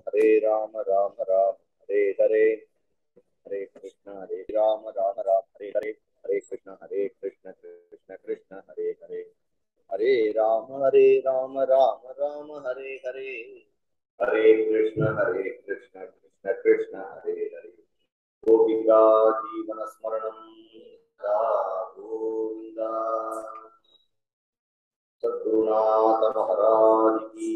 हरे राम राम राम हरे हरे हरे कृष्ण हरे राम राम राम हरे हरे हरे कृष्ण हरे कृष्ण कृष्ण कृष्ण हरे हरे हरे राम हरे राम राम राम हरे हरे हरे कृष्ण हरे कृष्ण कृष्ण कृष्ण हरे हरे गोपिका जीवन स्मरणं गोविन्द सद्गुरुनाथ महाराज की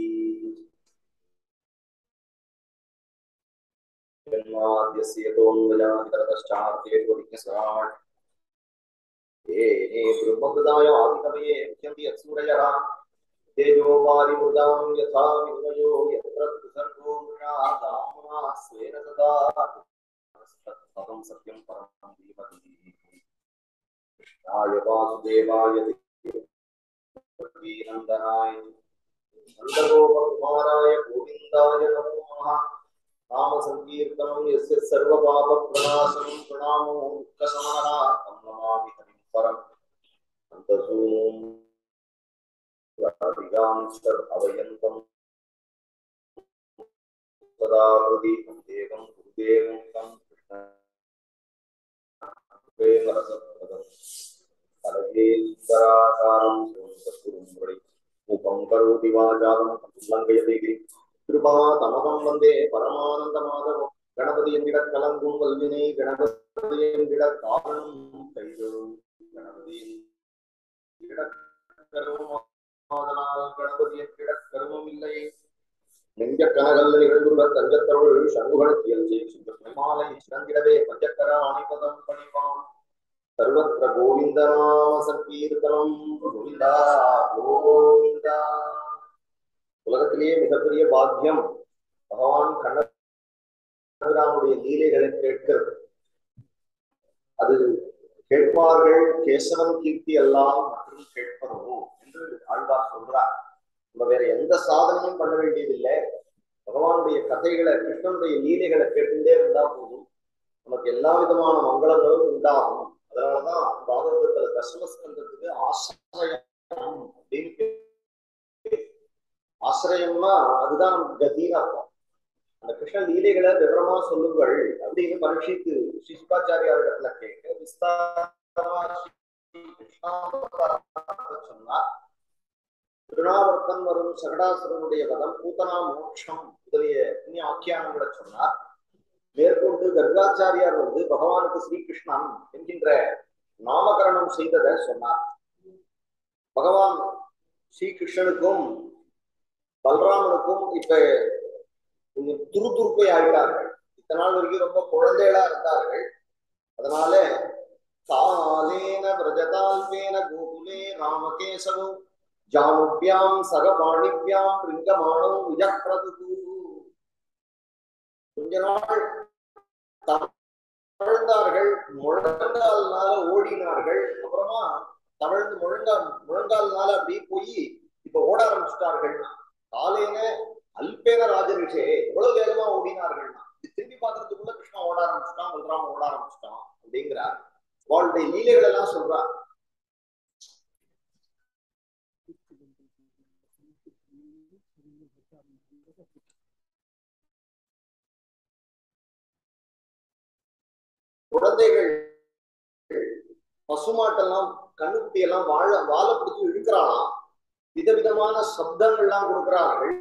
जन्माद्यस्य तोन्मयामितरतश्चार्तेष्वधिज्ञस्वराट् ये ये ब्रह्मकृदाय आदिकवये मुह्यन्ति यत्सूरयः तेजोपारिमृदां यथा विनिमयो यत्र त्रिसर्गो मृषा स्वेन सदा तत्पदं सत्यं परमं धीमहि कृष्णाय वासुदेवाय नन्दनाय नन्दगोपकुमाराय गोविन्दाय नमो नमः नाम संकीर्तनं यस्य सर्वपापप्रणाशनं प्रणामो दुःखशमनः तं नमामि हरिं परम् अन्तसूनुं राधिकां च अवयन्तं सदा हृदि देवं गुरुदेवं तं कृष्णप्रेमरसप्रदम् सर्वेश्वराकारं सद्गुरुं वै उपं करोति वाचालं लङ्घयति गिरिं कृपा तमहं वन्दे परमानन्दमाधवं गणपतियन्दिडकलङ्कुं वल्विने गणपतियन्दिडकारणं கைதரும் கணபதியின் கணபதியின் கிடக்கருமம் இல்லை நெஞ்ச கனகல்ல நிகழ்ந்துள்ள தஞ்சத்தருள் சண்முகத்தியல் மாலை சிறந்திடவே பஞ்சக்கர அணிபதம் பணிவாம் சர்வத்திர கோவிந்தநாம சங்கீர்த்தனம் கோவிந்தா கோவிந்தா உலகத்திலேயே மிகப்பெரிய பாக்கியம் பகவான் கண்ணபிரானுடைய லீலைகளை கேட்கிறது அது கேட்பார்கள் கேசவன் கீர்த்தி எல்லாம் மற்றும் கேட்பதோ என்று ஆழ்வார் சொல்றார் நம்ம வேற எந்த சாதனையும் பண்ண வேண்டியதில்லை பகவானுடைய கதைகளை கிருஷ்ணனுடைய லீலைகளை கேட்டுட்டே இருந்தா போதும் நமக்கு எல்லா விதமான மங்களங்களும் உண்டாகும் அதனாலதான் பாகவதத்துல தசமஸ்கந்தத்துக்கு ஆசிரியம் அப்படின்னு ஆசிரியம்னா அதுதான் நமக்கு கதின்னு அர்த்தம் அந்த கிருஷ்ண லீலைகளை விவரமா சொல்லுங்கள் அப்படின்னு பரீட்சித்து சிஷ்பாச்சாரியாரிடத்துல கேட்க விஸ்தாரமா சொன்னா திருநாவர்த்தன் வரும் சகடாசுரனுடைய வதம் பூத்தனா மோட்சம் முதலிய புண்ணிய ஆக்கியானங்களை சொன்னார் மேற்கொண்டு கர்காச்சாரியார் வந்து பகவானுக்கு ஸ்ரீகிருஷ்ணன் என்கின்ற நாமகரணம் செய்ததை சொன்னார் பகவான் ஸ்ரீகிருஷ்ணனுக்கும் பல்ராமனுக்கும் இப்ப கொஞ்சம் துருதுருப்பை ஆயிட்டார்கள் இத்தனை நாள் வரைக்கும் ரொம்ப குழந்தைகளா இருந்தார்கள் அதனால காலேன விரஜதால்பேன கோகுலே ராமகேசவம் ஜானுபியாம் சகபாணிபியாம் ரிங்கமானம் விஜக்ரது கொஞ்ச நாள் தவழ்ந்தார்கள் முழங்கால்னால ஓடினார்கள் அப்புறமா தவழ்ந்து முழங்கால் முழங்கால்னால அப்படியே போய் இப்ப ஓட ஆரம்பிச்சிட்டார்கள் காலேன அல்பேன ராஜரிஷே எவ்வளவு வேகமா ஓடினார்கள்னா இது திரும்பி பார்க்கறதுக்குள்ள கிருஷ்ணா ஓட ஆரம்பிச்சிட்டான் பல்ராம ஓட ஆரம்பிச்சிட்டான் அப்படிங்கிறார் அவளுடைய லீலைகள் எல்லாம் சொல்றார் குழந்தைகள் பசுமாட்டெல்லாம் கண்ணுக்குட்டி எல்லாம் வாழ வாழை பிடிச்சு இழுக்கிறாளாம் விதவிதமான சப்தங்கள்லாம் கொடுக்கிறார்கள்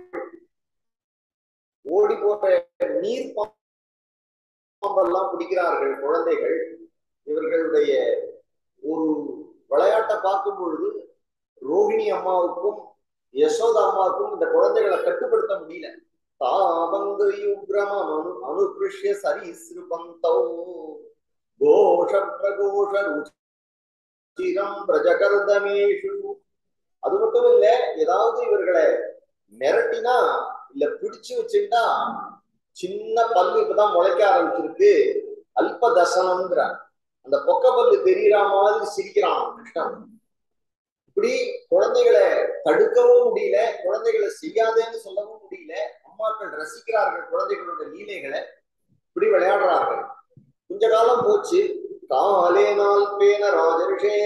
ஓடி போற நீர் பாம்பெல்லாம் பிடிக்கிறார்கள் குழந்தைகள் இவர்களுடைய ஒரு விளையாட்டை பார்க்கும் பொழுது ரோஹிணி அம்மாவுக்கும் யசோதா அம்மாவுக்கும் இந்த குழந்தைகளை கட்டுப்படுத்த முடியல தாவந்து யுக்ரமம் அனு அனுகிருஷ்ய சரிசிருபந்தோ கோஷ பிரகோஷ ருச்சிரம் பிரஜகர்தமேஷு அது மட்டும் இல்ல ஏதாவது இவர்களை மிரட்டினா இல்ல பிடிச்சு வச்சுட்டா சின்ன பல்லு இப்பதான் முளைக்க ஆரம்பிச்சிருக்கு அல்ப தசனம்ங்கிற அந்த பொக்க பல்லு தெரியற மாதிரி சிரிக்கிறான் கிருஷ்ணன் இப்படி குழந்தைகளை தடுக்கவும் முடியல குழந்தைகளை செய்யாதேன்னு சொல்லவும் முடியல அம்மாக்கள் ரசிக்கிறார்கள் குழந்தைகளோட லீலைகளை இப்படி விளையாடுறார்கள் கொஞ்ச காலம் போச்சு காலே நாள் பேன ராஜரிஷே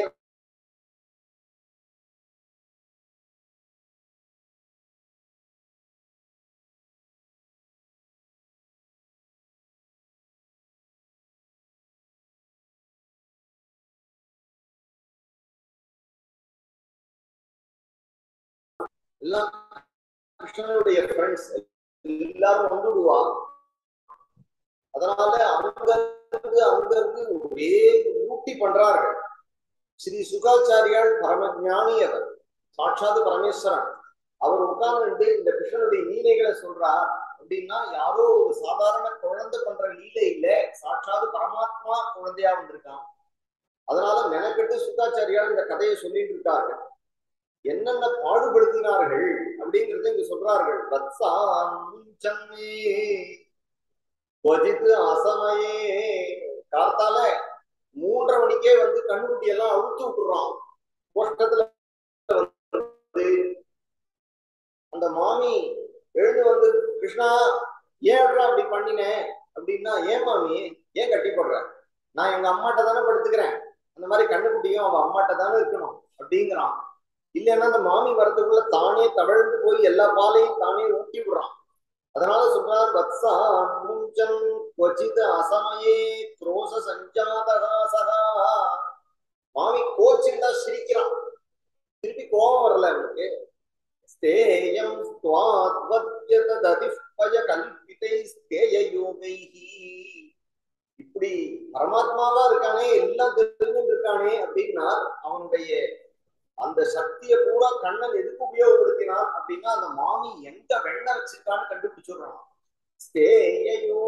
எல்லாம் கிருஷ்ணனுடைய ஃப்ரெண்ட்ஸ் எல்லாரும் வந்துடுவா அதனால அங்கிருந்து அங்கிருந்து ஒரே ஊட்டி பண்றார்கள் ஸ்ரீ சுகாச்சாரியால் பரம ஞானி அவர் சாட்சாத் பரமேஸ்வரன் அவர் உட்கார்ந்து இந்த கிருஷ்ணனுடைய லீலைகளை சொல்றார் அப்படின்னா யாரோ ஒரு சாதாரண குழந்தை பண்ற லீலை இல்ல சாட்சாத் பரமாத்மா குழந்தையா வந்திருக்கான் அதனால மெனக்கெட்டு சுகாச்சாரியால் இந்த கதையை சொல்லிட்டு இருக்கார்கள் என்னென்ன பாடுபடுத்தினார்கள் அப்படிங்கறத இங்க சொல்றார்கள் வத்சான் முஞ்சமே கொஜித்து அசமயே காத்தால மூன்றரை மணிக்கே வந்து கண்ணுக்குட்டி எல்லாம் அழுத்து விட்டுறான் கோஷ்டத்துல வந்து அந்த மாமி எழுந்து வந்து கிருஷ்ணா ஏன் அப்படி பண்ணினேன் அப்படின்னா ஏன் மாமி ஏன் கட்டி போடுற நான் எங்க அம்மாட்ட தானே படுத்துக்கிறேன் அந்த மாதிரி கண்ணுக்குட்டியும் அவன் அம்மாட்ட தானே இருக்கணும் அப்படிங்கிறான் இல்லைன்னா அந்த மாமி வரதுக்குள்ள தானே தவழ்ந்து போய் எல்லா பாலையும் தானே ஊட்டி விடுறான் அதனால சொல்றார் வத்சா முஞ்சம் கொச்சித் அசமயே குரோச சஞ்சாதகா சகா மாமி கோச்சிந்தா சிரிக்கிறான் திருப்பி கோபம் வரல அவனுக்கு ஸ்தேயம் ஸ்துவாத்வத்யததிஷ்பய கல்பிதை ஸ்தேய யோகைஹி இப்படி பரமாத்மாவா இருக்கானே எல்லாம் தெரிஞ்சு இருக்கானே அப்படின்னா அவனுடைய அந்த சக்தியை பூரா கண்ணன் எதுக்கு உபயோகப்படுத்தினான் அப்படின்னா அந்த மாமி எங்க வெண்ணெய் வச்சிருக்கான்னு கண்டுபிடிச்சிடுறான் ஸ்தேயோ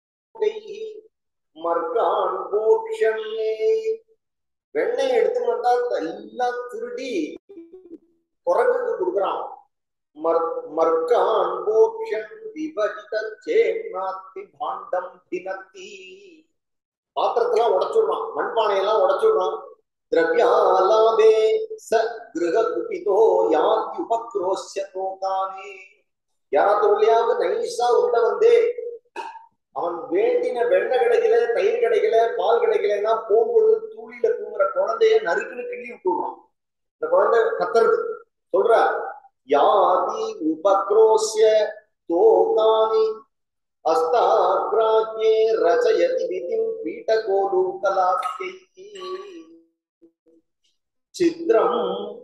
மர்கான் போக்ஷமே வெண்ணெய் எடுத்துன்னு வந்தா எல்லாம் திருடி குரங்குக்கு கொடுக்குறான் மர்கான் போக்ஷன் விபஜித சேன்னாத்தி பாண்டம் தினத்தி பாத்திரத்தெல்லாம் உடைச்சுடுறான் மண்பானையெல்லாம் உடைச்சுடுறான் திரவியாலாபே ச கிரக குபிதோ யாத்தி உபக்ரோஷ்ய தோகானே யாராத்தொழியாவது நைஸா உள்ள வந்தே அவன் வேண்டின வெண்ணெய் கிடைக்கல தயிர் கிடைக்கல பால் கிடைக்கலன்னா போகும்பொழுது தூளியில தூங்குற குழந்தைய நறுக்குன்னு கிள்ளி விட்டுடுறான் இந்த குழந்தை கத்துறது சொல்ற யாதி உபக்ரோஷ்ய தோகானி அஸ்தாக்ராஜ்யே ரச்சயதி விதிம் பீட்டகோலூகலாக்கை சித்ரம்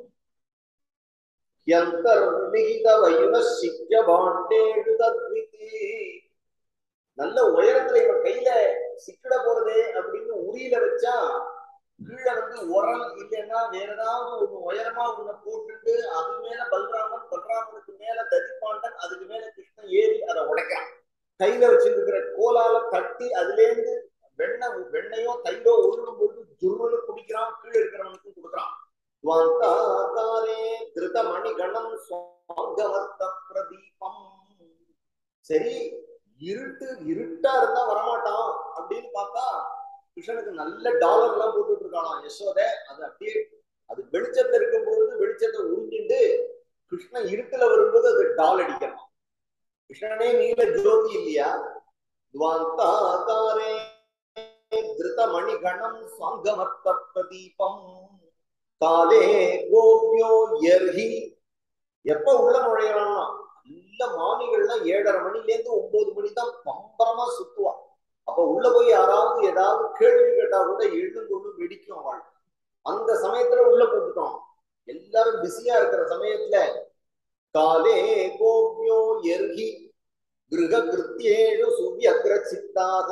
யந்தர்நிகித வயுன சிக்க பாண்டேடு தத்விதி நல்ல உயரத்துல இவன் கையில சிக்கிட போறதே அப்படின்னு உரியில வச்சா கீழே வந்து உரல் இல்லைன்னா வேற ஏதாவது ஒண்ணு உயரமா ஒண்ணு போட்டுட்டு அது மேல பல்ராமன் பல்ராமனுக்கு மேல ததிப்பாண்டன் அதுக்கு மேல கிருஷ்ணன் ஏறி அதை உடைக்கிறான் கையில வச்சிருக்கிற கோலால தட்டி அதுல இருந்து வெண்ணெய் வெண்ணையோ தயிரோ ஒழுகும் போது ஜுருன்னு குடிக்கிறான் கீழே இருக்கிறவனுக்கு கொடுக்குறான் துவந்தாகாரே திருத மணிகணம் சுவாங்கவர்த்த பிரதீபம் சரி இருட்டு இருட்டா இருந்தா வரமாட்டான் அப்படின்னு பார்த்தா கிருஷ்ணனுக்கு நல்ல டாலர் எல்லாம் போட்டுட்டு இருக்கானாம் யசோத அது அப்படியே அது வெளிச்சத்துல இருக்கும்போது வெளிச்சத்தை உறிஞ்சிட்டு கிருஷ்ணன் இருட்டுல வரும்போது அது டால் அடிக்கலாம் கிருஷ்ணனே நீல ஜோதி இல்லையா துவாந்தாகாரே திருத மணிகணம் சுவாங்கவர்த்த பிரதீபம் காலே கோபியோ எர்ஹி எப்ப உள்ள நுழையறான்னா நல்ல மாமிகள்லாம் ஏழரை மணில இருந்து ஒன்பது மணி தான் பம்பரமா சுத்துவா அப்ப உள்ள போய் யாராவது ஏதாவது கேள்வி கேட்டா கூட எழுந்து கொண்டு வெடிக்கும் அவள் அந்த சமயத்துல உள்ள போட்டுட்டோம் எல்லாரும் பிஸியா இருக்கிற சமயத்துல காலே கோபியோ எர்ஹி கிருக கிருத்தியேழு சுவியக்ர சித்தாக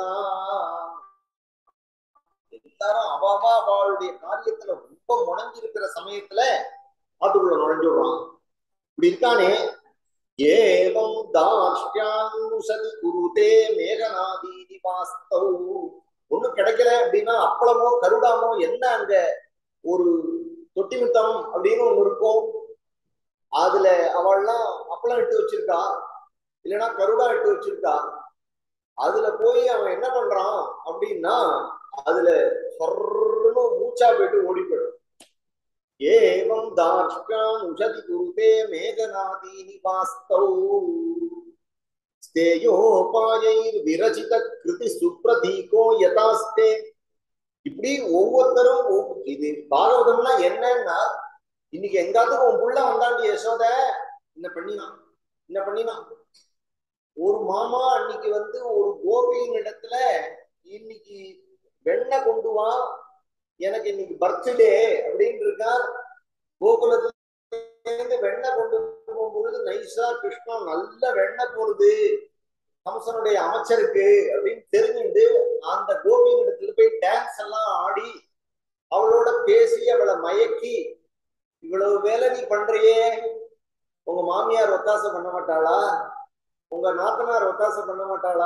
எல்லாரும் அவாவா அவளுடைய காரியத்துல ரொம்ப முனைஞ்சிருக்கிற சமயத்துல அதுக்குள்ள நுழைஞ்சுடுறான் இப்படி இருக்கானே ஏவம் தாஷ்டியானுசதி குருதே மேகநாதீதி வாஸ்தவ் ஒண்ணும் கிடைக்கல அப்படின்னா அப்பளமோ கருடாமோ என்ன அங்க ஒரு தொட்டிமுத்தம் அப்படின்னு ஒண்ணு இருக்கும் அதுல அவள்லாம் அப்பளம் இட்டு வச்சிருக்கா இல்லைன்னா கருடா இட்டு வச்சிருக்கா அதுல போய் அவன் என்ன பண்றான் அப்படின்னா அதுல சொர்ணு மூச்சா போயிட்டு ஓடி போயிடும் ஏவம் தாஷ்கான் உஷதி குருதே மேகநாதீனி வாஸ்தௌ ஸ்தேயோபாயைர் விரச்சித கிருதி சுப்ரதீகோ யதாஸ்தே இப்படி ஒவ்வொருத்தரும் இது பாகவதம்னா என்னன்னா இன்னைக்கு எங்காவது உன் புள்ள வந்தாண்டி யசோத என்ன பண்ணினான் என்ன பண்ணினான் ஒரு மாமா அன்னைக்கு வந்து ஒரு கோபியின் இடத்துல இன்னைக்கு வெண்ணெய் கொண்டு வா எனக்கு இன்னைக்கு பர்த்டே அப்படின்னு இருக்கார் கோகுலத்துல வெண்ணெய் கொண்டு போகும்பொழுது நைஸா கிருஷ்ணா நல்ல வெண்ணெய் போடுது கம்சனுடைய அமைச்சருக்கு அப்படின்னு தெரிஞ்சுட்டு அந்த கோபியின் இடத்துல போய் டான்ஸ் எல்லாம் ஆடி அவளோட பேசி அவளை மயக்கி இவ்வளவு வேலை நீ பண்றியே உங்க மாமியார் ஒத்தாசை பண்ண மாட்டாளா உங்க நாத்தனார் ஒத்தாசை பண்ண மாட்டாளா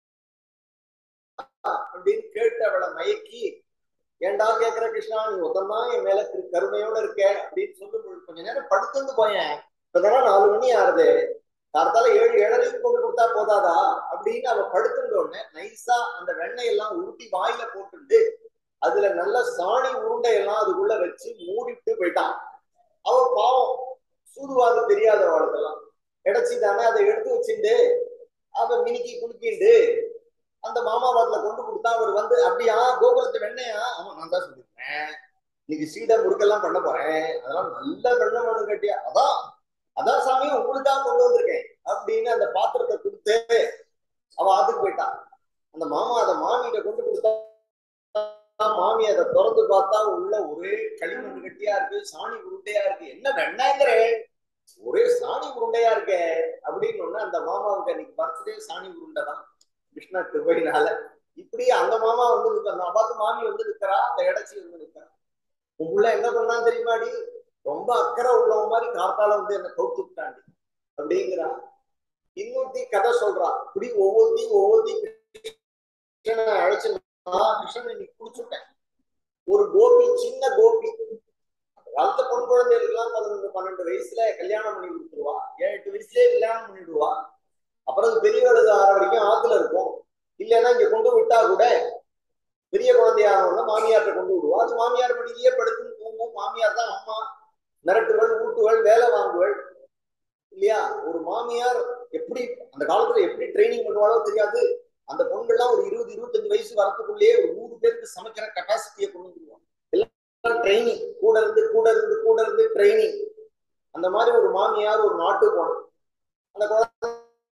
அப்படின்னு கேட்டு அவளை மயக்கி ஏண்டா கேக்குற கிருஷ்ணா நீ ஒத்தந்தான் என் மேல திரு- கருணையோட இருக்க அப்படின்னு சொல்லும் பொழுது கொஞ்ச நேரம் படுத்துட்டு போயேன் இப்பதான் நாலு மணி ஆறுது கார்த்தால ஏழு ஏழரைக்கு கொண்டு கொடுத்தா போதாதா அப்படின்னு அவ படுத்துட்டோடனே நைஸா அந்த வெண்ணெய் எல்லாம் உருட்டி வாயில போட்டுட்டு அதுல நல்ல சாணி உருண்டை எல்லாம் அதுக்குள்ள வச்சு மூடிட்டு போயிட்டான் அவ பாவம் சூதுவாது தெரியாத அவளுக்கெல்லாம் கிடைச்சி தானே அதை எடுத்து வச்சுட்டு அவ மினிக்கி குலுக்கிண்டு அந்த மாமாவாத்துல கொண்டு கொடுத்தா அவர் வந்து அப்படியா கோகுலத்து வெண்ணையா ஆமா நான் தான் சொல்லிருக்கேன் இன்னைக்கு சீடை முறுக்கெல்லாம் பண்ண போறேன் அதெல்லாம் நல்ல வெண்ணெய் வேணும் கட்டியா அதான் அதான் சாமி உங்களுக்காக கொண்டு வந்திருக்கேன் அப்படின்னு அந்த பாத்திரத்தை கொடுத்து அவ அதுக்கு போயிட்டான் அந்த மாமா அதை மாமிகிட்ட கொண்டு கொடுத்தா மாமி அதை திறந்து பார்த்தா உள்ள ஒரே களிமண் கட்டியா இருக்கு சாணி உருண்டையா இருக்கு என்ன வெண்ணாங்கிறே ஒரே சாணி உருண்டையா இருக்கே அப்படின்னு ஒண்ணு அந்த மாமாவுக்கு அன்னைக்கு பர்த்டே சாணி உருண்டை தான் கிருஷ்ணா கிருபையினால இப்படி அந்த மாமா வந்து நிற்கிறான் நான் பார்த்து மாமி வந்து நிற்கிறா அந்த இடச்சி வந்து நிற்கிறா உன் புள்ள என்ன பண்ணான்னு தெரியுமாடி ரொம்ப அக்கறை உள்ளவ மாதிரி காத்தால வந்து என்ன கவுத்து விட்டாண்டி அப்படிங்கிறா இன்னொருத்தி கதை சொல்றா இப்படி ஒவ்வொருத்தி ஒவ்வொருத்தி கிருஷ்ணனை அழைச்சு நான் கிருஷ்ணனை நீ குடிச்சுட்டேன் ஒரு கோபி சின்ன கோபி அந்த காலத்துல பொன் குழந்தைகளுக்கெல்லாம் பதினொன்று பன்னெண்டு வயசுல கல்யாணம் பண்ணி கொடுத்துருவா ஏழு எட்டு வயசுலயே கல்யாணம் பண்ணிடுவா அப்புறம் அது பெரிய வயது ஆற வரைக்கும் ஆத்துல இருக்கும் இல்லைன்னா இங்க கொண்டு விட்டா கூட பெரிய குழந்தையானவங்க மாமியார்ட்ட கொண்டு விடுவா அது மாமியார் படியிலேயே படுத்துன்னு தூங்கும் மாமியார் தான் அம்மா மிரட்டுகள் ஊட்டுகள் வேலை வாங்குவள் இல்லையா ஒரு மாமியார் எப்படி அந்த காலத்துல எப்படி ட்ரைனிங் பண்ணுவாளோ தெரியாது அந்த பொண்கள்லாம் ஒரு இருபது இருபத்தஞ்சு வயசு வரத்துக்குள்ளேயே ஒரு நூறு பேருக்கு சமைக்கிற கெப்பாசிட்டியை கொண்டு வந்துருவாங்க எல்லாம் ட்ரைனிங் கூட இருந்து கூட இருந்து கூட இருந்து ட்ரைனிங் அந்த மாதிரி ஒரு மாமியார் ஒரு நாட்டு போனோம் அந்த குழந்தை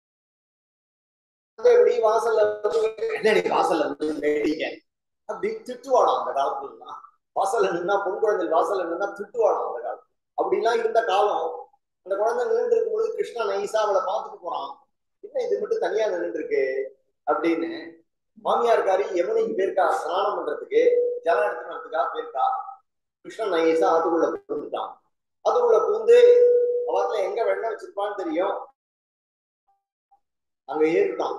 எப்படி வாசல்ல வந்து என்னடி வாசல்ல வந்து வேடிக்க அப்படி திட்டுவாடாம் அந்த காலத்துல வாசல்ல நின்னா பொன் குழந்தை வாசல்ல நின்னா திட்டுவாடாம் அந்த காலத்துல அப்படிலாம் இருந்த காலம் அந்த குழந்தை நின்று இருக்கும் பொழுது கிருஷ்ணா நைஸா அவளை பார்த்துட்டு போறான் என்ன இது மட்டும் தனியா நின்று இருக்கு அப்படின்னு மாமியார்காரி யமுனைக்கு போயிருக்கா ஸ்நானம் பண்றதுக்கு ஜலம் எடுத்துட்டு வரதுக்காக போயிருக்கா கிருஷ்ணன் நைஸா அதுக்குள்ள புகுந்துட்டான் அதுக்குள்ள புகுந்து அவத்துல எங்க வெண்ணெய் வச்சிருப்பான்னு தெரியும் அங்க ஏறிட்டான்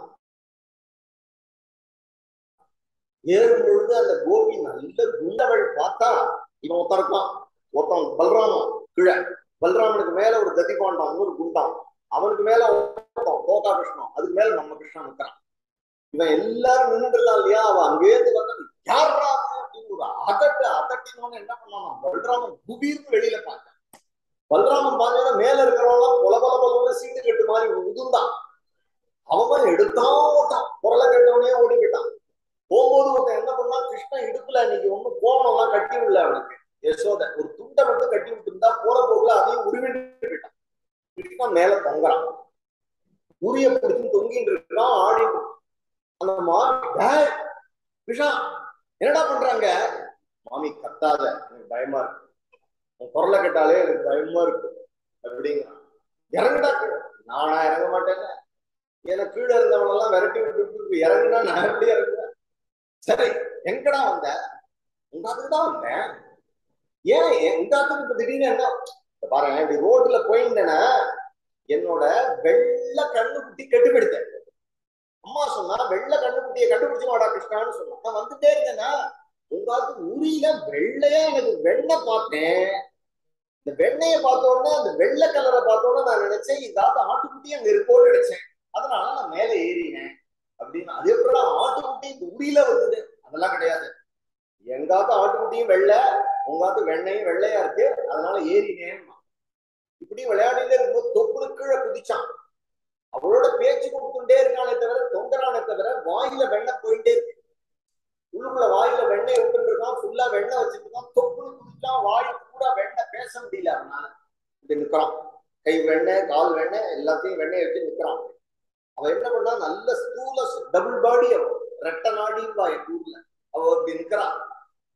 ஏறும் பொழுது அந்த கோபி நல்ல குண்டவள் பார்த்தா இவன் ஒருத்தன் இருக்கான் ஒருத்தன் பல்ராமன் கீழே பல்ராமனுக்கு மேல ஒரு கதி பாண்டான் ஒரு குண்டான் அவனுக்கு மேல ஒருத்தன் கோகா கிருஷ்ணன் அதுக்கு மேல நம்ம கிருஷ்ணன் நிற்கிறான் இவன் எல்லாரும் நின்றுட்டு இருக்கான் இல்லையா அவன் அங்கேருந்து வந்து யாரா அப்படின்னு ஒரு அதட்டு அதட்டினோன்னு என்ன பண்ணான் பல்ராமன் குபீர்னு வெளியில பார்த்தான் பல்ராமன் பார்த்தீங்கன்னா மேல இருக்கிறவங்க பொல பொல பொல சீட்டு கட்டு மாதிரி உதுந்தான் அவன் எடுத்தான் ஓட்டான் குரலை கேட்டவனே ஓடி போயிட்டான் போகும்போது ஒருத்தன் என்ன பண்ணா கிருஷ்ணன் இடுப்புல இன்னைக்கு ஒண்ணும் கோவணம்லாம் கட்டி விடல அவனுக்கு யசோத ஒரு துண்டை மட்டும் கட்டி விட்டுருந்தா போற போக்குல அதையும் உருவிட்டு போயிட்டான் கிருஷ்ணன் மேல தொங்குறான் உரிய பிடிச்சு தொங்கிட்டு இருக்கான் ஆடிட்டு அந்த மாமி கிருஷ்ணா என்னடா பண்றாங்க மாமி கத்தாத எனக்கு பயமா இருக்கு உன் குரலை கேட்டாலே எனக்கு பயமா இருக்கு அப்படிங்கிறான் இறங்குடா நானா இறங்க மாட்டேங்க எனக்கு கீழே இருந்தவனெல்லாம் விரட்டி விட்டு இறங்குனா நான் எப்படி இறங்குவேன் சரி எங்கடா வந்த உங்க அதுக்கு தான் வந்தேன் ஏன் உங்க அதுக்கு இப்ப திடீர்னு என்ன பாருங்க இப்படி ரோட்ல போயிருந்தேன்னா என்னோட வெள்ள கண்ணுக்குட்டி கெட்டுப்படுத்தேன் அம்மா சொன்னா வெள்ள கண்ணுக்குட்டியை கண்டுபிடிச்சு வாடா கிருஷ்ணான்னு சொன்னா நான் வந்துட்டே இருந்தேன்னா உங்க அதுக்கு உரியில வெள்ளையா எனக்கு வெண்ணெய் பார்த்தேன் இந்த வெண்ணைய பார்த்த உடனே அந்த வெள்ளை கலரை பார்த்த உடனே நான் நினைச்சேன் இதாவது ஆட்டுக்குட்டி அங்க இருக்கோன்னு நினைச்சேன் அதனால நான் மேலே ஏறினேன் அப்படின்னு அதே போல ஆட்டுக்குட்டி இந்த உரியில வந்தது அதெல்லாம் கிடையாது எங்காத்து ஆட்டுக்குட்டியும் வெள்ளை உங்காத்து வெண்ணையும் வெள்ளையா இருக்கு அதனால ஏறினேன் இப்படி விளையாடிட்டே இருக்கும்போது தொப்புளு கீழே குதிச்சான் அவளோட பேச்சு கொடுத்துட்டே இருக்கானே தவிர தொங்கரானே தவிர வாயில வெண்ணெய் போயிட்டே இருக்கு உள்ளுக்குள்ள வாயில வெண்ணெய் விட்டுட்டு இருக்கான் ஃபுல்லா வெண்ணெய் வச்சுட்டு இருக்கான் தொப்புளு குதிச்சான் வாய் கூட வெண்ணெய் பேச முடியல அவனால இப்படி நிக்கிறான் கை வெண்ணெய் கால் வெண்ணெய் எல்லாத்தையும் வெண்ணெய் வச்சு நிக்கிறான் அவன் என்ன பண்ணா நல்ல ஸ்தூல டபுள் பாடி அவன் ரெட்ட நாடியும் என் ஊர்ல அவ இப்படி நிக்கிறான்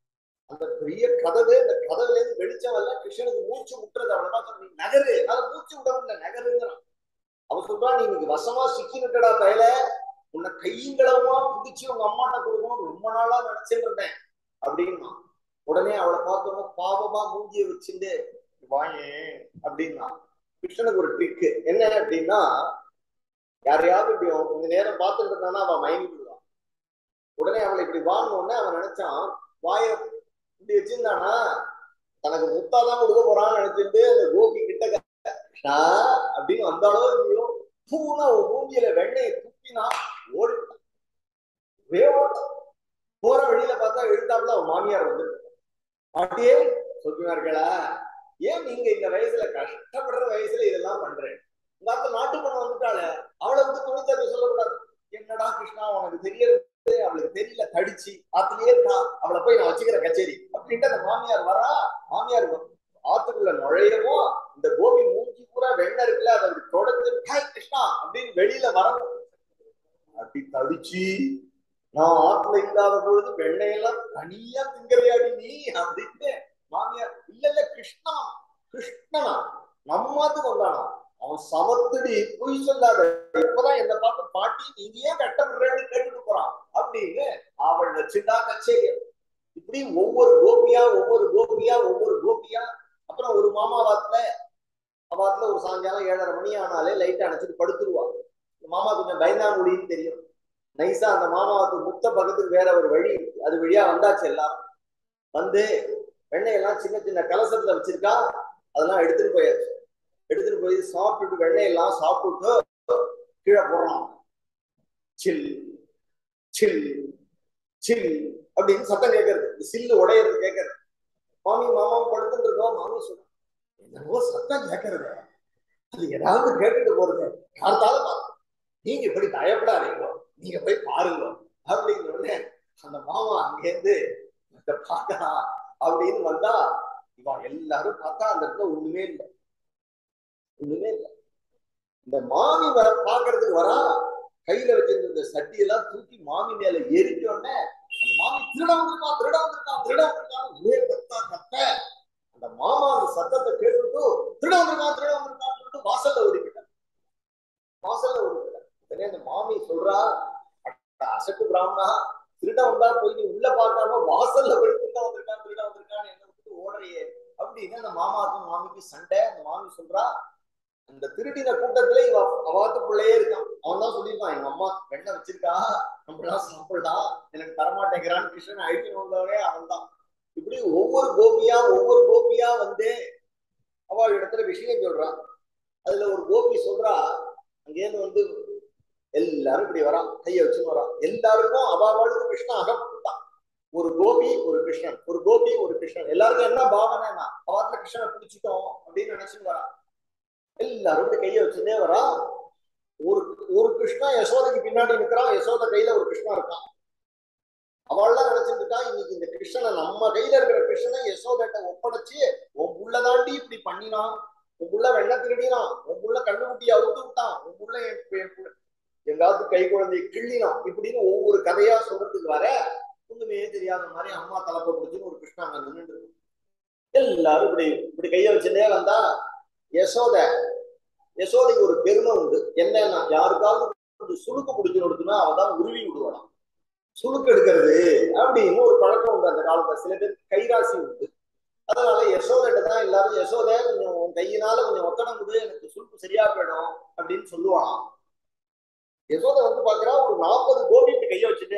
அந்த பெரிய கதவு அந்த கதவுல இருந்து வெளிச்சம் வரல கிருஷ்ணனுக்கு மூச்சு முட்டுறது அவளை பார்த்து நீ நகரு அதை மூச்சு விட முடியல நகருங்கிறான் அவன் சொல்றான் நீ இன்னைக்கு வசமா சிக்கினுட்டடா கையில உன்னை கையுங்களமா பிடிச்சி உங்க அம்மாட்ட கொடுக்கணும் ரொம்ப நாளா நினைச்சிட்டு இருந்தேன் அப்படின்னா உடனே அவளை பார்த்தோம் பாவமா மூஞ்சிய வச்சுட்டு வாயே அப்படின்னா கிருஷ்ணனுக்கு ஒரு ட்ரிக்கு என்ன அப்படின்னா யாரையாவது இப்படி அவன் கொஞ்ச நேரம் பார்த்துட்டு இருந்தானா அவன் மயங்கி விடுவான் உடனே அவளை இப்படி வாங்கினோடனே அவன் நினைச்சான் வாய இப்படி வச்சிருந்தானா தனக்கு முத்தாதான் கொடுக்க போறான்னு நினைச்சிட்டு அந்த கோபி கிட்ட கிருஷ்ணா அப்படின்னு வந்தாலோ இல்லையோ பூனா ஒரு மூஞ்சியில வெண்ணையை துப்பினா ஓடிட்டான் வேவோட்டம் போற வழியில பார்த்தா எழுத்தாப்புல அவன் மாமியார் வந்து பாட்டியே சொல்லுவார்களா ஏன் நீங்க இந்த வயசுல கஷ்டப்படுற வயசுல இதெல்லாம் பண்றேன் உங்க அத்தை நாட்டு பொண்ணு வந்துட்டாளே அவளை வந்து துணித்தத்தை சொல்லக்கூடாது என்னடா கிருஷ்ணா உனக்கு தெரியறது அவளுக்கு தெரியல தடிச்சு ஆத்துலயே இருக்கா அவளை போய் நான் வச்சுக்கிறேன் கச்சேரி அப்படின்ட்டு அந்த மாமியார் வரா மாமியார் ஆத்துக்குள்ள நுழையவும் இந்த கோபி மூஞ்சி பூரா வெண்ணெய் இருக்குல்ல அதை அப்படி தொடச்சு ஹாய் கிருஷ்ணா அப்படின்னு வெளியில வரணும் அப்படி தடிச்சு நான் ஆத்துல இல்லாத பொழுது வெண்ணையெல்லாம் தனியா திங்கறையாடி நீ அப்படின்னு மாமியார் இல்ல இல்ல கிருஷ்ணா கிருஷ்ணனா நம்மாத்துக்கு வந்தானா அவன் சமத்துடி பொய் சொல்லாத இப்பதான் என்ன பார்த்து பாட்டி நீங்க ஏன் கட்டப்படுறேன்னு கேட்டுட்டு போறான் அப்படின்னு அவள் வச்சுட்டா கச்சேரி இப்படி ஒவ்வொரு கோபியா ஒவ்வொரு கோபியா ஒவ்வொரு கோபியா அப்புறம் ஒரு மாமா வாத்துல அவாத்துல ஒரு சாயங்காலம் ஏழரை மணி ஆனாலே லைட் அணைச்சிட்டு படுத்துருவா மாமா கொஞ்சம் பயந்தாங்குடின்னு தெரியும் நைஸா அந்த மாமாவுக்கு முத்த பக்கத்துக்கு வேற ஒரு வழி இருக்கு அது வழியா வந்தாச்சு எல்லாரும் வந்து வெண்ணெயெல்லாம் சின்ன சின்ன கலசத்துல வச்சிருக்கா அதெல்லாம் எடுத்துட்டு போயாச்சு எடுத்துட்டு போய் சாப்பிட்டுட்டு வெண்ணெயெல்லாம் சாப்பிட்டுட்டு கீழே போடுறான் சில் சில் சில் அப்படின்னு சத்தம் கேட்கறது இந்த சில்லு உடையிறது கேட்கறது மாமி மாமாவும் படுத்துட்டு இருக்கோம் மாமி சொல்றோம் என்னவோ சத்தம் கேட்கறது அது ஏதாவது கேட்டுட்டு போறது யார்த்தாலும் பார்த்து நீங்க இப்படி பயப்படாதீங்களோ நீங்க போய் பாருங்க அப்படின்னு உடனே அந்த மாமா அங்கேருந்து இத பார்க்கலாம் அப்படின்னு வந்தா இவன் எல்லாரும் பார்த்தா அந்த இடத்துல ஒண்ணுமே இல்லை ஒண்ணுமே இல்லை இந்த மாமி வர பாக்குறதுக்கு வரா கையில வச்சிருந்த இந்த சட்டியெல்லாம் தூக்கி மாமி மேல எரிஞ்ச உடனே அந்த மாமி திருட வந்திருக்கான் திருட வந்திருக்கான் திருட வந்திருக்கான் ஒரே கத்தா கத்த அந்த மாமா அந்த சத்தத்தை கேட்டுட்டு திருட வந்திருக்கான் திருட வந்திருக்கான் சொல்லிட்டு வாசல்ல ஓடிக்கிட்டான் வாசல்ல ஓடிக்கிட்டான் உடனே அந்த மாமி சொல்றா அசட்டு பிராமணா திருட வந்தா போய் நீ உள்ள பார்க்காம வாசல்ல போய் திருட வந்திருக்கான் திருட வந்திருக்கான்னு என்ன விட்டு ஓடுறியே அப்படின்னு அந்த மாமாவுக்கும் மாமிக்கு சண்டை அந்த மாமி சொல்றா அந்த திருடின கூட்டத்துல இவ அவாத்து பிள்ளையே இருக்கான் அவன் தான் சொல்லியிருக்கான் எங்க அம்மா வெண்ணெய் வச்சிருக்கா நம்மளாம் சாப்பிடலாம் எனக்கு தரமாட்டேங்கிறான்னு கிருஷ்ணன் அழித்து வந்தவனே அவன் தான் இப்படி ஒவ்வொரு கோபியா ஒவ்வொரு கோபியா வந்து அவள் இடத்துல விஷயம் சொல்றான் அதுல ஒரு கோபி சொல்றா அங்கேருந்து வந்து எல்லாரும் இப்படி வரான் கையை வச்சு வரான் எல்லாருக்கும் அவாவாளுக்கு கிருஷ்ணன் அகப்பட்டான் ஒரு கோபி ஒரு கிருஷ்ணன் ஒரு கோபி ஒரு கிருஷ்ணன் எல்லாருக்கும் என்ன பாவனைனா அவாத்துல கிருஷ்ணனை பிடிச்சிட்டோம் அப்படின்னு நினைச்சுட்டு வரான் எல்லாரும் இப்படி கையை வச்சுட்டே வரா ஒரு ஒரு கிருஷ்ணா யசோதைக்கு பின்னாடி நிற்கிறான் யசோத கையில ஒரு கிருஷ்ணா இருக்கான் அவள்லாம் நினைச்சிட்டு இருக்கா இன்னைக்கு இந்த கிருஷ்ணனை நம்ம கையில இருக்கிற கிருஷ்ணனை யசோதட்ட ஒப்படைச்சு உன் புள்ள தாண்டி இப்படி பண்ணினான் உன் புள்ள வெண்ண திருடினான் உன் புள்ள கண்ணுக்குட்டி அவுத்து விட்டான் உன் புள்ள எங்காவது கை குழந்தைய கிள்ளினான் இப்படின்னு ஒவ்வொரு கதையா சொல்றதுக்கு வர ஒண்ணுமே தெரியாத மாதிரி அம்மா தலைப்பை பிடிச்சுன்னு ஒரு கிருஷ்ணா அங்க நின்றுட்டு எல்லாரும் இப்படி இப்படி கைய வச்சுட்டே வந்தா யசோத யசோதைக்கு ஒரு பெருமை உண்டு என்னன்னா யாருக்காவது சுழுக்கு பிடிச்சு கொடுத்துனா அவ தான் உருவி விடுவாளாம் சுழுக்கு எடுக்கிறது அப்படின்னு ஒரு பழக்கம் உண்டு அந்த காலத்துல சில பேர் கைராசி உண்டு அதனால யசோதைட்ட தான் எல்லாரும் யசோத கொஞ்சம் உன் கையினால கொஞ்சம் ஒத்தடம் கொடு எனக்கு சுழுக்கு சரியா போயிடும் அப்படின்னு சொல்லுவாளாம் யசோத வந்து பாக்குறா ஒரு நாற்பது கோபிட்டு கைய வச்சுட்டே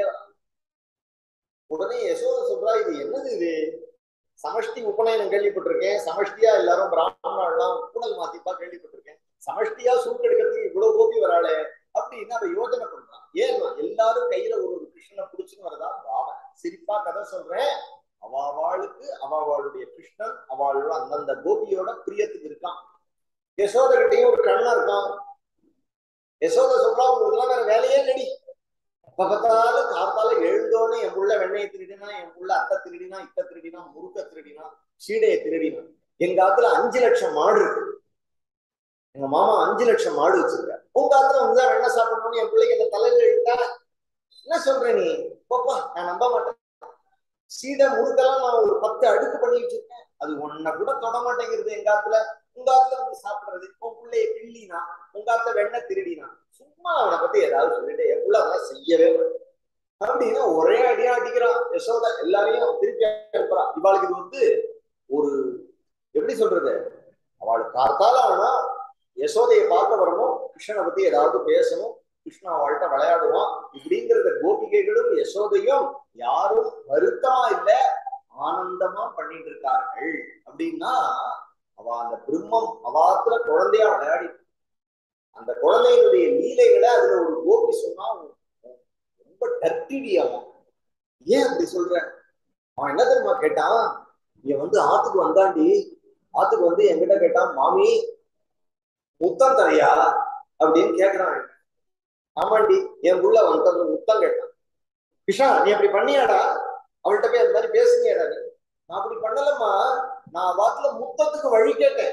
உடனே யசோத சொல்றா இது என்னது இது சமஷ்டி உபநயனம் கேள்விப்பட்டிருக்கேன் சமஷ்டியா எல்லாரும் பிராமணர்லாம் கூடல் மாத்திப்பா கேள்விப்பட்டிருக்கேன் சமஷ்டியா சுருக்கு எடுக்கிறதுக்கு இவ்வளவு கோபி வராளே அப்படின்னு அவ யோசனை பண்றான் ஏன் எல்லாரும் கையில ஒரு ஒரு கிருஷ்ணனை புடிச்சுன்னு வரதா பாவன் சிரிப்பா கதை சொல்றேன் அவாவாளுக்கு அவாவாளுடைய கிருஷ்ணன் அவளோட அந்தந்த கோபியோட பிரியத்துக்கு இருக்கான் யசோத கிட்டையும் ஒரு கண்ணா இருக்கான் யசோத சொல்றா உங்களுக்கு வேற வேலையே இல்லடி பக்கத்தாலும் காத்தால எழுந்தோன்னு என் புள்ள வெண்ணையை திருடினா என் புள்ள அத்தை திருடினா இத்த திருடினா முறுக்க திருடினா சீடையை திருடினா எங்க ஆத்துல அஞ்சு லட்சம் மாடு இருக்கு எங்க மாமா அஞ்சு லட்சம் மாடு வச்சிருக்காரு உங்க ஆத்துல வந்து வெண்ணெய் சாப்பிடணும்னு என் பிள்ளைக்கு இந்த தலையில எழுத்தா என்ன சொல்ற நீ போப்பா நான் நம்ப மாட்டேன் சீடை முறுக்கெல்லாம் நான் ஒரு பத்து அடுக்கு பண்ணி வச்சிருக்கேன் அது ஒன்ன கூட தொட மாட்டேங்கிறது எங்க ஆத்துல உங்க ஆத்துல வந்து சாப்பிடுறது உன் பிள்ளைய கிள்ளினா உங்க ஆத்துல வெண்ணெய் திருடினா சும்மா அவனை பத்தி ஏதாவது சொல்லிட்டு என் பிள்ளை அதெல்லாம் செய்யவே மாட்டேன் அப்படின்னா ஒரே அடியா அடிக்கிறான் யசோதா எல்லாரையும் திருப்பி அனுப்புறான் இவாளுக்கு இது வந்து ஒரு எப்படி சொல்றது அவளுக்கு காத்தால ஆனா யசோதையை பார்க்க வரணும் கிருஷ்ணனை பத்தி ஏதாவது பேசணும் கிருஷ்ணா அவள்கிட்ட விளையாடுவான் இப்படிங்கிறத கோபிகைகளும் யசோதையும் யாரும் வருத்தமா இல்ல ஆனந்தமா பண்ணிட்டு இருக்கார்கள் அப்படின்னா அவ அந்த பிரம்மம் அவாத்துல குழந்தையா விளையாடி அந்த குழந்தையினுடைய லீலைகளை அதுல ஒரு கோபி சொன்னா ரொம்ப டர்டிடி அவன் ஏன் அப்படி சொல்ற அவன் என்ன தெரியுமா கேட்டான் இவன் வந்து ஆத்துக்கு வந்தாண்டி ஆத்துக்கு வந்து என்கிட்ட கேட்டான் மாமி முத்தம் தரையா அப்படின்னு கேக்குறான் ஆமாண்டி என் புள்ள வந்து முத்தம் கேட்டான் கிருஷ்ணா நீ அப்படி பண்ணியாடா அவள்கிட்ட போய் அந்த மாதிரி பேசுனியாடா நீ நான் அப்படி பண்ணலம்மா நான் வாக்குல முத்தத்துக்கு வழி கேட்டேன்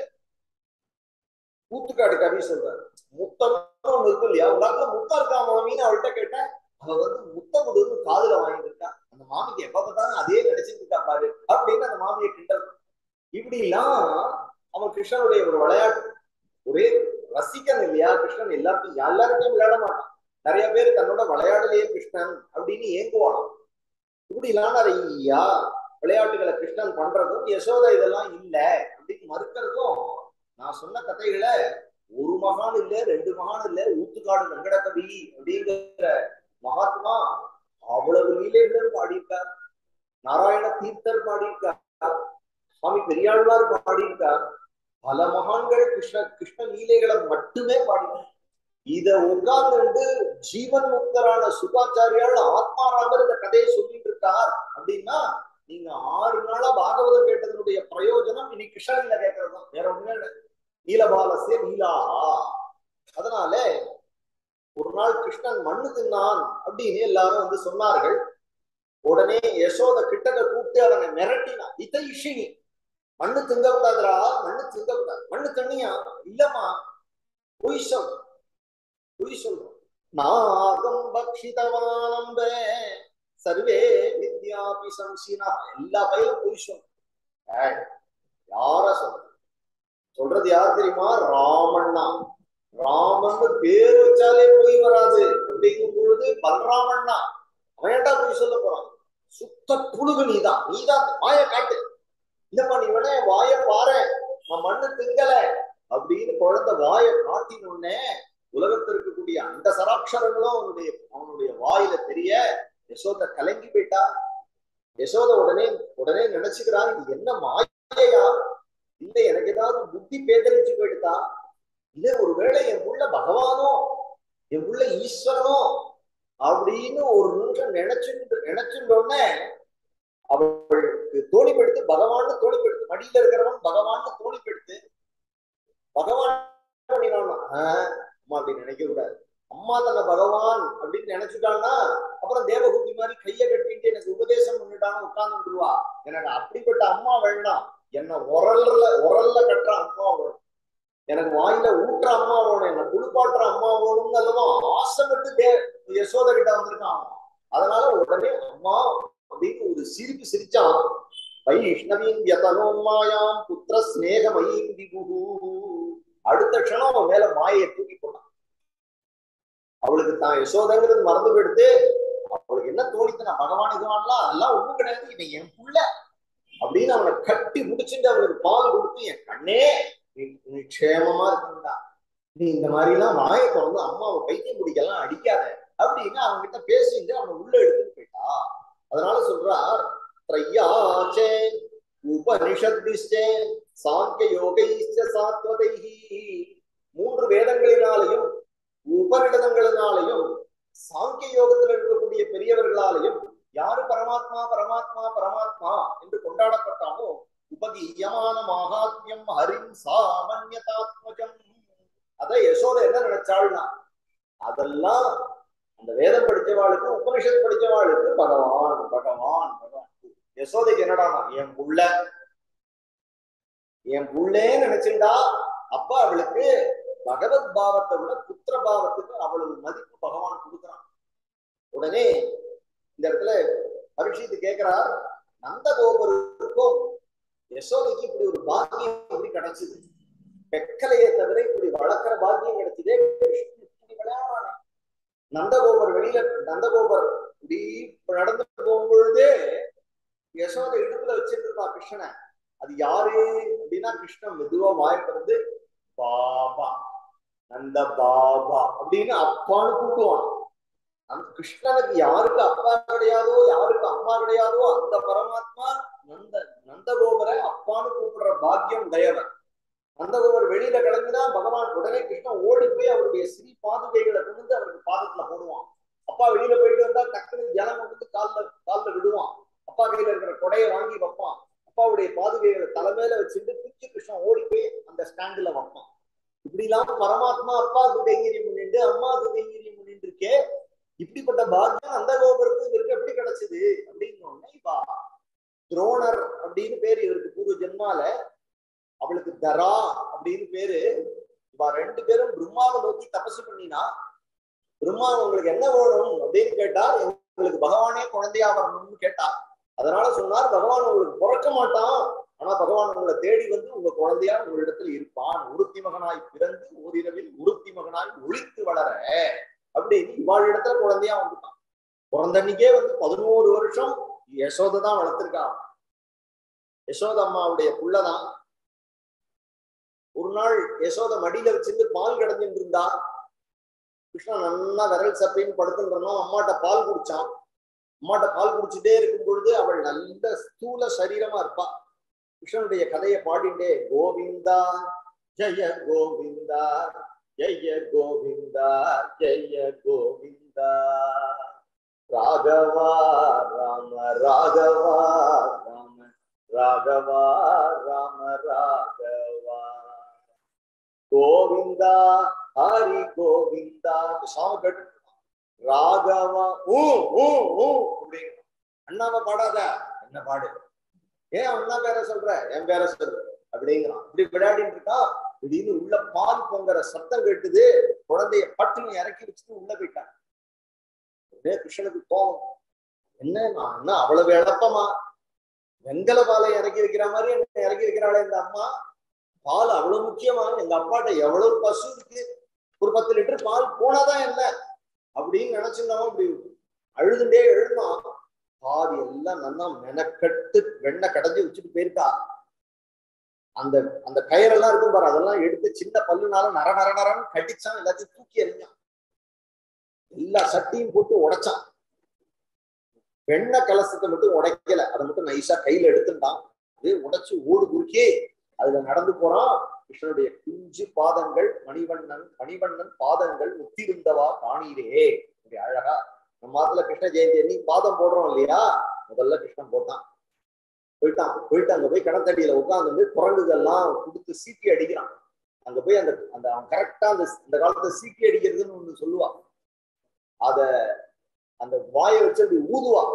கூத்துக்காடு கவி சொல்றாரு முத்தம் ஒண்ணு இருக்கும் இல்லையா உங்க வாக்குல முத்தம் இருக்கா மாமின்னு அவள்கிட்ட கேட்டேன் அவ வந்து முத்தம் கொடுன்னு காதுல வாங்கிட்டு இருக்கா அந்த மாமிக்கு எப்ப பார்த்தாலும் அதே நினைச்சிட்டு இருக்கா பாரு அப்படின்னு அந்த மாமியை கிண்டல் இப்படி எல்லாம் அவன் கிருஷ்ணனுடைய ஒரு விளையாட்டு ஒரே ரசிக்கன் இல்லையா கிருஷ்ணன் எல்லாத்தையும் எல்லார்ட்டையும் விளையாட மாட்டான் நிறைய பேர் தன்னோட விளையாடலையே கிருஷ்ணன் அப்படின்னு ஏங்குவான் இப்படி எல்லாம் நிறையா விளையாட்டுகளை கிருஷ்ணன் பண்றதும் யசோதா இதெல்லாம் இல்ல அப்படின்னு மறுக்கிறதும் நான் சொன்ன கதைகளை ஒரு மகான் இல்ல ரெண்டு மகான் இல்ல ஊத்துக்காடு வெங்கடகவி அப்படிங்கிற மகாத்மா அவ்வளவு லீலைகளும் பாடியிருக்கார் நாராயண தீர்த்தர் பாடியிருக்கார் சுவாமி பெரியாழ்வார் பாடியிருக்கார் பல மகான்கள் கிருஷ்ண கிருஷ்ண லீலைகளை மட்டுமே பாடினார் இத உட்கார்ந்து ஜீவன் முக்தரான சுகாச்சாரியால் ஆத்மாராமர் இந்த கதையை சொல்லிட்டு இருக்கார் அப்படின்னா நீங்க ஆறு நாளா பாகவதம் கேட்டதனுடைய பிரயோஜனம் இனி கிருஷ்ணனில கேட்கறது தான் வேற ஒண்ணுமே இல்லை நீலபாலசிய நீலாஹா அதனால ஒரு நாள் கிருஷ்ணன் மண்ணு தின்னான் அப்படின்னு எல்லாரும் வந்து சொன்னார்கள் உடனே யசோத கிட்டக்க கூப்பிட்டு அவனை மிரட்டினான் இத இஷினி மண்ணு திங்க கூடாதுரா மண்ணு திங்க கூடாது மண்ணு தண்ணியா இல்லம்மா பொய் சொல் பொய் சொல்றோம் நாகம் பக்ஷிதவானம்ப சர்வே வித்யாபி சம்சினா எல்லா பயிலும் பொய் சொல்றோம் யார சொல்ற சொல்றது யார் தெரியுமா ராமண்ணா ராமன் பேர் வச்சாலே போய் வராது அப்படிங்கும் பொழுது பல்ராமண்ணா அவன் ஏன்டா போய் சொல்ல போறான் சுத்த புழுகு நீதான் நீதான் வாய காட்டு இல்லம்மா நீ வேணா வாய பாரு நான் மண்ணு திங்கல அப்படின்னு குழந்தை வாய காட்டினோடனே உலகத்தில் இருக்கக்கூடிய அந்த சராட்சரங்களும் அவனுடைய அவனுடைய வாயில தெரிய யசோத கலங்கி போயிட்டா யசோத உடனே உடனே நினைச்சுக்கிறான் இது என்ன மாயையா இல்ல எனக்கு ஏதாவது புத்தி பேதலிச்சு போயிடுதா இல்ல ஒருவேளை என் புள்ள பகவானோ என் புள்ள ஈஸ்வரனோ அப்படின்னு ஒரு நிமிஷம் நினைச்சுட்டு நினைச்சுட்டோடனே அவளுக்கு தோணிப்படுத்து பகவான்னு தோணிப்படுத்து மடியில இருக்கிறவன் பகவான்னு தோணிப்படுத்து பகவான் பண்ணினான்னா அம்மா அப்படி நினைக்க கூடாது அம்மா தன்னை பகவான் அப்படின்னு நினைச்சுட்டான்னா அப்புறம் தேவகுதி மாதிரி கைய கட்டிட்டு எனக்கு உபதேசம் பண்ணிட்டான்னு உட்கார்ந்துருவா எனக்கு அப்படிப்பட்ட அம்மா வேண்டாம் என்ன உரல்ல உரல்ல கட்டுற அம்மா வேணும் எனக்கு வாயில ஊட்டுற அம்மா வேணும் என்ன குளிப்பாட்டுற அம்மா வேணும்னு அல்லவா ஆசைப்பட்டு தே யசோத கிட்ட வந்திருக்கான் அதனால உடனே அம்மா அப்படின்னு ஒரு சிரிப்பு சிரிச்சான் வைஷ்ணவீம் யதனோமாயாம் புத்திர ஸ்நேகமயீம் விபுகு அடுத்த க்ஷணம் அவன் மேல மாயை தூக்கி போட்டான் அவளுக்கு தான் யசோதங்கிறது மறந்து போயிடுத்து அவளுக்கு என்ன தோணித்து நான் பகவான் இதுவான்லாம் அதெல்லாம் ஒண்ணும் கிடையாது இவன் என் புள்ள அப்படின்னு அவனை கட்டி முடிச்சுட்டு அவனுக்கு பால் கொடுத்து என் கண்ணே நீ நீ க்ஷேமமா இருக்கா நீ இந்த மாதிரி எல்லாம் வாயை திறந்து அம்மாவை பைத்தியம் பிடிக்கலாம் அடிக்காத அப்படின்னு அவங்க கிட்ட பேசிட்டு அவனை உள்ள எடுத்துட்டு போயிட்டா அதனால சொல்றார் த்ரையாச்சே உபனிஷத்பிஷ்டே சாங்கிய யோகைச்ச சாத்வதைஹி மூன்று வேதங்களினாலையும் உபநிடதங்களினாலையும் சாங்கிய யோகத்தில் இருக்கக்கூடிய பெரியவர்களாலையும் யாரு பரமாத்மா பரமாத்மா பரமாத்மா என்று கொண்டாடப்பட்டாலோ உபகீயமான மகாத்மியம் ஹரிம் சாமன்யதாத்மஜம் அத யசோத என்ன நினைச்சாள்னா அதெல்லாம் அந்த வேதம் படிச்சவாளுக்கு உபனிஷத் படிச்சவாளுக்கு பகவான் பகவான் பகவான் யசோதைக்கு என்னடானா என் புள்ள என் புள்ளே நினைச்சுண்டா அப்ப அவளுக்கு பகவத் பாவத்தை விட புத்திர பாவத்துக்கு அவ்வளவு மதிப்பு பகவான் கொடுக்குறான் உடனே இந்த இடத்துல பரீட்சித்து கேட்கிறார் நந்தகோபருக்கும் யசோதைக்கு இப்படி ஒரு பாக்கியம் எப்படி கிடைச்சது பெக்கலையை தவிர இப்படி வளர்க்கிற பாக்கியம் கிடைச்சதே கிருஷ்ணன் இப்படி விளையாடுறானே நந்தகோபர் வெளியில நந்தகோபர் இப்படி நடந்து போகும்பொழுதே யசோதை இடுப்புல வச்சுட்டு இருப்பா கிருஷ்ணனை அது யாரு அப்படின்னா கிருஷ்ணன் மெதுவா வாய்ப்பிருந்து பாபா நந்த பாபா அப்படின்னு அப்பான்னு கூப்பிடுவான் அந்த கிருஷ்ணனுக்கு யாருக்கு அப்பா கிடையாதோ யாருக்கு அம்மா கிடையாதோ அந்த பரமாத்மா நந்த நந்தகோபரை அப்பான்னு கூப்பிடுற பாக்கியம் உடையவன் நந்தகோபர் வெளியில கிளம்பினா பகவான் உடனே கிருஷ்ணன் ஓடி போய் அவருடைய ஸ்ரீ பாதுகைகளை கொண்டு வந்து அவருக்கு பாதத்துல போடுவான் அப்பா வெளியில போயிட்டு வந்தா டக்குனு ஜலம் கொண்டு கால்ல கால்ல விடுவான் அப்பா கையில இருக்கிற கொடையை வாங்கி வைப்பான் அப்பாவுடைய பாதுகைகளை தலைமையில வச்சுட்டு குச்சி கிருஷ்ணன் ஓடி போய் அந்த ஸ்டாண்டுல வைப்பான் இப்படி இல்லாம பரமாத்மா அப்பாவுக்கு கைங்கரியம் பண்ணிட்டு அம்மாவுக்கு கைங்கரியம் பண்ணிட்டு இருக்கே இப்படிப்பட்ட பாக்கியம் அந்த கோபுரத்துக்கு இவருக்கு எப்படி கிடைச்சது அப்படின்னு இப்பா துரோணர் அப்படின்னு பேரு இவருக்கு பூர்வ ஜென்மால அவளுக்கு தரா அப்படின்னு பேரு இவா ரெண்டு பேரும் பிரம்மாவை நோக்கி தபசு பண்ணினா பிரம்மா உங்களுக்கு என்ன வேணும் அப்படின்னு கேட்டா உங்களுக்கு பகவானே குழந்தையா வரணும்னு கேட்டா அதனால சொன்னார் பகவான் உங்களுக்கு பிறக்க மாட்டான் ஆனா பகவான் உங்களை தேடி வந்து உங்க குழந்தையா உங்களிடத்தில் இருப்பான் உருத்தி மகனாய் பிறந்து ஓரிரவில் உருத்தி மகனாய் ஒழித்து வளர அப்படின்னு இவாள் இடத்துல குழந்தையா வந்துட்டான் பிறந்த அன்னைக்கே வந்து பதினோரு வருஷம் யசோதை தான் வளர்த்திருக்கான் யசோத அம்மாவுடைய புள்ளதான் ஒரு நாள் யசோத மடியில வச்சிருந்து பால் கிடந்துட்டு இருந்தா கிருஷ்ணன் நல்லா விரல் சப்பைன்னு படுத்துன்றோம் அம்மாட்ட பால் குடிச்சான் அம்மாட்ட பால் குடிச்சுட்டே இருக்கும் பொழுது அவள் நல்ல ஸ்தூல சரீரமா இருப்பா கிருஷ்ணனுடைய கதையை பாடிண்டே கோவிந்தா ஜெய கோவிந்தா ஜெய கோவிந்தா ஜெய கோவிந்தா ராகவா ராம ராகவா ராம ராகவா ராம ராகவா கோவிந்தா ஹரி கோவிந்தா சாம கேட்டு ராகவா ஊ ஊ ஊ அப்படின்னு அண்ணாவை பாடாத என்ன பாடு ஏன் அண்ணா பேர சொல்ற என் பேர சொல்லு அப்படிங்கிறான் இப்படி விளையாடிட்டு இருக்கா திடீர்னு உள்ள பால் பொங்குற சத்தம் கேட்டுது குழந்தைய பட்டுன்னு இறக்கி வச்சுட்டு உள்ள போயிட்டான் உடனே கிருஷ்ணனுக்கு கோவம் என்ன நான் என்ன அவ்வளவு இழப்பமா வெங்கல பாலை இறக்கி வைக்கிற மாதிரி என்ன இறக்கி வைக்கிறாளே இந்த அம்மா பால் அவ்வளவு முக்கியமா எங்க அப்பாட்ட எவ்வளவு பசு இருக்கு ஒரு பத்து லிட்டர் பால் போனாதான் என்ன அப்படின்னு நினைச்சிருந்தவன் இப்படி அழுதுண்டே எழுந்தான் பாதி எல்லாம் நல்லா மெனக்கட்டு வெண்ணெய் கடைஞ்சி வச்சுட்டு போயிருக்கா அந்த அந்த கயிறெல்லாம் இருக்கும் பாரு அதெல்லாம் எடுத்து சின்ன பல்லுனால நர நர நரன்னு கடிச்சான் எல்லாத்தையும் தூக்கி எறிஞ்சான் எல்லா சட்டியும் போட்டு உடைச்சான் வெண்ணெய் கலசத்தை மட்டும் உடைக்கல அதை மட்டும் நைஸா கையில எடுத்துட்டான் அது உடைச்சு ஓடு குறுக்கே அதுல நடந்து போறான் கிருஷ்ணனுடைய குஞ்சு பாதங்கள் மணிவண்ணன் மணிவண்ணன் பாதங்கள் முத்திருந்தவா காணீரே அப்படி அழகா நம்ம மாதத்துல கிருஷ்ண ஜெயந்தி அன்னைக்கு பாதம் போடுறோம் இல்லையா முதல்ல கிருஷ்ணன் போட்டான் போயிட்டான் போயிட்டு அங்க போய் கடத்தடியில உட்கார்ந்து வந்து குரங்குகள்லாம் கொடுத்து சீட்டி அடிக்கிறான் அங்க போய் அந்த அந்த அவன் கரெக்டா அந்த இந்த காலத்துல சீட்டி அடிக்கிறதுன்னு ஒண்ணு சொல்லுவான் அத அந்த வாயை வச்சு அப்படி ஊதுவா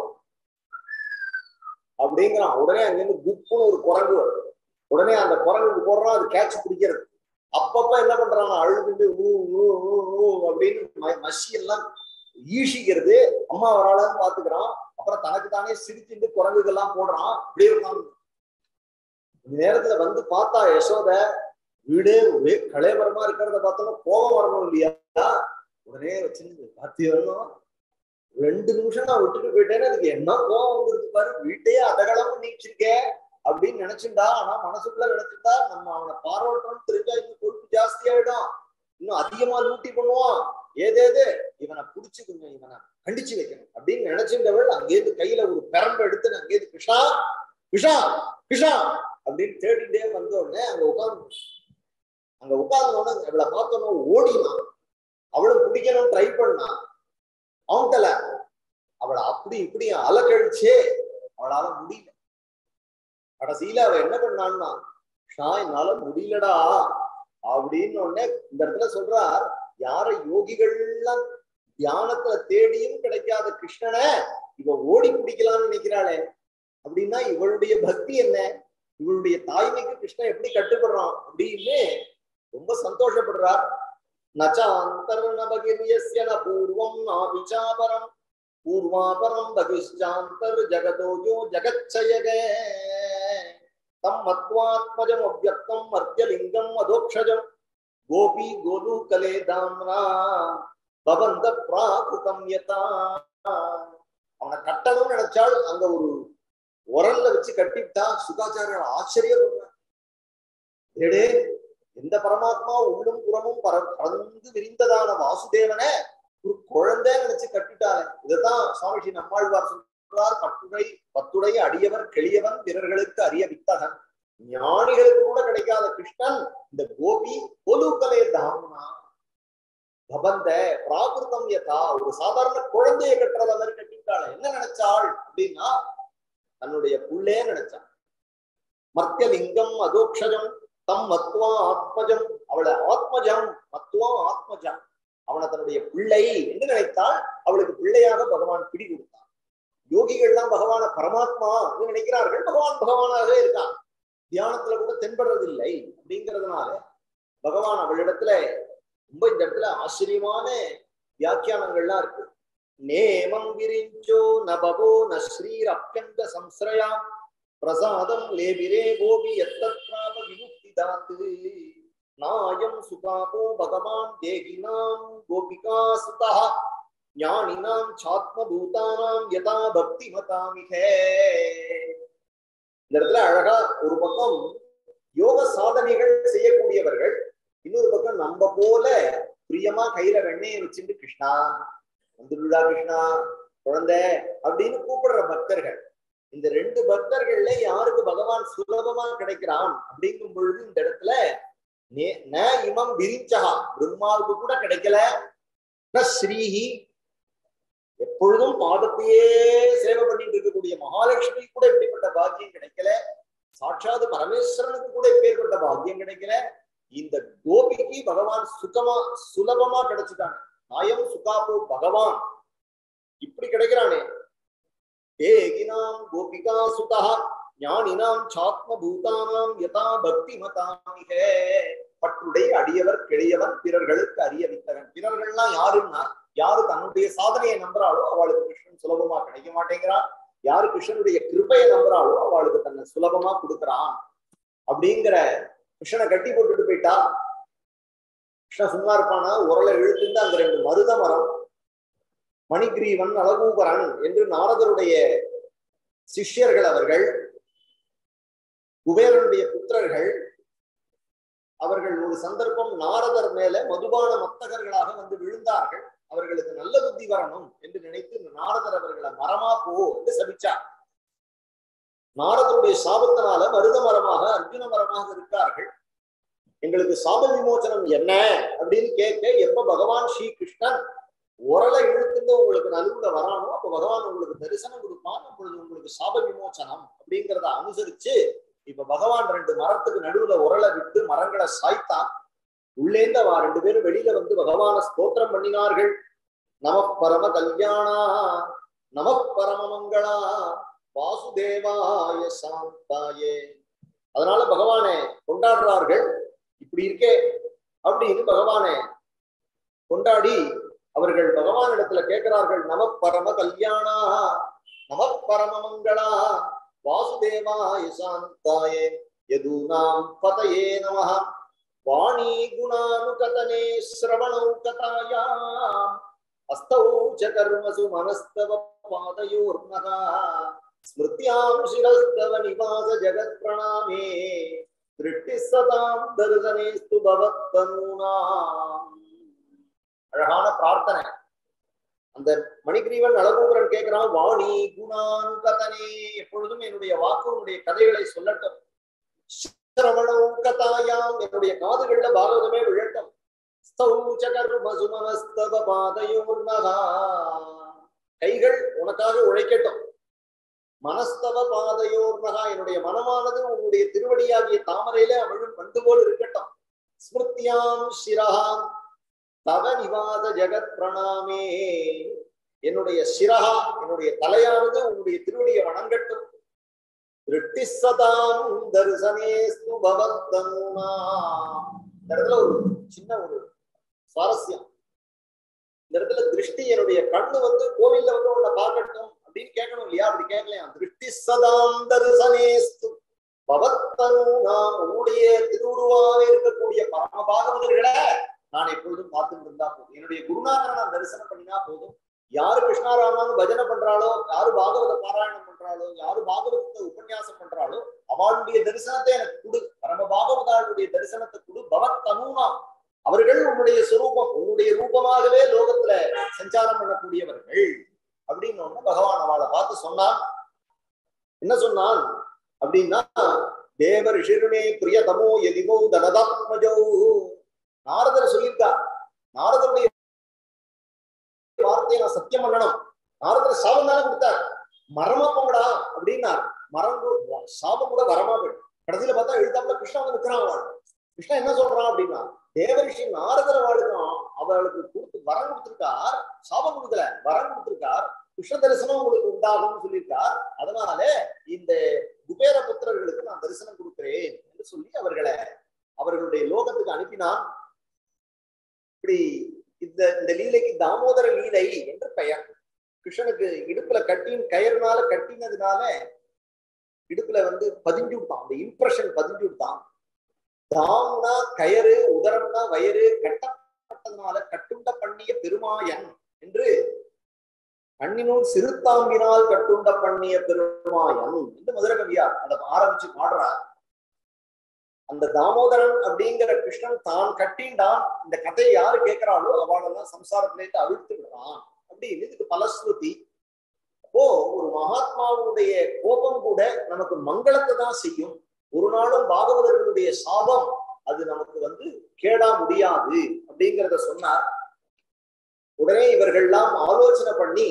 அப்படிங்கிறான் உடனே அங்கிருந்து குப்புன்னு ஒரு குரங்கு வருது உடனே அந்த குரங்குக்கு போடுறான் அது கேட்ச் பிடிக்கிறது அப்பப்ப என்ன பண்றான் அழுதுட்டு ஊ ஊ ஊ ஊ அப்படின்னு ம- மசி எல்லாம் ஈஷிக்கிறது அம்மா வராளன்னு பாத்துக்கிறான் அப்புறம் தனக்கு தானே சிரிச்சுட்டு குரங்குகள்லாம் போடுறான் அப்படியே உட்காந்து இந்த நேரத்துல வந்து பார்த்தா யசோத வீடே ஒரே கலைவரமா இருக்கிறத பார்த்தோம்னா கோபம் வரணும் இல்லையா உடனே வச்சிருந்து பாத்தி வரணும் ரெண்டு நிமிஷம் நான் விட்டுட்டு போயிட்டேன்னு அதுக்கு என்ன கோபம் வந்துருக்கு பாரு வீட்டையே அதகலமா நீச்சிருக்கேன் அப்படின்னு நினைச்சுண்டா ஆனா மனசுக்குள்ள நினைச்சுட்டா நம்ம அவனை பாராட்டுறோம்னு தெரிஞ்சா இன்னும் பொறுப்பு ஜாஸ்தி ஆயிடும் இன்னும் அதிகமா லூட்டி பண்ணுவான் ஏதேது இவனை புடிச்சு கொஞ்சம் இவனை கண்டிச்சு வைக்கணும் அப்படின்னு நினைச்சிருந்தவள் அங்கேருந்து கையில ஒரு பெரம்பு எடுத்து அங்கேருந்து கிருஷ்ணா கிருஷ்ணா கிருஷ்ணா அப்படின்னு தேடிட்டே வந்த உடனே அங்க உட்கார்ந்து அங்க உட்கார்ந்த உடனே அவளை பார்த்தோன்னு ஓடினான் அவளும் பிடிக்கணும் ட்ரை பண்ணான் அவன்கிட்ட அவளை அப்படி இப்படி அலக்கழிச்சே அவளால முடியல கடைசியில அவ என்ன பண்ணான்னா ஷா என்னால முடியலடா அப்படின்னு உடனே இந்த இடத்துல சொல்றார் யார யோகிகள்லாம் தியானத்துல தேடியும் கிடைக்காத கிருஷ்ணனை இவ ஓடி பிடிக்கலாம்னு நினைக்கிறாளே அப்படின்னா இவளுடைய பக்தி என்ன இவளுடைய தாய்மைக்கு கிருஷ்ணன் எப்படி கட்டுப்படுறான் அப்படின்னு ரொம்ப சந்தோஷப்படுறார் நச்சாந்தர்ணபகிரியஸ்ய ந பூர்வம் நாபிச்சாபரம் பூர்வாபரம் பகிஷ்டாந்தர் ஜகதோஜோ ஜகச்சயகே தம் மத்வாத்மஜம் அவ்யக்தம் மர்த்தியலிங்கம் அதோக்ஷஜம் கோபி கோலூகலே தாம்னா பவந்த பிராகுதம் யதா அவனை கட்டணும்னு நினைச்சால் அங்க ஒரு உரல்ல வச்சு கட்டிவிட்டா சுகாச்சாரியர் ஆச்சரியப்படுறார் ஏடே எந்த பரமாத்மா உள்ளும் புறமும் பர பறந்து விரிந்ததான வாசுதேவனை ஒரு குழந்தை நினைச்சு கட்டிட்டாரு இதுதான் சுவாமி ஸ்ரீ நம்மாழ்வார் சொல்றார் பட்டுடை பத்துடைய அடியவர் கெளியவன் பிறர்களுக்கு அரிய வித்தகன் ஞானிகளுக்கு கூட கிடைக்காத கிருஷ்ணன் இந்த கோபி பொலுக்கலே தாமனா பபந்த பிராகிருதம் யதா ஒரு சாதாரண குழந்தையை கட்டுறத மாதிரி கட்டிட்டாள் என்ன நினைச்சாள் அப்படின்னா தன்னுடைய புள்ளே நினைச்சாள் மர்த்தியலிங்கம் அதோக்ஷஜம் தம் மத்வா ஆத்மஜம் அவளை ஆத்மஜம் மத்வா ஆத்மஜம் அவனை தன்னுடைய பிள்ளை என்று நினைத்தால் அவளுக்கு பிள்ளையாக பகவான் பிடி கொடுத்தான் யோகிகள்லாம் பகவான பரமாத்மா என்று நினைக்கிறார்கள் பகவான் பகவானாகவே இருக்கான் தியானத்துல கூட தென்படுறதில்லை அப்படிங்கிறதுனால பகவான் அவளிடத்துல ரொம்ப இந்த இடத்துல ஆச்சரியமான வியாக்கியானங்கள்லாம் இருக்கு நேமம் விரிஞ்சோ நபவோ ந ஸ்ரீர் அப்பியங்க சம்ஸ்ரயா பிரசாதம் லேபிரே கோபி எத்தத்ராப விமுக்தி தாத்து நாயம் சுகாபோ பகவான் தேகினாம் கோபிகா சுதா ஞானினாம் சாத்மபூதானாம் யதா பக்தி மதாமிகே இந்த இடத்துல அழகா ஒரு பக்கம் யோக சாதனைகள் செய்யக்கூடியவர்கள் இன்னொரு பக்கம் நம்ம போல பிரியமா கையில வெண்ணையை வச்சுட்டு கிருஷ்ணா வந்துடுடா கிருஷ்ணா குழந்தை அப்படின்னு கூப்பிடுற பக்தர்கள் இந்த ரெண்டு பக்தர்கள்ல யாருக்கு பகவான் சுலபமா கிடைக்கிறான் அப்படிங்கும் பொழுது இந்த இடத்துல ந இமம் விரிஞ்சகா பிரம்மாவுக்கு கூட கிடைக்கல ந ஸ்ரீஹி எப்பொழுதும் பாதத்தையே சேவை பண்ணிட்டு இருக்கக்கூடிய மகாலட்சுமி கூட இப்படிப்பட்ட பாக்கியம் கிடைக்கல சாட்சாத் பரமேஸ்வரனுக்கு கூட இப்பேற்பட்ட பாக்கியம் கிடைக்கல இந்த கோபிக்கு பகவான் சுகமா சுலபமா கிடைச்சிட்டாங்க நாயம் சுகாபு பகவான் இப்படி கிடைக்கிறானே ஏகினாம் கோபிகா சுதா ஞானினாம் சாத்ம பூதானாம் யதா பக்தி மதாமிகே பற்றுடை அடியவர் கிளையவன் பிறர்களுக்கு அறிய வித்தகன் பிறர்கள்லாம் யாருன்னா யாரு தன்னுடைய சாதனையை நம்புறாளோ அவளுக்கு கிருஷ்ணன் சுலபமா கிடைக்க மாட்டேங்கிறான் யாரு கிருஷ்ணனுடைய கிருப்பையை நம்புறாளோ அவளுக்கு தன்னை சுலபமா கொடுக்கறான் அப்படிங்கிற கிருஷ்ணனை கட்டி போட்டுட்டு போயிட்டா கிருஷ்ணன் சும்மா இருப்பானா உரலை இழுத்துட்டு அந்த ரெண்டு மருத மரம் மணிகிரீவன் அழகூபரன் என்று நாரதருடைய சிஷ்யர்கள் அவர்கள் குபேரனுடைய புத்திரர்கள் அவர்கள் ஒரு சந்தர்ப்பம் நாரதர் மேல மதுபான மத்தகர்களாக வந்து விழுந்தார்கள் அவர்களுக்கு நல்ல புத்தி வரணும் என்று நினைத்து நாரதர் அவர்களை மரமா போ என்று சபிச்சார் நாரதருடைய சாபத்தினால மருத மரமாக அர்ஜுன மரமாக இருக்கார்கள் எங்களுக்கு சாப விமோச்சனம் என்ன அப்படின்னு கேட்க எப்ப பகவான் ஸ்ரீ கிருஷ்ணன் உரலை இழுத்துட்டு உங்களுக்கு நலுவுல வரானோ அப்ப பகவான் உங்களுக்கு தரிசனம் கொடுப்பான் அப்பொழுது உங்களுக்கு சாப விமோச்சனம் அப்படிங்கிறத அனுசரிச்சு இப்ப பகவான் ரெண்டு மரத்துக்கு நடுவுல உரலை விட்டு மரங்களை சாய்த்தான் உள்ளேந்து அவ ரெண்டு பேரும் வெளியில வந்து பகவான ஸ்தோத்திரம் பண்ணினார்கள் நம பரம கல்யாணா நம பரம மங்களா வாசுதேவாய சாந்தாயே அதனால பகவானை கொண்டாடுறார்கள் இப்படி இருக்கே அப்படின்னு பகவானை கொண்டாடி அவர்கள் பகவானிடத்துல கேட்கிறார்கள் நம பரம கல்யாணா நம பரம மங்களா வாசுதேவாய சாந்தாயே யதூனாம் பதயே நம வாணி குணானுகதனே ஸ்ரவணௌ கதாயாம் அஸ்தௌ ச கர்மசு மனஸ்தவ பாதயோர்மகா ஸ்மிருத்யாம் சிரஸ்தவ நிவாச ஜகத் பிரணாமே திருஷ்டி சதாம் தரிசனேஸ்து பவத்தனூனாம் அழகான பிரார்த்தனை அந்த மணிகிரீவன் அழகூபரன் கேட்கிறான் வாணி குணானுகதனே எப்பொழுதும் என்னுடைய வாக்கு உன்னுடைய கதைகளை சொல்லட்டும் சிரவணம் கதாயாம் என்னுடைய காதுகள்ல பாகவதமே விழட்டும் கைகள் உனக்காக உழைக்கட்டும் மனஸ்தவ பாதையோர்மகா என்னுடைய மனமானது உன்னுடைய திருவடியாகிய தாமரையில அமிழும் பண்டு போல் இருக்கட்டும் ஸ்மிருத்தியாம் சிரஹாம் தவ நிவாத ஜெகத் பிரணாமே என்னுடைய சிரஹா என்னுடைய தலையானது உன்னுடைய திருவடியை வணங்கட்டும் திருஷ்டி சதாம் தரிசனேஸ்து பவத்தனுனா இந்த இடத்துல ஒரு சின்ன ஒரு சுவாரஸ்யம் இந்த இடத்துல திருஷ்டி என்னுடைய கண்ணு வந்து கோவில்ல வந்து உன்னை பார்க்கட்டும் அப்படின்னு கேட்கணும் இல்லையா அப்படி கேட்கலையா திருஷ்டி சதாம் தரிசனேஸ்து பவத்தனு நாம் உன்னுடைய திருவுருவாக இருக்கக்கூடிய பரம பாகவதர்களை நான் எப்பொழுதும் பார்த்துட்டு இருந்தா போதும் என்னுடைய குருநாதரை நான் தரிசனம் பண்ணினா போதும் யாரு கிருஷ்ணாராமான்னு பஜனை பண்றாளோ யாரு பாகவத பாராயணம் பண்றாளோ யாரு பாகவதத்தை உபன்யாசம் பண்றாளோ அவளுடைய தரிசனத்தை எனக்கு கொடு பரம பாகவதாளுடைய தரிசனத்தை கொடு பவத் தனூனா அவர்கள் உன்னுடைய சுரூபம் உன்னுடைய ரூபமாகவே லோகத்துல சஞ்சாரம் பண்ணக்கூடியவர்கள் அப்படின்னு ஒண்ணு பகவான் அவளை பார்த்து சொன்னான் என்ன சொன்னான் அப்படின்னா தேவ ரிஷிருணே பிரியதமோ எதிமோ தனதாத்மஜோ நாரதர் சொல்லியிருக்கார் நாரதருடைய வார்த்தையை நான் சத்தியம் பண்ணணும் நாரதர் சாபம் தானே கொடுத்தார் மரமா போங்கடா அப்படின்னார் மரம் கூட- சாபம் கூட வரமா போயிடும் கடைசியில பார்த்தா எழுத்தாப்புல கிருஷ்ணா வந்து நிற்கிறான் அவள் கிருஷ்ணா என்ன சொல்றான் அப்படின்னா தேவரிஷி நாரதர் வாழுக்கும் அவளுக்கு கொடுத்து வரம் கொடுத்திருக்கார் சாபம் கொடுக்கல வரம் கொடுத்திருக்கார் கிருஷ்ண தரிசனம் உங்களுக்கு உண்டாகும்னு சொல்லியிருக்கார் அதனால இந்த குபேர புத்திரர்களுக்கு நான் தரிசனம் கொடுக்கிறேன் என்று சொல்லி அவர்களை அவர்களுடைய லோகத்துக்கு அனுப்பினான் இப்படி இந்த இந்த லீலைக்கு தாமோதர லீலை என்று பெயர் கிருஷ்ணனுக்கு இடுப்புல கட்டின் கயிறுனால கட்டினதுனால இடுப்புல வந்து பதிஞ்சு விட்டான் அந்த இம்ப்ரெஷன் பதிஞ்சு விட்டான் தாம்னா கயறு உதரம்னா வயறு கட்டப்பட்டதுனால கட்டுண்ட பண்ணிய பெருமாயன் என்று கண்ணினுள் சிறுத்தாம்பினால் கட்டுண்ட பண்ணிய பெருமாயன் என்று மதுர கவியார் அதை ஆரம்பிச்சு பாடுறார் அந்த தாமோதரன் அப்படிங்கிற கிருஷ்ணன் தான் கட்டின்டான் இந்த கதையை யாரு கேட்கிறாளோ அவளெல்லாம் சம்சாரத்திலேருந்து அவிழ்த்து விடுறான் அப்படின்னு இதுக்கு பலஸ்ருதி அப்போ ஒரு மகாத்மாவுடைய கோபம் கூட நமக்கு மங்களத்தை தான் செய்யும் ஒரு நாளும் பாகவதர்களுடைய சாபம் அது நமக்கு வந்து கேடா முடியாது அப்படிங்கிறத சொன்னார் உடனே இவர்கள்லாம் ஆலோசனை பண்ணி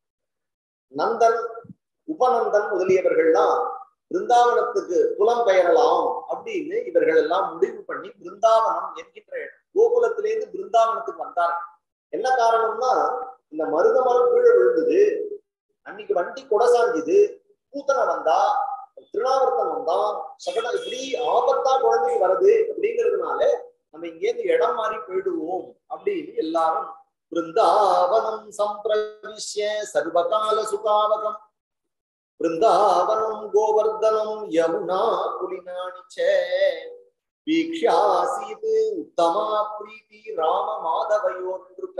நந்தன் உபநந்தன் முதலியவர்கள்லாம் பிருந்தாவனத்துக்கு புலம் பெயரலாம் அப்படின்னு இவர்கள் எல்லாம் முடிவு பண்ணி பிருந்தாவனம் என்கின்ற இடம் கோகுலத்திலேருந்து பிருந்தாவனத்துக்கு வந்தார் என்ன காரணம்னா இந்த மருத மரம் கீழே விழுந்தது அன்னைக்கு வண்டி கொடசாஞ்சுது பூத்தனை வந்தா திருநாவர்த்தன் வந்தான் சகட இப்படி ஆபத்தா குழந்தைக்கு வருது அப்படிங்கிறதுனால நம்ம இங்கேருந்து இடம் மாறி போயிடுவோம் அப்படின்னு எல்லாரும் பிருந்தாவனம் சம்பிரவிஷ்ய சர்வகால சுகாவகம் பிருந்தாவனம் கோவர்தனம் யமுனா புலினானி ச வீக்ஷாசீத் உத்தமா பிரீதி ராம மாதவையோன்றுப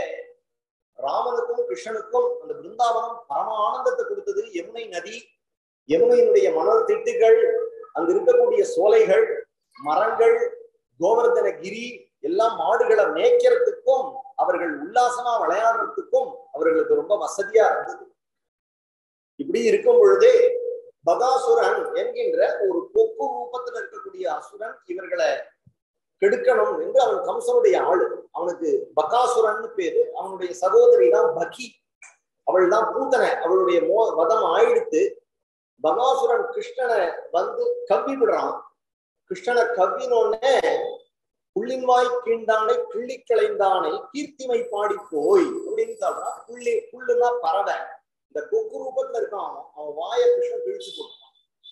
ராமனுக்கும் கிருஷ்ணனுக்கும் அந்த பிருந்தாவனம் பரம ஆனந்தத்தை கொடுத்தது யமுனை நதி யமுனையினுடைய மணல் திட்டுகள் அங்க இருக்கக்கூடிய சோலைகள் மரங்கள் கோவர்தனகிரி எல்லாம் மாடுகளை மேய்க்கிறதுக்கும் அவர்கள் உல்லாசமா விளையாடுறதுக்கும் அவர்களுக்கு ரொம்ப வசதியா இருந்தது இப்படி இருக்கும் பொழுதே பகாசுரன் என்கின்ற ஒரு கொக்கு ரூபத்துல இருக்கக்கூடிய அசுரன் இவர்களை கெடுக்கணும் என்று அவன் கம்சனுடைய ஆளு அவனுக்கு பகாசுரன் பேரு அவனுடைய சகோதரி தான் பகி அவள் தான் பூத்தனை அவளுடைய மோ வதம் ஆயிடுத்து பகாசுரன் கிருஷ்ணனை வந்து கவ்வி விடுறான் கிருஷ்ணனை கவ்வினோடனே புள்ளின்வாய் கீண்டானை கிள்ளி களைந்தானை கீர்த்திமை பாடி போய் அப்படின்னு சொல்றான் புள்ளி புல்லுன்னா பறவை இந்த கொக்கு ரூபத்துல இருக்கான் அவன் அவன் வாய கிருஷ்ணன் கிழிச்சு போட்டான்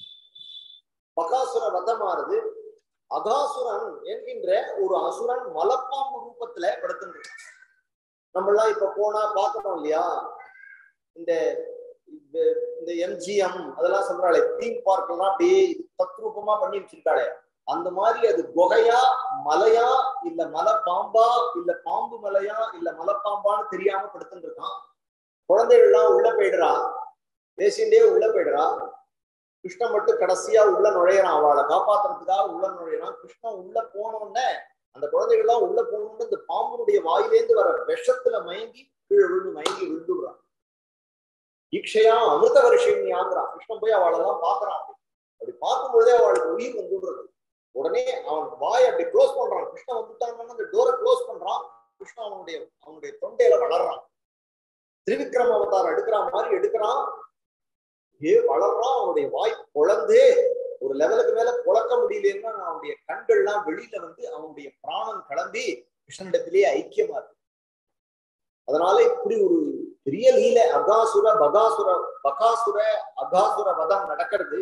பகாசுர வதமானது அகாசுரன் என்கின்ற ஒரு அசுரன் மலப்பாம்பு ரூபத்துல படுத்துருக்கான் நம்ம எல்லாம் இப்ப போனா பார்க்கணும் இல்லையா இந்த இந்த- இந்த எம்ஜிஎம் அதெல்லாம் சொல்றாளே தீம் பார்க் எல்லாம் அப்படியே தத்ரூபமா பண்ணி வச்சிருக்காளே அந்த மாதிரி அது குகையா மலையா இல்ல மலை பாம்பா இல்ல பாம்பு மலையா இல்ல மலைப்பாம்பான்னு தெரியாம படுத்துட்டு இருக்கான் குழந்தைகள் எல்லாம் உள்ள போயிடுறா பேசிண்டே உள்ள போயிடுறா கிருஷ்ணன் மட்டும் கடைசியா உள்ள நுழையிறான் அவளை காப்பாத்துறதுக்காக உள்ள நுழையிறான் கிருஷ்ணன் உள்ள போனோடனே அந்த குழந்தைகள் எல்லாம் உள்ள போனோடனே இந்த பாம்புடைய வாயிலேந்து வர விஷத்துல மயங்கி கீழே விழுந்து மயங்கி விழுந்துடுறான் ஈக்ஷையா அமிர்த வருஷியாங்கிறான் கிருஷ்ணன் போய் அவளெல்லாம் பாக்குறான் அப்படி அப்படி பார்க்கும் பொழுதே அவளுக்கு உயிர் வந்துடுறது உடனே அவன் வாயை அப்படி க்ளோஸ் பண்றான் கிருஷ்ணன் வந்துட்டான்னு அந்த டோரை க்ளோஸ் பண்றான் கிருஷ்ணன் அவனுடைய அவனுடைய தொண்டையில வளர்றான் திரிவிக்ரம அவதாரம் எடுக்கிற மாதிரி எடுக்கிறான் ஏ வளர்றான் அவனுடைய வாய் பொழந்து ஒரு லெவலுக்கு மேல புழக்க முடியலன்னா அவனுடைய கண்கள்லாம் வெளியில வந்து அவனுடைய பிராணன் கிளம்பி கிருஷ்ணனிடத்திலேயே ஐக்கியமா இருக்கு அதனால இப்படி ஒரு பெரிய லீலை அகாசுர பகாசுர பகாசுர அகாசுர வதம் நடக்கிறது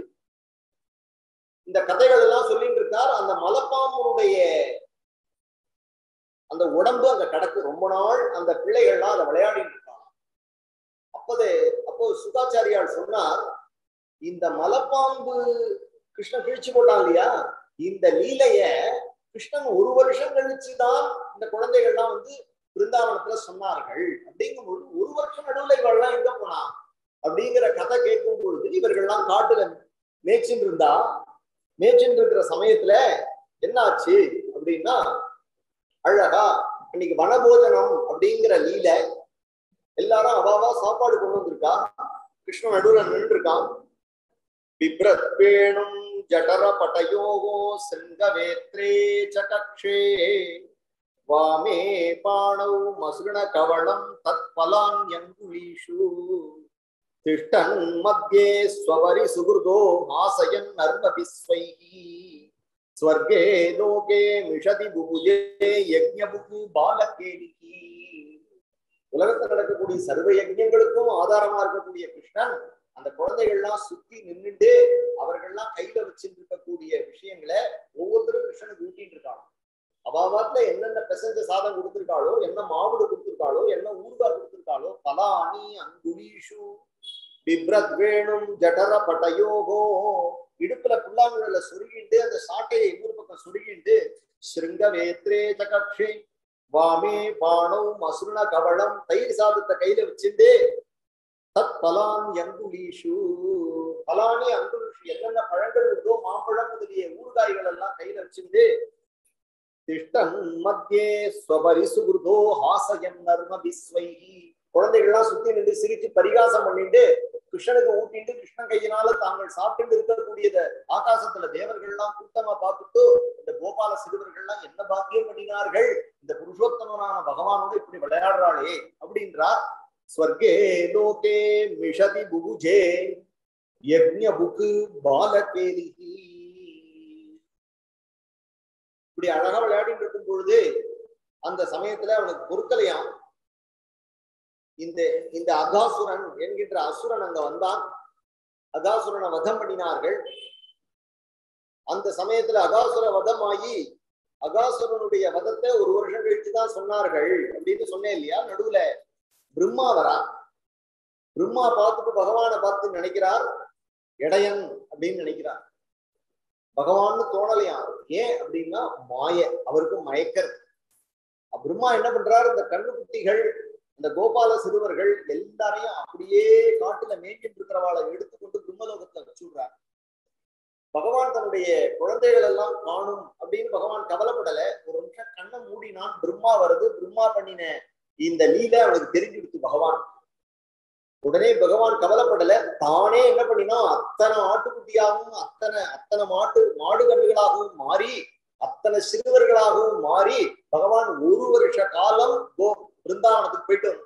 இந்த கதைகள் எல்லாம் சொல்லிட்டு இருக்கார் அந்த மலைப்பாம்புடைய அந்த உடம்பு அங்க கிடக்கு ரொம்ப நாள் அந்த பிள்ளைகள்லாம் அதை விளையாடிட்டு இருக்காங்க அப்போதே அப்போ சுகாச்சாரியால் சொன்னார் இந்த மலைப்பாம்பு கிருஷ்ணன் கிழிச்சு போட்டான் இல்லையா இந்த லீலைய கிருஷ்ணன் ஒரு வருஷம் கழிச்சுதான் இந்த குழந்தைகள்லாம் வந்து பிருந்தாவனத்துல சொன்னார்கள் அப்படிங்கும்போது ஒரு வருஷம் நடுவில் இவெல்லாம் எங்க போனா அப்படிங்கிற கதை கேட்கும் பொழுது இவர்கள்லாம் காட்டுல மேய்ச்சின்னு இருந்தா மேய்ச்சின்னு இருக்கிற சமயத்துல என்னாச்சு அப்படின்னா அழகா இன்னைக்கு வனபோஜனம் அப்படிங்கிற லீல எல்லாரும் அவாவா சாப்பாடு கொண்டு வந்திருக்கா கிருஷ்ணன் நடுவுல நின்று இருக்கான் பிப்ரத் வேணும் ஜடர பட்டயோகோ சிங்கவேத்ரே சகக்ஷே வாமே பாணௌ மசுரண கவளம் தத் பலான்யங்குலீஷு திஷ்டன் மத்தியே ஸ்வபரி சுகிருதோ ஆசயன் நர்மபிஸ்வைஹி ஸ்வர்கே லோகே மிஷதி புபுஜே யஜ்ஞபுகு பாலகேலிகி உலகத்தில் நடக்கக்கூடிய சர்வ யஜ்யங்களுக்கும் ஆதாரமா இருக்கக்கூடிய கிருஷ்ணன் அந்த குழந்தைகள்லாம் சுத்தி நின்றுட்டு அவர்கள்லாம் கையில வச்சுட்டு இருக்கக்கூடிய விஷயங்களை ஒவ்வொருத்தரும் கிருஷ்ணனுக்கு ஊட்டிட்டு இருக்காங்க அவாவாத்துல என்னென்ன பெசஞ்ச சாதம் கொடுத்திருக்காளோ என்ன மாவுடு கொடுத்திருக்காளோ என்ன ஊறுகாய் கொடுத்திருக்காளோ பலானி அங்குலீஷு பிப்ரத் வேணும் ஜடர பட்டயோகோ இடுப்புல புல்லாங்குழல சுருகிண்டு அந்த சாட்டையை இன்னொரு பக்கம் சுருகிண்டு ஸ்ருங்க வேத்ரே சகக்ஷே வாமே பாணம் மசுரண கவளம் தயிர் சாதத்தை கையில வச்சுட்டு தத் பலான் அங்குலீஷு பலானி அங்குலீஷு என்னென்ன பழங்கள் உண்டோ மாம்பழம் முதலிய ஊறுகாய்கள் எல்லாம் கையில வச்சுட்டு திஷ்டன் மத்தியே ஸ்வபரி சுகுருதோ ஹாசயன் நர்ம விஸ்வைஹி குழந்தைகள்லாம் சுத்தி நின்று சிரிச்சு பரிகாசம் பண்ணிட்டு கிருஷ்ணனுக்கு ஊட்டிட்டு கிருஷ்ணன் கையினால தாங்கள் சாப்பிட்டு இருக்கக்கூடியத ஆகாசத்துல தேவர்கள்லாம் கூட்டமா பார்த்துட்டு இந்த கோபால சிறுவர்கள்லாம் என்ன பாக்கியம் பண்ணினார்கள் இந்த புருஷோத்தமனான பகவானோட இப்படி விளையாடுறாளே அப்படின்றார் ஸ்வர்கே லோகே மிஷதி புபுஜே யஜ்ஞ புக்கு பாலகேலிஹி இப்படி அழகா விளையாடிட்டு இருக்கும் பொழுது அந்த சமயத்துல அவனுக்கு பொறுக்கலையாம் இந்த இந்த அகாசுரன் என்கின்ற அசுரன் அங்க வந்தான் அகாசுரனை வதம் பண்ணினார்கள் அந்த சமயத்துல அகாசுர வதம் ஆகி அகாசுரனுடைய வதத்தை ஒரு வருஷம் கழிச்சுதான் சொன்னார்கள் அப்படின்னு சொன்னேன் இல்லையா நடுவுல பிரம்மா வரா பிரம்மா பார்த்துட்டு பகவானை பார்த்து நினைக்கிறார் இடையன் அப்படின்னு நினைக்கிறார் பகவான்னு தோணலையாம் ஏன் அப்படின்னா மாய அவருக்கு மயக்கர் பிரம்மா என்ன பண்றாரு இந்த கண்ணுக்குட்டிகள் இந்த கோபால சிறுவர்கள் எல்லாரையும் அப்படியே காட்டுல மேய்ஞ்சிட்டு இருக்கிறவாளை எடுத்துக்கொண்டு பிரம்மலோகத்துல வச்சுடுறார் பகவான் தன்னுடைய குழந்தைகள் எல்லாம் காணும் அப்படின்னு பகவான் கவலைப்படல ஒரு நிமிஷம் கண்ணை மூடினான் பிரம்மா வருது பிரம்மா பண்ணின இந்த லீலை அவனுக்கு தெரிஞ்சுடுத்து பகவான் உடனே பகவான் கவலைப்படல தானே என்ன பண்ணினா அத்தனை ஆட்டுக்குட்டியாகவும் அத்தனை அத்தனை மாட்டு மாடு கன்றுகளாகவும் மாறி அத்தனை சிறுவர்களாகவும் மாறி பகவான் ஒரு வருஷ காலம் கோ பிருந்தாவனத்துக்கு போயிட்டு வந்து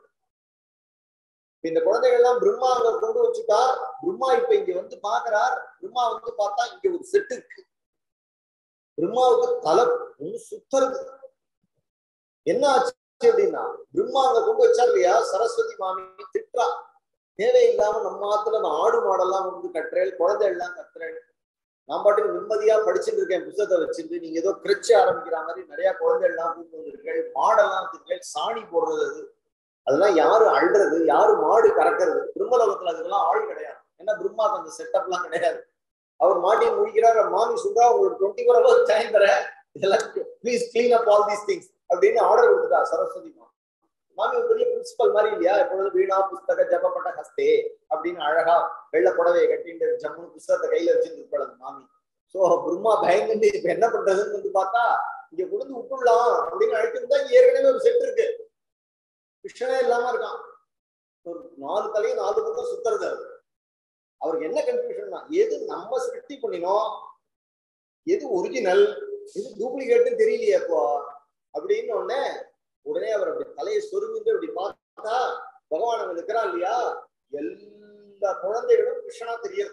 இந்த குழந்தைகள் எல்லாம் பிரம்மா அங்க கொண்டு வச்சுட்டார் பிரம்மா இப்ப இங்க வந்து பாக்குறார் பிரம்மா வந்து பார்த்தா இங்க ஒரு செட்டு இருக்கு பிரம்மாவுக்கு தலை ஒண்ணு சுத்துறது என்ன ஆச்சு அப்படின்னா பிரம்மா அங்க கொண்டு வச்சார் இல்லையா சரஸ்வதி மாமி திட்டா தேவையில்லாம நம்ம ஆத்துல நான் ஆடு மாடெல்லாம் வந்து கட்டுறேன் குழந்தை எல்லாம் கத்துறேன் நான் பாட்டுக்கு நிம்மதியா படிச்சுட்டு இருக்கேன் புத்தகத்தை வச்சுட்டு நீங்க ஏதோ கிரச்சு ஆரம்பிக்கிற மாதிரி நிறைய குழந்தை எல்லாம் கூட்டு வந்திருக்கேன் மாடெல்லாம் வச்சிருக்கேன் சாணி போடுறது அது அதெல்லாம் யாரு அழுறது யாரு மாடு கறக்கிறது பிரம்மலோகத்துல அதுக்கெல்லாம் ஆள் கிடையாது ஏன்னா பிரம்மாக்கு அந்த செட்டப் எல்லாம் கிடையாது அவர் மாட்டி முடிக்கிறார் மாமி சொல்றா உங்களுக்கு டுவெண்ட்டி ஃபோர் ஹவர்ஸ் டைம் தர இதெல்லாம் please clean up all these things அப்படின்னு ஆர்டர் கொடுத்துட்டா சரஸ்வதி மாமி மாமி ஒரு பெரிய பிரின்சிபல் மாதிரி இல்லையா எப்பொழுது வீணா புஸ்தக ஜபப்பட்ட ஹஸ்தே அப்படின்னு அழகா வெள்ள புடவையை கட்டிட்டு ஜம்முன்னு புஸ்தகத்தை கையில வச்சுட்டு இருப்பாள் அந்த மாமி சோ பிரம்மா பயந்துட்டு இப்ப என்ன பண்றதுன்னு வந்து பார்த்தா இங்க கொண்டு விட்டுடலாம் அப்படின்னு அழைச்சிருந்தா இங்க ஏற்கனவே ஒரு செட் இருக்கு கிருஷ்ணனே இல்லாம இருக்கான் ஒரு நாலு தலையும் நாலு பக்கம் சுத்துறது அது அவருக்கு என்ன கன்ஃபியூஷன்னா எது நம்ம சிருஷ்டி பண்ணினோம் எது ஒரிஜினல் எது டூப்ளிகேட்னு தெரியலையே அப்போ அப்படின்னு உடனே உடனே அவர் அப்படி தலையை சொருமிந்து அப்படி பார்த்தா பகவான் அங்க இருக்கிறான் இல்லையா எல்லா குழந்தைகளும் கிருஷ்ணனா தெரியாது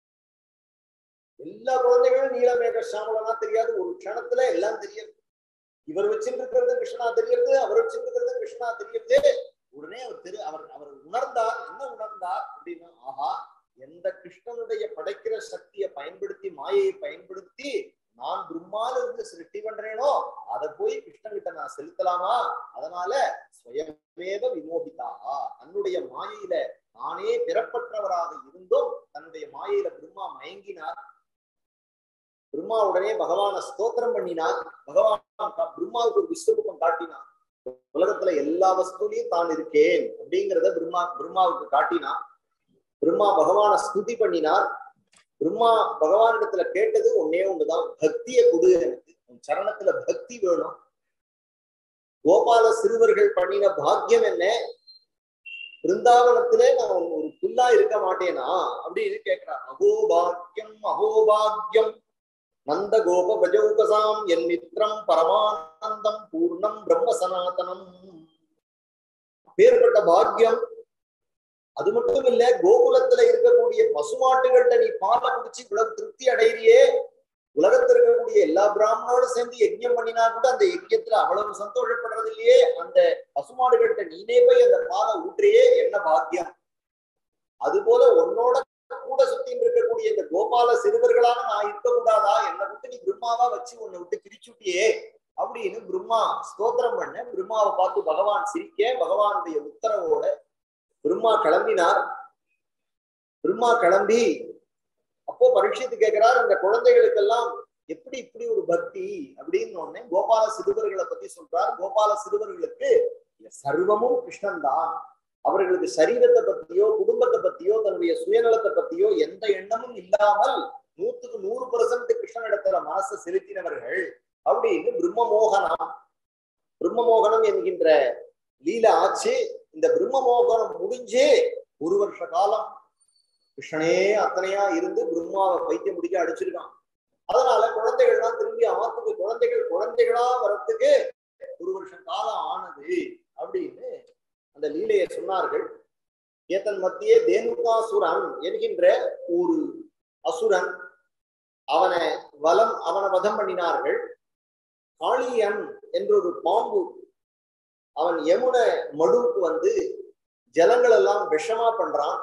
எல்லா குழந்தைகளும் நீலமேக சாமலனா தெரியாது ஒரு க்ஷணத்துல எல்லாம் தெரியாது இவர் வச்சிருக்கிறது கிருஷ்ணா தெரியறது அவர் வச்சிருக்கிறது கிருஷ்ணா தெரியறது உடனே அவர் தெரு அவர் அவர் உணர்ந்தார் என்ன உணர்ந்தார் அப்படின்னா ஆஹா எந்த கிருஷ்ணனுடைய படைக்கிற சக்தியை பயன்படுத்தி மாயையை பயன்படுத்தி நான் பிரம்மால இருந்து சிருஷ்டி பண்றேனோ அதை போய் கிருஷ்ணன் கிட்ட நான் செலுத்தலாமா அதனால ஸ்வயமேவ விமோகிதா தன்னுடைய மாயையில நானே பிறப்பற்றவராக இருந்தும் தன்னுடைய மாயையில பிரம்மா மயங்கினார் பிரம்மா உடனே பகவான ஸ்தோத்திரம் பண்ணினார் பகவான் கா- பிரம்மாவுக்கு ஒரு விஸ்வரூபம் காட்டினார் உலகத்துல எல்லா வஸ்துலையும் தான் இருக்கேன் அப்படிங்கிறத பிரம்மா பிரம்மாவுக்கு காட்டினார் பிரம்மா பகவான ஸ்துதி பண்ணினார் பிரம்மா பகவானிடத்துல கேட்டது ஒன்னே ஒண்ணுதான் பக்தியை கொடு எனக்கு உன் சரணத்துல பக்தி வேணும் கோபால சிறுவர்கள் பண்ணின பாக்கியம் என்ன பிருந்தாவனத்திலே நான் ஒரு புல்லா இருக்க மாட்டேனா அப்படின்னு கேட்கிறார் அகோபாக்கியம் அகோபாக்கியம் நந்த கோப பஜௌகசாம் என் மித்ரம் பரமானந்தம் பூர்ணம் பிரம்ம சனாதனம் பேர்பட்ட பாக்கியம் அது மட்டும் இல்ல கோகுலத்துல இருக்கக்கூடிய பசுமாட்டுகள்கிட்ட நீ பாலை குடிச்சு இவ்வளவு திருப்தி அடையிறியே உலகத்துல இருக்கக்கூடிய எல்லா பிராமணோடும் சேர்ந்து யஜ்ஞம் பண்ணினா கூட அந்த யஜ்யத்துல அவ்வளவு சந்தோஷப்படுறது இல்லையே அந்த பசுமாடுகள்கிட்ட நீனே போய் அந்த பாலை ஊற்றியே என்ன பாக்கியம் அது போல உன்னோட கூட சுத்தின்னு இருக்கக்கூடிய இந்த கோபால சிறுவர்களாக நான் இருக்கக்கூடாதா என்னை விட்டு நீ பிரம்மாவா வச்சு உன்னை விட்டு பிரிச்சுட்டியே அப்படின்னு பிரம்மா ஸ்தோத்திரம் பண்ண பிரம்மாவை பார்த்து பகவான் சிரிக்க பகவானுடைய உத்தரவோட பிரம்மா கிளம்பினார் பிரம்மா கிளம்பி அப்போ பரீட்சித்து கேட்கிறார் இந்த குழந்தைகளுக்கெல்லாம் எப்படி இப்படி ஒரு பக்தி அப்படின்னு உடனே கோபால சிறுவர்களை பத்தி சொல்றார் கோபால சிறுவர்களுக்கு இந்த சர்வமும் கிருஷ்ணன் தான் அவர்களுக்கு சரீரத்தை பத்தியோ குடும்பத்தை பத்தியோ தன்னுடைய சுயநலத்தை பத்தியோ எந்த எண்ணமும் இல்லாமல் நூத்துக்கு நூறு பெர்சன்ட் கிருஷ்ணனிடத்துல மனசை செலுத்தினவர்கள் அப்படின்னு பிரம்மமோகனம் பிரம்மமோகனம் என்கின்ற லீல ஆச்சு இந்த பிரம்மமோகனம் முடிஞ்சு ஒரு வருஷ காலம் கிருஷ்ணனே அத்தனையா இருந்து பிரம்மாவை பைத்தியம் முடிக்க அடிச்சிருக்கான் அதனால குழந்தைகள்லாம் திரும்பி ஆத்துக்கு குழந்தைகள் குழந்தைகளா வரத்துக்கு ஒரு வருஷம் காலம் ஆனது அப்படின்னு அந்த லீலையை சொன்னார்கள் ஏத்தன் மத்தியே தேனுகாசுரன் என்கின்ற ஒரு அசுரன் அவனை வலம் அவனை வதம் பண்ணினார்கள் காளியன் என்ற ஒரு பாம்பு அவன் யமுன மடுவுக்கு வந்து ஜலங்கள் எல்லாம் விஷமா பண்றான்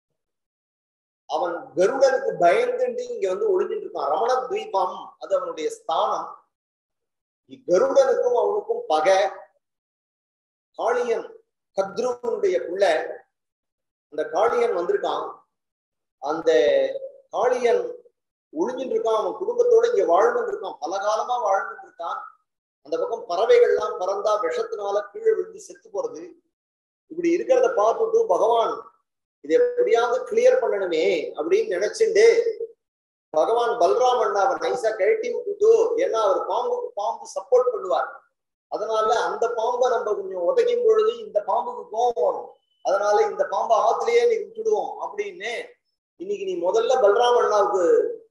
அவன் கருடனுக்கு பயந்துட்டு இங்க வந்து ஒளிஞ்சிட்டு இருக்கான் ரமண தீபம் அது அவனுடைய ஸ்தானம் கருடனுக்கும் அவனுக்கும் பகை காளியன் கத்ருவனுடைய புள்ள அந்த காளியன் வந்திருக்கான் அந்த காளியன் ஒளிஞ்சிட்டு இருக்கான் அவன் குடும்பத்தோட இங்க வாழ்ந்துட்டு இருக்கான் பல காலமா வாழ்ந்துட்டு இருக்கான் அந்த பக்கம் பறவைகள்லாம் பறந்தா விஷத்தினால கீழே விழுந்து செத்து போறது இப்படி இருக்கிறத பார்த்துட்டு பகவான் இது எப்படியாவது கிளியர் பண்ணணுமே அப்படின்னு நினைச்சுட்டு பகவான் பல்ராம் அண்ணா அவர் நைஸா கழட்டி விட்டுட்டு ஏன்னா அவர் பாம்புக்கு பாம்பு சப்போர்ட் பண்ணுவார் அதனால அந்த பாம்பை நம்ம கொஞ்சம் உதைக்கும் பொழுது இந்த பாம்புக்கு கோபம் வரும் அதனால இந்த பாம்பை ஆத்துலயே நீ விட்டுடுவோம் அப்படின்னு இன்னைக்கு நீ முதல்ல பல்ராம் அண்ணாவுக்கு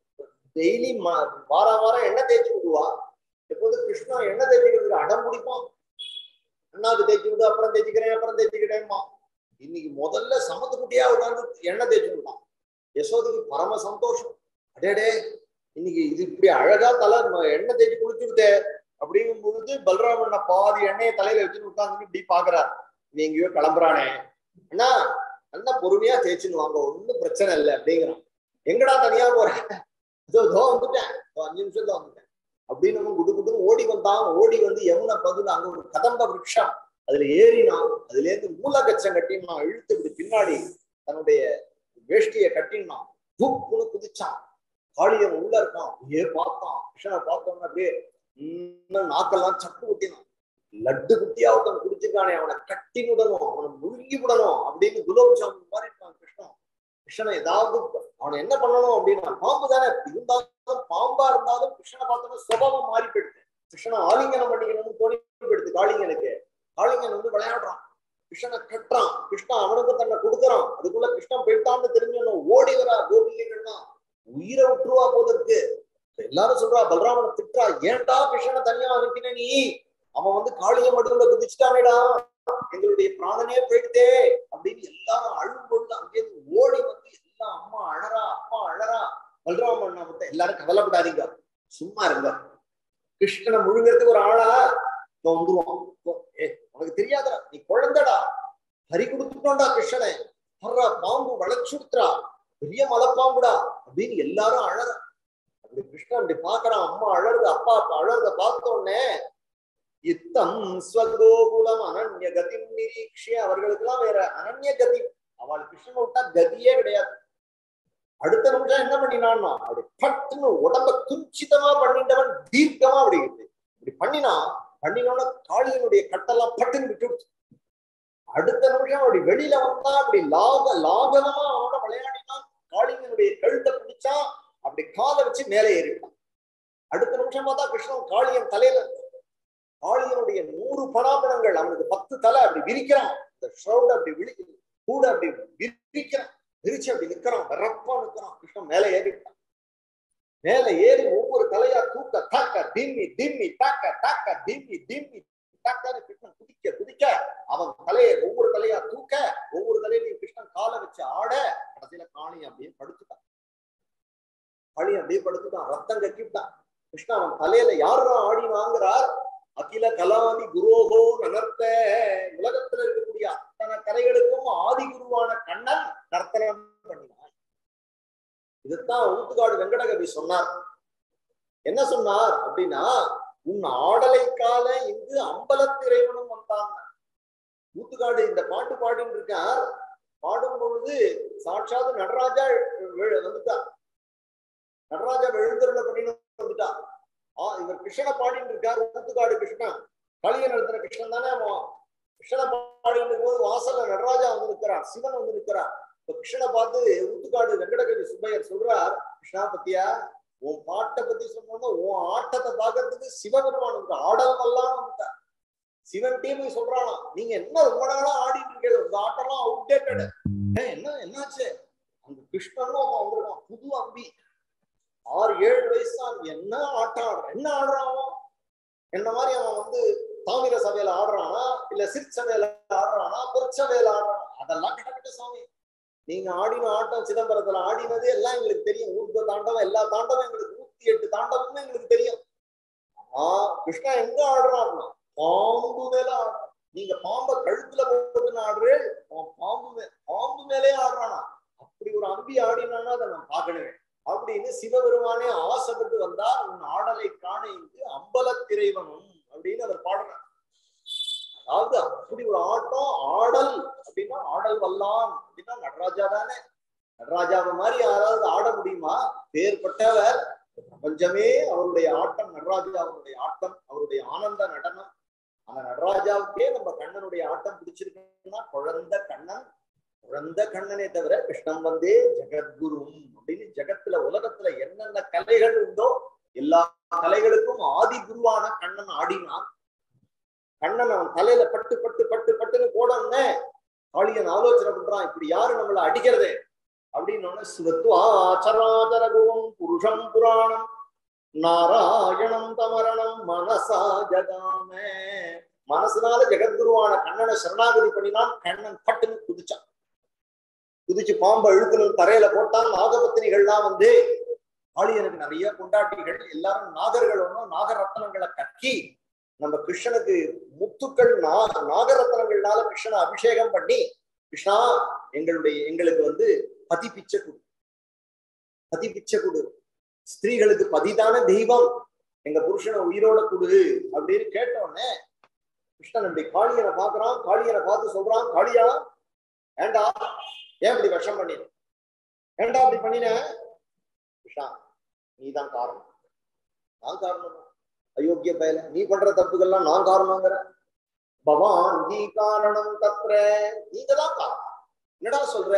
டெய்லி வார வாரம் எண்ணெய் தேய்ச்சி விடுவா எப்போது கிருஷ்ணா எண்ணெய் தேய்ச்சிக்கிறதுக்கு அடம் பிடிப்பான் அண்ணாவுக்கு தேய்ச்சி விடு அப்புறம் தேய்ச்சிக்கிறேன் அப்புறம் தேய்ச்சிக்கிட்டேன்மா இன்னைக்கு முதல்ல சமத்து குட்டியா உட்காந்து எண்ணெய் தேய்ச்சி விட்டான் யசோதைக்கு பரம சந்தோஷம் அடேடே இன்னைக்கு இது இப்படி அழகா தலை எண்ணெய் தேய்ச்சி குளிச்சுடுதே அப்படிங்கும் பொழுது பல்ராமண்ண பாதி எண்ணெயை தலையில வச்சுன்னு உட்காந்து இப்படி பாக்குறாரு நீ எங்கேயோ கிளம்புறானே அண்ணா நல்லா பொறுமையா தேய்ச்சின்னு வாங்க ஒன்னும் பிரச்சனை இல்லை அப்படிங்கிறான் எங்கடா தனியா போறேன் இதோ இதோ வந்துட்டேன் அஞ்சு நிமிஷத்துல வந்துட்டேன் அப்படின்னு அவன் குடு குடுன்னு ஓடி வந்தான் ஓடி வந்து யமுனை பகுதியில் அங்க ஒரு கதம்ப விருட்சம் அதுல ஏறினான் அதுல இருந்து மூலகச்சம் கட்டினான் இழுத்து இப்படி பின்னாடி தன்னுடைய வேஷ்டியை கட்டினான் தூக்குன்னு குதிச்சான் காளியன் உள்ள இருக்கான் ஏ பார்த்தான் கிருஷ்ணனை பார்த்தோம்னா அப்படியே இன்னும் நாக்கெல்லாம் சப்பு குட்டினான் லட்டு குட்டியா ஒருத்தன் குடிச்சிருக்கானே அவனை கட்டி விடணும் அவனை முழுங்கி விடணும் அப்படின்னு குலோப் ஜாமுன் மாதிரி இருக்கான் கிருஷ்ணன் கிருஷ்ணனை ஏதாவது அவனை என்ன பண்ணணும் அப்படின்னா பாம்பு தானே இருந்தாலும் பாம்பா இருந்தாலும் கிருஷ்ணனை பார்த்தோம்னா சுபாவம் மாறி போயிடுது கிருஷ்ணனை ஆலிங்கனம் பண்ணிக்கணும்னு தோணி போயிடுது காளிங்கனுக்கு காளிங்கன் வந்து விளையாடுறான் கிருஷ்ணனை கட்டுறான் கிருஷ்ணன் அவனுக்கு தன்னை கொடுக்குறான் அதுக்குள்ள கிருஷ்ணன் போயிட்டான்னு தெரிஞ்சணும் ஓடி வரா கோபிகைகள்லாம் உயிரை விட்டுருவா போல இருக்கு எல்லாரும் சொல்றா பலராமனை திட்டுறா ஏன்டா கிருஷ்ணனை தனியா அனுப்பின நீ அவன் வந்து காளிய மடுவுல குதிச்சுட்டானேடா எங்களுடைய பிராணனே போயிடுதே அப்படின்னு எல்லாரும் அழும் பொழுது அங்கேயிருந்து ஓடி வந்து எல்லாம் அம்மா அழறா அப்பா அழறா பலராம அண்ணா மட்டும் எல்லாரும் கவலைப்படாதீங்க சும்மா இருங்க கிருஷ்ணனை முழுங்கிறதுக்கு ஒரு ஆளா இப்போ வந்துருவான் ஏ உனக்கு தெரியாதடா நீ குழந்தடா ஹரி கொடுத்துட்டோம்டா கிருஷ்ணனை வர்றா பாம்பு வளைச்சுடுத்துறா பெரிய மலைப்பாம்புடா அப்படின்னு எல்லாரும் அழற அது அப்படி கிருஷ்ணன் அப்படி பாக்குறான் அம்மா அழறது அப்பா அழறத பார்த்த உடனே இத்தம் ஸ்வகோகுலம் அனன்ய கதி நிரீட்சிய அவர்களுக்கெல்லாம் வேற அனன்ய கதி அவள் கிருஷ்ணன் விட்டா கதியே கிடையாது அடுத்த நிமிஷம் என்ன பண்ணினான்னா அப்படி பட்டுன்னு உடம்ப குஞ்சிதமா பண்ணிட்டவன் தீர்க்கமா அப்படி இப்படி பண்ணினா பண்ணினோட காளியனுடைய கட்டெல்லாம் பட்டுன்னு விட்டு அடுத்த நிமிஷம் அப்படி வெளியில வந்தா அப்படி லாக லாகவமா அவனோட விளையாடினான் காளியனுடைய கழுத்தை பிடிச்சா அப்படி காலை வச்சு மேலே ஏறிட்டான் அடுத்த நிமிஷம் பார்த்தா கிருஷ்ணன் காளியன் தலையில காளியனுடைய நூறு பராபணங்கள் அவனுக்கு பத்து தலை அப்படி விரிக்கிறான் இந்த ஷவுட் அப்படி விழி கூட அப்படி விரிக்கிறான் விரிச்சு அப்படி நிக்கிறான் வரப்பா நிக்கிறான் கிருஷ்ணன் மேலே ஏறிட்டான் மேல ஏறி ஒவ்வொரு தலையா தூக்க தாக்க திம்மி திம்மி தாக்க தாக்க திம்மி திம்மி தாக்கன்னு கிருஷ்ணன் குதிக்க குதிக்க அவன் தலையை ஒவ்வொரு தலையா தூக்க ஒவ்வொரு தலையிலையும் கிருஷ்ணன் காலை வச்சு ஆட கடைசியில காணி அப்படியே படுத்துட்டான் காளி அப்படியே படுத்துட்டான் ரத்தம் கக்கிட்டான் கிருஷ்ணன் அவன் தலையில யாரும் ஆடினாங்கிறார் அகில கலாதி குரோகோ நகர்த்த உலகத்துல இருக்கக்கூடிய அத்தனை கலைகளுக்கும் ஆதி குருவான கண்ணன் நர்த்தனம் பண்ணினான் இதுதான் ஊத்துக்காடு வெங்கடகவி சொன்னார் என்ன சொன்னார் அப்படின்னா உன் ஆடலை கால இங்கு அம்பலத்திரைவனும் வந்தான் ஊத்துக்காடு இந்த பாட்டு பாடின்னு இருக்கார் பாடும் பொழுது சாட்சாத் நடராஜா வந்துட்டார் நடராஜா எழுந்தருள பண்ணின்னு வந்துட்டா ஆஹ் இவர் கிருஷ்ணனை பாடிட்டு இருக்கார் ஊத்துக்காடு கிருஷ்ணன் களிய நடத்துற கிருஷ்ணன் தானே அவன் கிருஷ்ணனை பாடிட்டு போது வாசல்ல நடராஜா வந்து நிற்கிறார் சிவன் வந்து நிற்கிறார் இப்ப கிருஷ்ணனை பார்த்து ஊத்துக்காடு வெங்கடகவி சுப்பையர் சொல்றார் கிருஷ்ணா பத்தியா உன் பாட்டை பத்தி சொன்னோம்னா உன் ஆட்டத்தை பாக்குறதுக்கு சிவபெருமான் வந்து ஆடல் எல்லாம் வந்துட்டார் சிவன் டீம் சொல்றானா நீங்க என்ன ரொம்ப நாளா ஆடிட்டு இருக்கீங்க உங்க ஆட்டம்லாம் அவுடேட்டட் என்ன என்னாச்சு அந்த கிருஷ்ணனும் அப்ப வந்திருக்கான் புது அம்பி ஆறு ஏழு வயசு தான் என்ன ஆட்டம் ஆடுறான் என்ன ஆடுறான் அவன்? என்ன மாதிரி அவன் வந்து தாமிர சபையில ஆடுறானா இல்ல சிற் சபையில ஆடுறானா பொற்சபையில ஆடுறானா அதெல்லாம் கிடக்கட்ட சாமி நீங்க ஆடின ஆட்டம் சிதம்பரத்துல ஆடினதே எல்லாம் எங்களுக்கு தெரியும் ஊர்த தாண்டவம் எல்லா தாண்டவம் எங்களுக்கு நூத்தி எட்டு தாண்டவமும் எங்களுக்கு தெரியும் ஆஹ் கிருஷ்ணா எங்க ஆடுறான்னா பாம்பு மேல ஆடுறான் நீங்க பாம்பை கழுத்துல போட்டு ஆடுறேன் அவன் பாம்பு மே பாம்பு மேலே ஆடுறானா அப்படி ஒரு அம்பி ஆடினான்னா அதை நான் பார்க்கணுமே அப்படின்னு சிவபெருமானே ஆசைப்பட்டு வந்தார் உன் ஆடலை காண இங்கு அம்பலத்திரைவனும் அப்படின்னு அவர் பாடுறார் அதாவது அப்படி ஒரு ஆட்டம் ஆடல் அப்படின்னா ஆடல் வல்லான் அப்படின்னா நடராஜா தானே நடராஜாவை மாதிரி யாராவது ஆட முடியுமா பேர்பட்டவர் பிரபஞ்சமே அவருடைய ஆட்டம் நடராஜா அவருடைய ஆட்டம் அவருடைய ஆனந்த நடனம் அந்த நடராஜாவுக்கே நம்ம கண்ணனுடைய ஆட்டம் பிடிச்சிருக்குன்னா குழந்தை கண்ணன் குழந்தை கண்ணனே தவிர கிருஷ்ணன் வந்தே ஜெகத்குரும் அப்படின்னு ஜெகத்துல உலகத்துல என்னென்ன கலைகள் உண்டோ எல்லா கலைகளுக்கும் ஆதி குருவான கண்ணன் ஆடினான் கண்ணன் அவன் தலையில பட்டு பட்டு பட்டு பட்டுன்னு போடனே காளியன் ஆலோசனை பண்றான் இப்படி யாரு நம்மள அடிக்கிறது அப்படின்னு ஸ்ருத்வாச்சராச்சர குரும் புருஷம் புராணம் நாராயணம் தமரணம் மனசா ஜகாம மனசுனால ஜெகத்குருவான கண்ணனை சரணாகதி பண்ணினான் கண்ணன் பட்டுன்னு குதிச்சான் குதிச்சு பாம்பை இழுக்கணும் தரையில போட்டான் நாகபத்திரிகள்லாம் வந்து காளியனுக்கு நிறைய கொண்டாட்டிகள் எல்லாரும் நாகர்கள் ஒன்றும் நாகரத்னங்களை கக்கி நம்ம கிருஷ்ணனுக்கு முத்துக்கள் நா நாகரத்னங்கள்னால கிருஷ்ணனை அபிஷேகம் பண்ணி கிருஷ்ணா எங்களுடைய எங்களுக்கு வந்து பதி பிச்சை கொடு பதி பிச்சை கொடு ஸ்திரீகளுக்கு பதிதான தெய்வம் எங்க புருஷனை உயிரோட கொடு அப்படின்னு கேட்ட உடனே கிருஷ்ணன் அப்படி காளியனை பாக்குறான் காளியனை பார்த்து சொல்றான் காளியா ஏண்டா ஏன் இப்படி விஷம் பண்ணின ஏண்டா அப்படி பண்ணின கிருஷ்ணா நீதான் காரணம் நான் காரணம் அயோக்கிய பயல நீ பண்ற தப்புகள்லாம் நான் காரணங்கிற பவான் நீ காரணம் தப்புற நீங்க தான் காரணம் என்னடா சொல்ற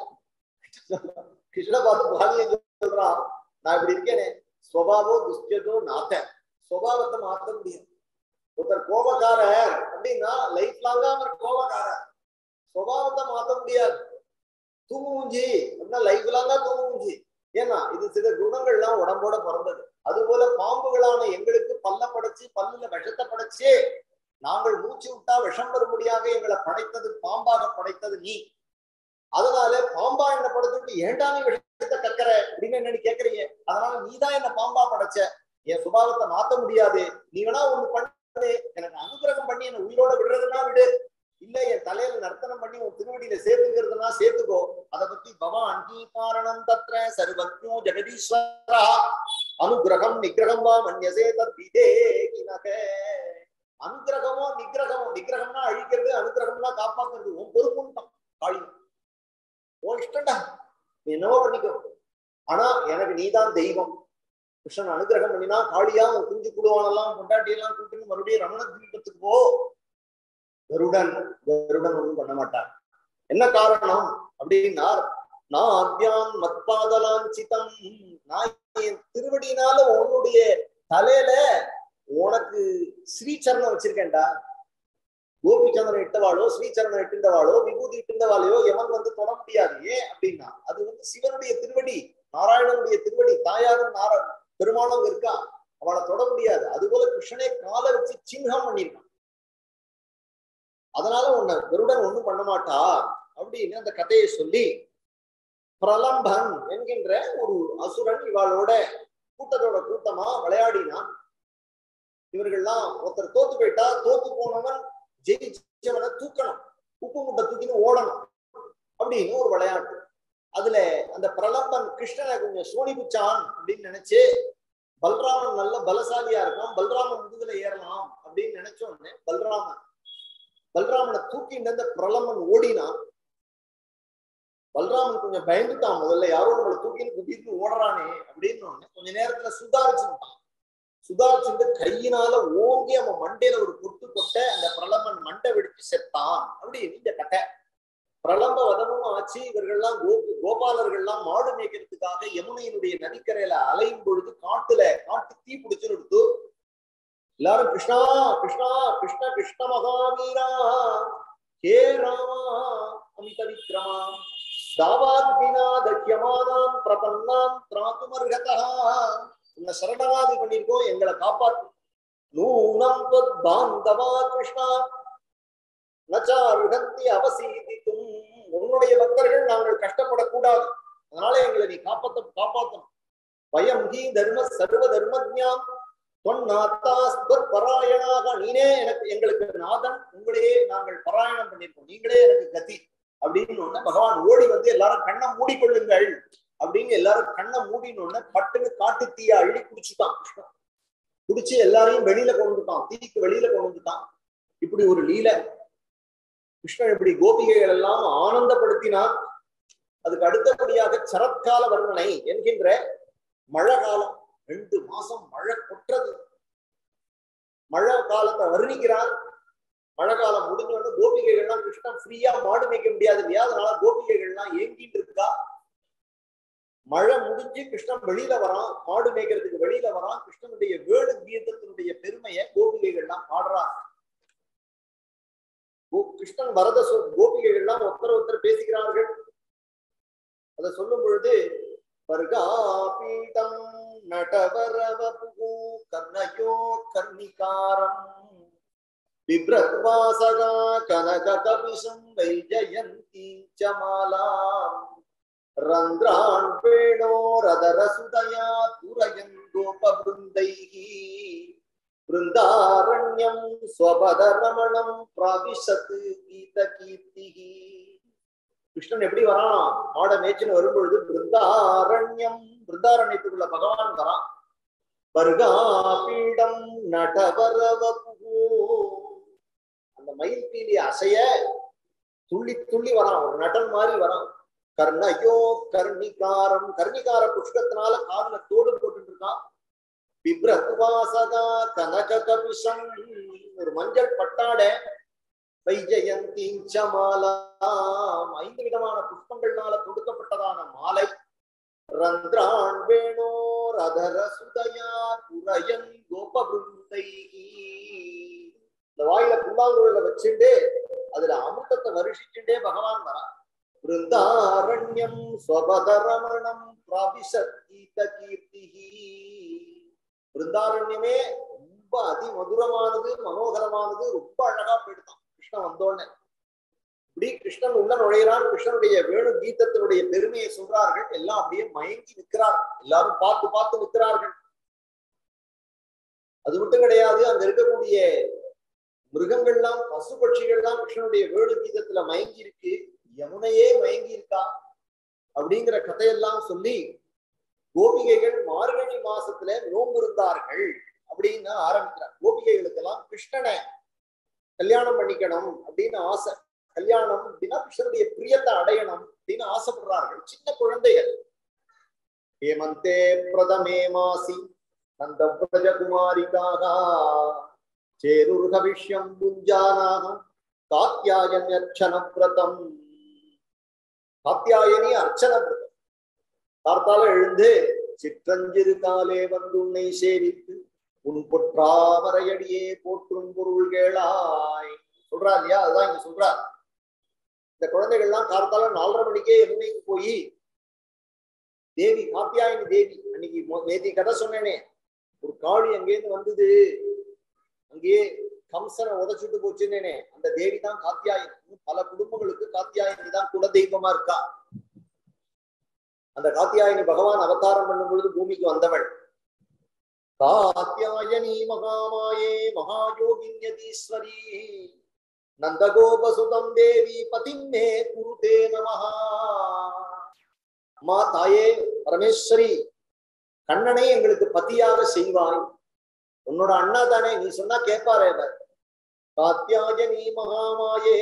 கிருஷ்ண பார்த்து பாலிய சொல்றான் நான் இப்படி இருக்கேனே ஸ்வபாவோ துஷ்டதோ நாத்த சுவாவத்தை மாத்த முடியும் ஒருத்தர் கோபக்காரர் அப்படின்னா லைஃப் லாங்கா அவர் கோபக்காரர் சுவாவத்தை மாத்த முடியாது தூங்குஞ்சி அப்படின்னா லைஃப் லாங்கா தூங்குஞ்சி ஏன்னா இது சில குணங்கள்லாம் உடம்போட பிறந்தது அது போல பாம்புகளான எங்களுக்கு பல்ல படைச்சு பல்லுல விஷத்தை படைச்சு நாங்கள் மூச்சு விட்டா விஷம் வரும்படியாக எங்களை படைத்தது பாம்பாக படைத்தது நீ அதனால பாம்பா என்ன படைச்சுட்டு ஏண்டா நீ விஷத்தை கக்கற அப்படின்னு என்ன கேக்குறீங்க அதனால நீதான் என்ன பாம்பா படைச்ச என் சுபாவத்தை மாத்த முடியாது நீ வேணா ஒண்ணு பண்ணு எனக்கு அனுகிரகம் பண்ணி என்ன உயிரோட விடுறதுன்னா விடு இல்ல என் தலையில நர்த்தனம் பண்ணி உன் திருவடியில சேர்த்துக்கிறதுனா சேர்த்துக்கோ அதை பத்தி பவா அங்கீகாரணம் தத்ர சர்வஜோ ஜெகதீஸ்வரா அனுகிரகம் நிகிரகம் வா மன்யசே தத் விதேகினக அனுகிரகமோ நிகிரகமோ நிகிரகம்னா அழிக்கிறது அனுகிரகம்னா காப்பாத்துறது உன் பொறுப்புன்ட்டான் காளி உன் இஷ்டம்டா நீ என்னவோ பண்ணிக்கோ ஆனா எனக்கு நீதான் தெய்வம் கிருஷ்ணன் அனுகிரகம் பண்ணினா காளியா உன் குஞ்சு குழுவானெல்லாம் பொண்டாட்டி எல்லாம் கூட்டின்னு மறுபடியும் ரமண தீபத்துக்கு போ கருடன் கருடன் ஒண்ணும் பண்ண மாட்டான் என்ன காரணம் அப்படின்னா நான் அத்தியான் மத்பாதலாஞ்சிதம் நான் என் திருவடியினால உன்னுடைய தலையில உனக்கு ஸ்ரீசரணம் வச்சிருக்கேன்டா கோபிச்சந்திரன் இட்டவாளோ ஸ்ரீசரணம் இட்டுண்டவாளோ விபூதி இட்டுண்டவாளையோ எவன் வந்து தொட முடியாது ஏன் அப்படின்னா அது வந்து சிவனுடைய திருவடி நாராயணனுடைய திருவடி தாயாரும் நாரா பெருமாளும் இருக்கா அவளை தொட முடியாது அதுபோல கிருஷ்ணனே காலை வச்சு சின்னம் பண்ணிருக்கான் அதனால உன்னை கருடன் ஒண்ணும் பண்ண மாட்டா அப்படின்னு அந்த கதையை சொல்லி பிரலம்பன் என்கின்ற ஒரு அசுரன் இவாளோட கூட்டத்தோட கூட்டமா விளையாடினான் இவர்கள்லாம் ஒருத்தர் தோத்து போயிட்டா தோத்து போனவன் ஜெயிச்சவனை தூக்கணும் உப்பு முட்டை தூக்கின்னு ஓடணும் அப்படின்னு ஒரு விளையாட்டு அதுல அந்த பிரலம்பன் கிருஷ்ணனை கொஞ்சம் சோனிபுச்சான் அப்படின்னு நினைச்சு பல்ராமன் நல்ல பலசாலியா இருக்கான் பல்ராமன் முதுகுல ஏறலாம் அப்படின்னு நினைச்ச உடனே பல்ராமன் பல்ராமனை தூக்கிட்டு இருந்த பிரலம்பன் ஓடினான் பல்ராமன் கொஞ்சம் பயந்துட்டான் முதல்ல யாரோ நம்மளை தூக்கின்னு குட்டிட்டு ஓடுறானே அப்படின்னு உடனே கொஞ்ச நேரத்துல சுதாரிச்சுட்டான் சுதாரிச்சுட்டு கையினால ஓங்கி அவன் மண்டையில ஒரு கொட்டு கொட்ட அந்த பிரலம்பன் மண்டை வெடிச்சு செத்தான் அப்படின்னு இந்த கட்டை பிரலம்ப வதமும் ஆச்சு இவர்கள்லாம் கோ கோபாலர்கள்லாம் மாடு மேய்க்கிறதுக்காக யமுனையினுடைய நதிக்கரையில அலையும் பொழுது காட்டுல காட்டு தீ பிடிச்சுன்னு எடுத்து எல்லாரும் கிருஷ்ணா கிருஷ்ணா கிருஷ்ண கிருஷ்ண மகாவீரா ஹே ராமா அமித விக்ரமா தாவாத்மினா தக்கியமானாம் பிரபன்னாம் திராத்துமர்கதா உன்னை சரணவாதி பண்ணிருக்கோம் எங்களை காப்பாத்து நூனம் தொத் பாந்தவா கிருஷ்ணா நச்சாருகந்தி அவசீதித்தும் உன்னுடைய பக்தர்கள் நாங்கள் கஷ்டப்படக்கூடாது அதனால எங்களை நீ காப்பாத்த காப்பாத்தணும் பயம் ஹி தர்ம சர்வ தர்மஜாம் பராயணாக நீனே எனக்கு எங்களுக்கு நாதன் உங்களையே நாங்கள் பராயணம் பண்ணிருக்கோம் நீங்களே எனக்கு கதி அப்படின்னு ஒண்ணு பகவான் ஓடி வந்து எல்லாரும் கண்ணை மூடிக்கொள்ளுங்கள் அப்படின்னு எல்லாரும் கண்ணை மூடினோடனே பட்டுன்னு காட்டு தீய அள்ளி குடிச்சுட்டான் கிருஷ்ணன் குடிச்சு எல்லாரையும் வெளியில கொண்டு வந்துட்டான் தீக்கு வெளியில கொண்டு வந்துட்டான் இப்படி ஒரு லீலை கிருஷ்ணன் இப்படி கோபிகைகள் எல்லாம் ஆனந்தப்படுத்தினான் அதுக்கு அடுத்தபடியாக சரத்கால வர்ணனை என்கின்ற மழை காலம் ரெண்டு மாசம் மழை கொட்டுறது மழை காலத்தை வர்ணிக்கிறான் மழை காலம் முடிஞ்சோடனே கோபிகைகள்லாம் கிருஷ்ணன் ஃப்ரீயா மாடு மேய்க்க முடியாது இல்லையா அதனால கோபிகைகள்லாம் ஏங்கிட்டு இருக்கா மழை முடிஞ்சு கிருஷ்ணன் வெளியில வரான் மாடு மேய்க்கிறதுக்கு வெளியில வரான் கிருஷ்ணனுடைய வேணு கீதத்தினுடைய பெருமையை கோபிகைகள்லாம் பாடுறான் கிருஷ்ணன் வரத சொல் கோபிகைகள்லாம் ஒருத்தர் ஒருத்தர் பேசுகிறார்கள் அதை சொல்லும் பொழுது வர்காபீடம் நடவரவபு கர்ணயோ கர்ணிகாரம் बिभ्रद्वासगा कनककपिशं वैजयन्ती च मालाम् रन्ध्रान् वेणोरदरसुदया पुरयन् गोपवृन्दैः वृन्दारण्यं स्वपदरमणं प्राविशत् गीतकीर्तिः கிருஷ்ணன் எப்படி வரான் மாட மேய்ச்சின்னு வரும்பொழுது பிருந்தாரண்யம் பிருந்தாரண்யத்துக்குள்ள பகவான் வரான் வர்காபீடம் நடவரவபு அந்த மயில் பீலி அசைய துள்ளி துள்ளி வரான் ஒரு நடன் மாதிரி வரான் கர்ணயோ கர்ணிகாரம் கர்ணிகார புஷ்கத்தினால காதுல தோடு போட்டு இருக்கான் பிப்ரத்வாசகா கனக கபிஷம் ஒரு மஞ்சள் பட்டாட வைஜயந்தி மாலாம் ஐந்து விதமான புஷ்பங்கள்னால தொடுக்கப்பட்டதான மாலை ரந்திரான் வேணோர் அதர சுதயா புரயன் கோபபிருந்தை இந்த வாயில புல்லாங்குழல வச்சுட்டே அதுல அமிர்தத்தை வருஷிச்சுட்டே பகவான் வரான் பிருந்தாரண்யம் ஸ்வபதரமணம் பிராபிசத் கீத கீர்த்திஹி பிருந்தாரண்யமே ரொம்ப அதிமதுரமானது மனோகரமானது ரொம்ப அழகா போயிடுதான் கிருஷ்ணன் வந்தோடனே இப்படி கிருஷ்ணன் உள்ள நுழைகிறான் கிருஷ்ணனுடைய வேணு கீதத்தினுடைய பெருமையை சொல்றார்கள் எல்லாம் அப்படியே மயங்கி நிற்கிறார்கள் எல்லாரும் பார்த்து பார்த்து நிற்கிறார்கள் அது மட்டும் கிடையாது அங்க இருக்கக்கூடிய மிருகங்கள்லாம் பசு பட்சிகள்லாம் கிருஷ்ணனுடைய வேணு கீதத்துல மயங்கி இருக்கு யமுனையே மயங்கி இருக்கா அப்படிங்கிற கதையெல்லாம் சொல்லி கோபிகைகள் மார்கழி மாசத்துல நோன்பு இருந்தார்கள் அப்படின்னு ஆரம்பிக்கிறார் கோபிகைகளுக்கெல்லாம் கிருஷ்ணனை கல்யாணம் பண்ணிக்கணும் அப்படின்னு ஆசை கல்யாணம் அப்படின்னா கிருஷ்ணனுடைய பிரியத்தை அடையணும் அப்படின்னு ஆசைப்படுறார்கள் சின்ன குழந்தைகள் ஹேமந்தே பிரதமே மாசி நந்த பிரஜகுமாரிக்காக சேருர்கவிஷ்யம் புஞ்சானாக காத்தியாயன் அர்ச்சன பிரதம் காத்தியாயனி அர்ச்சன பிரதம் பார்த்தால எழுந்து சிற்றஞ்சிறு காலே வந்து உன்னை சேவித்து உன் பொற்றாமரையடியே போற்றும் பொருள் கேளாய் சொல்றா இல்லையா அதுதான் இங்க சொல்றார் இந்த குழந்தைகள்லாம் கார்த்தால நாலரை மணிக்கே எருமைக்கு போய் தேவி காத்தியாயினி தேவி அன்னைக்கு மொ- நேத்தி கதை சொன்னேனே ஒரு காளி அங்கேருந்து வந்தது அங்கேயே கம்சனை உதைச்சுட்டு போச்சுன்னேனே அந்த தேவி தான் காத்தியாயினி இன்னும் பல குடும்பங்களுக்கு காத்தியாயினி தான் குல தெய்வமா இருக்கா அந்த காத்தியாயினி பகவான் அவதாரம் பண்ணும் பொழுது பூமிக்கு வந்தவள் காத்தியாயனி மகாமாயே மகாயோகின்யதீஸ்வரி நந்தகோபசுதம் தேவி பதிமே குருதே நமஹா அம்மா தாயே பரமேஸ்வரி கண்ணனை எங்களுக்கு பதியாக செய்வாய் உன்னோட அண்ணா தானே நீ சொன்னா கேட்பாரே அவர் காத்தியாயனி மகாமாயே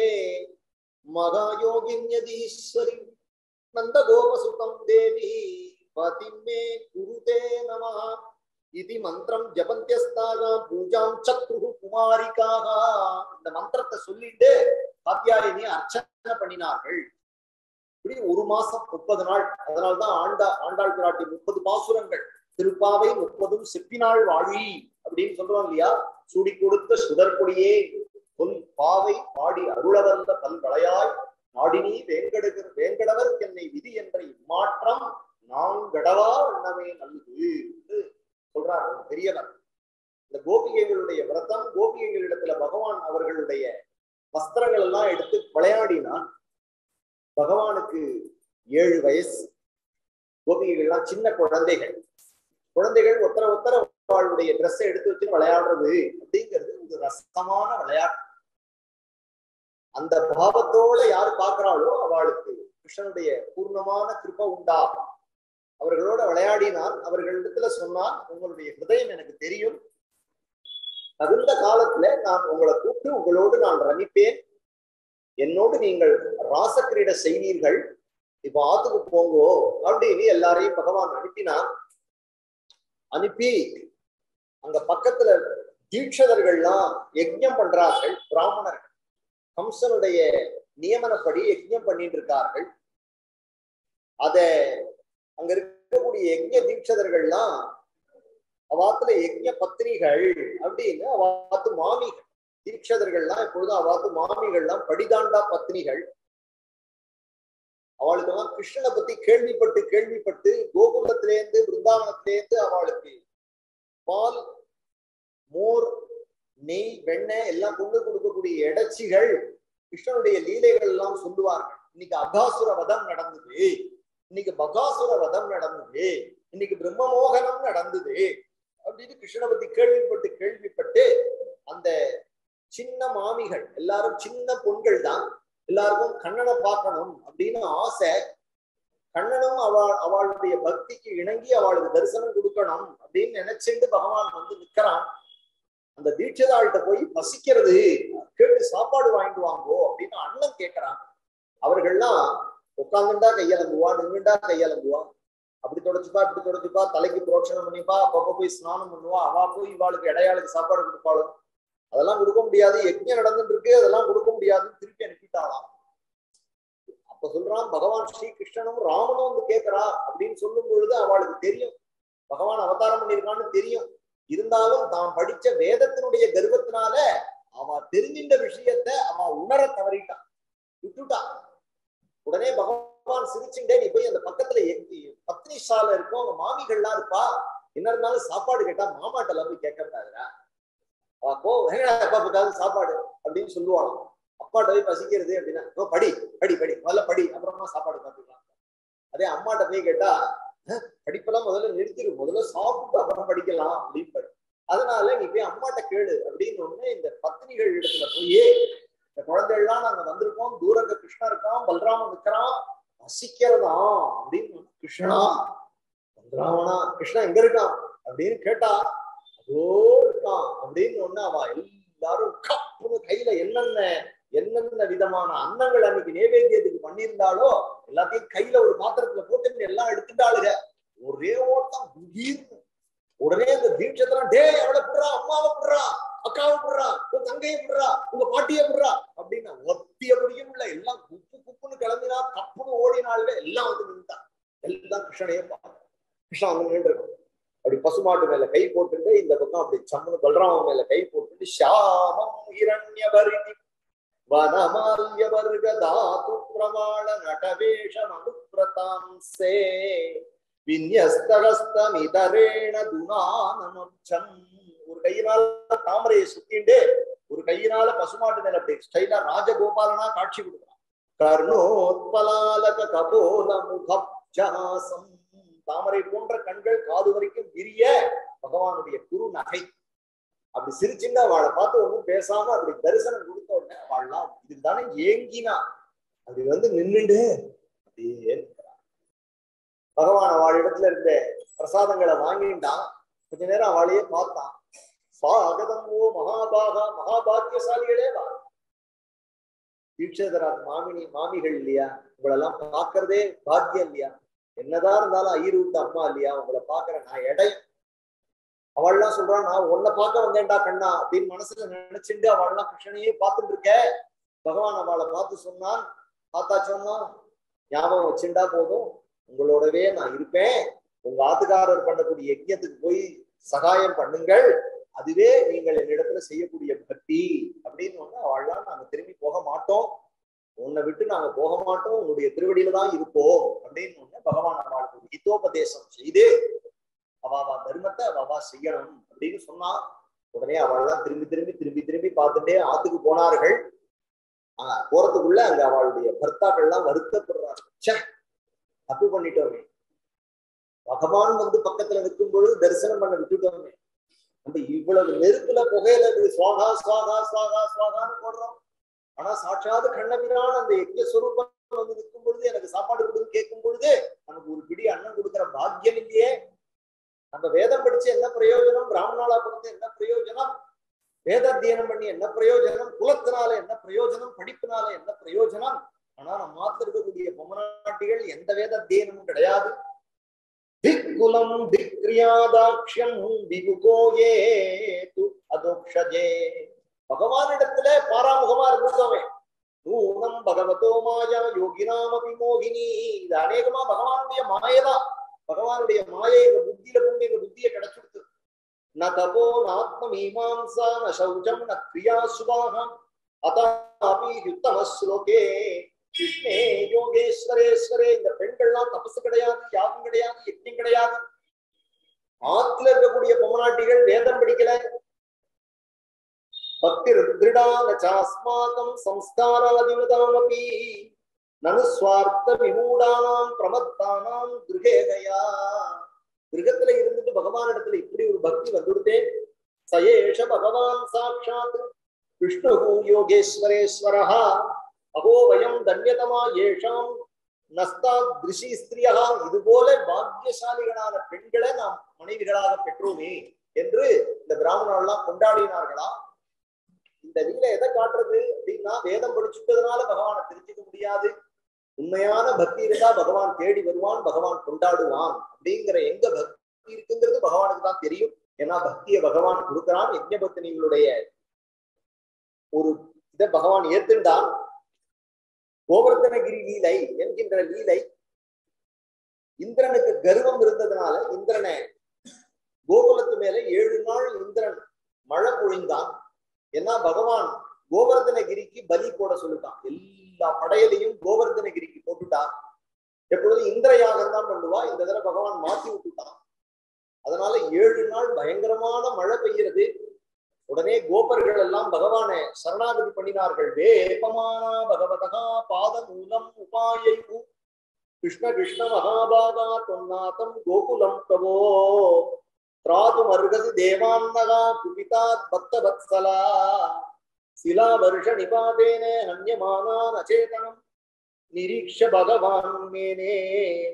மகாயோகின்யதீஸ்வரி நந்தகோபசுதம் தேவி பதிமே குருதே நமஹா இது மந்திரம் ஜபந்தியஸ்தாக பூஜாம் சத்ரு குமாரிக்காக இந்த மந்திரத்தை சொல்லிட்டு காத்தியாயினி அர்ச்சனை பண்ணினார்கள் இப்படி ஒரு மாசம் முப்பது நாள் அதனால்தான் ஆண்டா ஆண்டாள் பிராட்டி முப்பது பாசுரங்கள் திருப்பாவை முப்பதும் செப்பினாள் வாழி அப்படின்னு சொல்றோம் இல்லையா சூடி கொடுத்த சுடற்கொடியே பொன் பாவை பாடி அருளவல்ல பல்வளையாய் நாடினி வேங்கடகர் வேங்கடவர் என்னை விதி என்ற இம்மாற்றம் நாங்கடவா எண்ணமே நல்லது என்று சொல்றார் ஒரு பெரியவர் இந்த கோபிகைகளுடைய விரதம் கோபிகைகளிடத்துல பகவான் அவர்களுடைய வஸ்திரங்கள் எல்லாம் எடுத்து விளையாடினான் பகவானுக்கு ஏழு வயசு கோபிகைகள்லாம் சின்ன குழந்தைகள் குழந்தைகள் ஒத்தர ஒத்தர அவளுடைய ட்ரெஸ்ஸை எடுத்து வச்சு விளையாடுறது அப்படிங்கிறது ஒரு ரசமான விளையாட்டு அந்த பாவத்தோட யார் பார்க்கிறாளோ அவளுக்கு கிருஷ்ணனுடைய பூர்ணமான கிருப உண்டாகும் அவர்களோட விளையாடினால் அவர்களிடத்துல சொன்னால் உங்களுடைய ஹிருதயம் எனக்கு தெரியும் தகுந்த காலத்துல நான் உங்களை கூப்பிட்டு உங்களோடு நான் ரமிப்பேன் என்னோடு நீங்கள் ராசக்கிரீட செய்வீர்கள் இப்ப ஆத்துக்கு போங்கோ அப்படின்னு எல்லாரையும் பகவான் அனுப்பினான் அனுப்பி அங்க பக்கத்துல தீட்சதர்கள்லாம் யஜ்ஞம் பண்றார்கள் பிராமணர்கள் கம்சனுடைய நியமனப்படி யஜ்ஞம் பண்ணிட்டு இருக்கார்கள் அத அங்க இருக்கக்கூடிய யஜ்ஞ தீட்சதர்கள்லாம் அவாத்துல யஜ்ஞ பத்திரிகள் அப்படின்னு அவாத்து மாமிகள் தீட்சதர்கள்லாம் எப்பொழுதும் அவாத்து மாமிகள்லாம் படிதாண்டா பத்னிகள் அவளுக்கெல்லாம் கிருஷ்ணனை பத்தி கேள்விப்பட்டு கேள்விப்பட்டு கோகுலத்திலேருந்து பிருந்தாவனத்திலேருந்து அவளுக்கு பால் மோர் நெய் வெண்ணெய் எல்லாம் கொண்டு கொடுக்கக்கூடிய இடைச்சிகள் கிருஷ்ணனுடைய லீலைகள் எல்லாம் சொல்லுவார்கள் இன்னைக்கு அகாசுர வதம் நடந்தது இன்னைக்கு பகாசுர வதம் நடந்தது இன்னைக்கு பிரம்மமோகனம் நடந்தது அப்படின்னு கிருஷ்ணனை பத்தி கேள்விப்பட்டு கேள்விப்பட்டு அந்த சின்ன மாமிகள் எல்லாரும் சின்ன பொண்கள் தான் எல்லாருக்கும் கண்ணனை பார்க்கணும் அப்படின்னு ஆசை கண்ணனும் அவள் அவளுடைய பக்திக்கு இணங்கி அவளுக்கு தரிசனம் கொடுக்கணும் அப்படின்னு நினைச்சுட்டு பகவான் வந்து நிக்கிறான் அந்த தீட்சிதாள்கிட்ட போய் பசிக்கிறது கேட்டு சாப்பாடு வாங்கிட்டு வாங்கோ அப்படின்னு அண்ணன் கேட்கிறான் அவர்கள்லாம் உட்காந்துண்டா கையலங்குவா நின்றுண்டா கையலங்குவா அப்படி தொடச்சுப்பா இப்படி தொடச்சுப்பா தலைக்கு புரோட்சணம் பண்ணிப்பா அப்பப்ப போய் ஸ்நானம் பண்ணுவா அவ போய் இவாளுக்கு இடையாளுக்கு சாப்பாடு கொடுப்பாளும் அதெல்லாம் கொடுக்க முடியாது யஜ்ஞம் நடந்துட்டு இருக்கு அதெல்லாம் கொடுக்க முடியாதுன்னு திருப்பி அனுப்பிட்டாளாம் அப்ப சொல்றான் பகவான் ஸ்ரீ கிருஷ்ணனும் ராமனும் வந்து கேட்கிறா அப்படின்னு சொல்லும் பொழுது அவளுக்கு தெரியும் பகவான் அவதாரம் பண்ணியிருக்கான்னு தெரியும் இருந்தாலும் தான் படிச்ச வேதத்தினுடைய கர்வத்தினால அவ தெரிஞ்சின்ற விஷயத்த அவ உணர தவறிட்டான் விட்டுட்டான் உடனே பகவான் சிரிச்சுட்டே நீ போய் அந்த பக்கத்துல எங்க- பத்னி சாலை இருக்கும் அவங்க மாமிகள்லாம் இருப்பா என்ன இருந்தாலும் சாப்பாடு கேட்டா மாமாட்ட எல்லாம் போய் கேட்கக்கூடாதுடா அவ போ என்னடா அப்பா பார்த்தாலும் சாப்பாடு அப்படின்னு சொல்லுவாங்க அப்பாட்ட போய் பசிக்கிறது அப்படின்னா "ஓ, படி படி படி முதல்ல படி அப்புறமா சாப்பாடு பார்த்துக்கலாம் அதே அம்மாட்ட போய் கேட்டா "அஹ், படிப்பெல்லாம் முதல்ல நிறுத்திடு முதல்ல சாப்பிட்டு அப்புறம் படிக்கலாம் அப்படின்னு அதனால நீ போய் அம்மாட்ட கேளு அப்படின்னு ஒண்ணு இந்த பத்தினிகள் இடத்துல போய் இந்த குழந்தைகள்லாம் நாங்க வந்திருக்கோம் தூரக்க கிருஷ்ணன் இருக்கான் பலராமன் இருக்கிறான் வசிக்கிறதா அப்படின்னு கிருஷ்ணா ராவணா கிருஷ்ணா எங்க இருக்கான் அப்படின்னு கேட்டா அதோ இருக்கான் அப்படின்னு ஒண்ணு அவ எல்லாரும் கப்புன்னு கையில என்னென்ன என்னென்ன விதமான அன்னங்கள் அன்னைக்கு நைவேத்தியத்துக்கு பண்ணியிருந்தாலோ எல்லாத்தையும் கையில ஒரு பாத்திரத்துல போட்டு எல்லாம் எடுத்துட்டாளுங்க ஒரே ஓட்டம் திடீர்னு உடனே இந்த தீட்சத்தெல்லாம் டே அவளை விடுறா அம்மாவை விடுறா அக்காவை விடுறா உன் தங்கையை விடுறா உங்க பாட்டியை விடுறா அப்படின்னு ஒத்திய முடியும் இல்ல எல்லாம் குப்பு குப்புன்னு கிளம்பினா கப்புன்னு ஓடினாள்ல எல்லாம் வந்து நின்றுட்டான் எல்லாம் கிருஷ்ணனையே பார்க்க கிருஷ்ணா வந்து நின்று அப்படி பசுமாட்டு மேல கை போட்டுட்டு இந்த பக்கம் அப்படி சம்முன்னு பல்ராம மேல கை போட்டுட்டு ஷாமம் இரண்யபரிதி வனமால்ய வர்க தாது பிரமாண நடவேஷம் அனுப்பிரதாம்சே விநியஸ்தரஸ்தமிதரேண துனானமச்சம் ஒரு கையினால தாமரையை சுத்திண்டு ஒரு கையினால பசுமாட்டு மேல அப்படி ஸ்டைலா ராஜகோபாலனா காட்சி கொடுக்குறான் கர்ணோத்பலாலக கபோல முகப்ஜாசம் தாமரை போன்ற கண்கள் காது வரைக்கும் விரிய பகவானுடைய குரு நகை அப்படி சிரிச்சுங்க அவளை பார்த்து ஒண்ணும் பேசாம அப்படி தரிசனம் கொடுத்த உடனே அவள்லாம் இதுக்கு தானே ஏங்கினா அப்படி வந்து நின்னுண்டு அப்படியே நிக்கிறா. பகவான் அவள் இடத்துல இருந்த பிரசாதங்களை வாங்கிட்டான் கொஞ்ச நேரம் அவளையே பார்த்தான் ஸ்வாகதம் ஓ மகாபாகா மகாபாக்கியசாலிகளே வா தீட்சதராத் மாமினி மாமிகள் இல்லையா உங்களெல்லாம் பார்க்கறதே பாக்கியம் இல்லையா என்னதான் இருந்தாலும் ஐயர் விட்டு அம்மா இல்லையா உங்களை பாக்குறேன் நான் இடையம் அவள்லாம் சொல்றான் நான் உன்னை பார்க்க வந்தேன்டா கண்ணா அப்படின்னு மனசுல நினைச்சுட்டு அவள்லாம் கிருஷ்ணனையே பார்த்துட்டு இருக்க பகவான் அவளை பார்த்து சொன்னான் பார்த்தா சொன்னான் ஞாபகம் வச்சுண்டா போதும் உங்களோடவே நான் இருப்பேன் உங்க ஆத்துக்காரர் பண்ணக்கூடிய யஜ்யத்துக்கு போய் சகாயம் பண்ணுங்கள் அதுவே நீங்கள் என்னிடத்துல செய்யக்கூடிய பக்தி அப்படின்னு ஒண்ணு அவள்லாம் நாங்க திரும்பி போக மாட்டோம் உன்னை விட்டு நாங்க போக மாட்டோம் உன்னுடைய திருவடியில தான் இருப்போம் அப்படின்னு ஒண்ணு பகவான் அவளுக்கு ஒரு ஹிதோபதேசம் செய்து அவாவா தர்மத்தை அவாவா செய்யணும் அப்படின்னு சொன்னா உடனே அவள்லாம் திரும்பி திரும்பி திரும்பி திரும்பி பார்த்துட்டே ஆத்துக்கு போனார்கள் ஆஹ் போறதுக்குள்ள அங்க அவளுடைய பர்த்தாக்கள்லாம் வருத்தப்படுறாங்க ச்சே தப்பு பண்ணிட்டோமே பகவான் வந்து பக்கத்துல நிற்கும் பொழுது தரிசனம் பண்ண விட்டுட்டோமே நம்ம இவ்வளவு நெருப்புல புகையில இது சுவாகா சுவாகா சுவாகா சுவாகான்னு போடுறோம் ஆனா சாட்சாது கண்ணபிரான் அந்த யஜ்ய சுரூபம் வந்து நிற்கும் பொழுது எனக்கு சாப்பாடு கொடுன்னு கேட்கும் பொழுது நமக்கு ஒரு பிடி அன்னம் கொடுக்கிற பாக்கியம் இல்லையே நம்ம வேதம் படிச்சு என்ன பிரயோஜனம் பிராமணாலா பிறந்து என்ன பிரயோஜனம் வேத அத்தியனம் பண்ணி என்ன பிரயோஜனம் குலத்தினால என்ன பிரயோஜனம் படிப்பினால என்ன பிரயோஜனம் ஆனா நம்ம மாத்திர இருக்கக்கூடிய பொம்மநாட்டிகள் எந்த வேத அத்தியனமும் கிடையாது திக்குலம் திக்ரியாதாட்சியம் விகுகோயே து அதோக்ஷஜே பகவானிடத்துல பாராமுகமா இருந்தவங்க நூனம் பகவதோ மாயா யோகினாமபி மோகினி இது அநேகமா பகவானுடைய மாயதான் பகவானுடைய மாயை எங்க புத்தியில பூந்து எங்க புத்திய கிடைச்சுடுத்து ந தபோ நாத்ம மீமாம்சா ந சௌச்சம் ந கிரியா சுபாகம் அதாபி யுத்தம ஸ்லோகே கிருஷ்ணே யோகேஸ்வரேஸ்வரே இந்த பெண்கள்லாம் தபசு கிடையாது யாகம் கிடையாது யஜ்யம் கிடையாது ஆத்துல இருக்கக்கூடிய பொம்மநாட்டிகள் வேதம் படிக்கல பக்தி திருடா நச்சாஸ்மாகம் சம்ஸ்காராதிமுதாமபி நனு சுவார்த்த விமூடானாம் பிரமத்தானாம் கிருகேகயா கிரகத்துல இருந்துட்டு பகவான் இடத்துல இப்படி ஒரு பக்தி வந்துடுத்தேன் சயேஷ பகவான் சாட்சாத் விஷ்ணு யோகேஸ்வரேஸ்வரஹா அகோ வயம் தன்யதமா ஏஷாம் நஸ்தா திருஷி ஸ்திரியா இது போல பாக்கியசாலிகளான பெண்களை நாம் மனைவிகளாக பெற்றோமே என்று இந்த பிராமணர்கள்லாம் கொண்டாடினார்களா இந்த வீல எதை காட்டுறது அப்படின்னா வேதம் படிச்சுட்டதுனால பகவானை தெரிஞ்சுக்க முடியாது உண்மையான பக்தி இருந்தா பகவான் தேடி வருவான் பகவான் கொண்டாடுவான் அப்படிங்கிற எங்க பக்தி இருக்குங்கிறது பகவானுக்கு தான் தெரியும் ஏன்னா பக்தியை பகவான் கொடுக்கிறான் யஜ்ஞபத்தினிகளுடைய ஒரு இதை பகவான் ஏத்துண்டான் கோவர்த்தனகிரி லீலை என்கின்ற லீலை இந்திரனுக்கு கர்வம் இருந்ததுனால இந்திரனை கோகுலத்து மேல ஏழு நாள் இந்திரன் மழை பொழிந்தான் ஏன்னா பகவான் கோவர்தனகிரிக்கு பலி போட சொல்லிட்டான் எல்லா படையலையும் கோவர்தனகிரிக்கு போட்டுட்டான் எப்பொழுதும் இந்திர யாகம் தான் பண்ணுவா இந்த தடவை பகவான் மாத்தி விட்டுட்டான் அதனால ஏழு நாள் பயங்கரமான மழை பெய்கிறது உடனே கோபர்கள் எல்லாம் பகவானை சரணாகதி பண்ணினார்கள் வேபமானா பகவதகா பாத மூலம் உபாயை கிருஷ்ண கிருஷ்ண மகாபாகா தொன்னாதம் கோகுலம் பிரபோ திராதும் அருகது தேவான்னகா குபிதாத் பக்த வத்சலா சிலா வருஷ நிபாதேன ஹன்யமானான் அச்சேதனம் நிரீக்ஷ பகவான் மேனே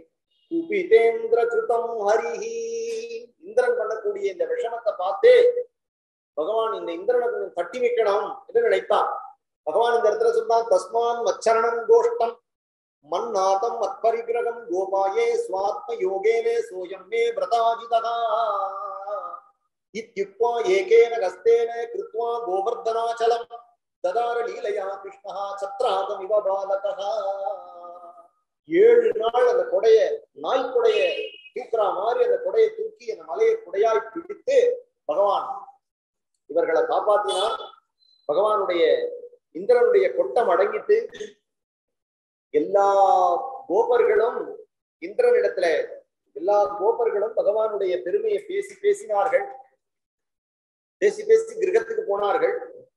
குபிதேந்திர கிருதம் ஹரிஹி இந்திரன் பண்ணக்கூடிய இந்த விஷமத்தை பார்த்து பகவான் இந்த இந்திரனை கொஞ்சம் தட்டி வைக்கணும் என்று நினைத்தான் பகவான் இந்த இடத்துல சொன்னான் தஸ்மான் மச்சரணம் கோஷ்டம் மன்னாதம் மத்பரிகிரகம் கோபாயே சுவாத்ம யோகேனே சோயம் மே விரதாஜிதா இத்யுக்வா ஏகேன கஸ்தேன கிருத்வா கோவர்தனாச்சலம் ததார லீலையா கிருஷ்ணா சத்ராதமிவ பாலகா ஏழு நாள் அந்த கொடைய நாய்க்குடைய தூக்குறா மாதிரி அந்த கொடையை தூக்கி அந்த மலையை குடையாய் பிடித்து பகவான் இவர்களை காப்பாத்தினான் பகவானுடைய இந்திரனுடைய கொட்டம் அடங்கிட்டு எல்லா கோபர்களும் இந்திரனிடத்துல எல்லா கோபர்களும் பகவானுடைய பெருமையை பேசி பேசினார்கள் பேசி பேசி கிரகத்துக்கு போனார்கள்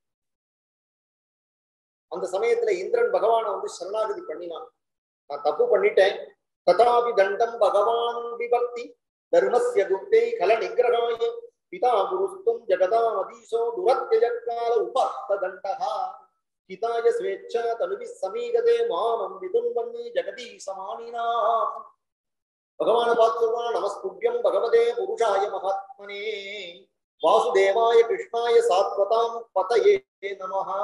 அந்த சமயத்துல இந்திரன் பகவானை வந்து சரணாகதி பண்ணினான் நான் தப்பு பண்ணிட்டேன் ததாபி தண்டம் பகவான் விபக்தி தர்மஸ்ய குப்தே கல நிகிரகாய பிதா குருஸ்தும் ஜகதாம் அதீசோ துரத்யஜக்கால உபத்த தண்டகா ஹிதாய ஸ்வேச்சா தனுபி சமீகதே மாமம் விதும்பன்னி ஜெகதி சமானினா பகவான பார்த்து சொல்றான் நமஸ்துபியம் பகவதே புருஷாய மகாத்மனே வாசுதேவாய கிருஷ்ணாய சாத்வதாம் பதயே நமஹா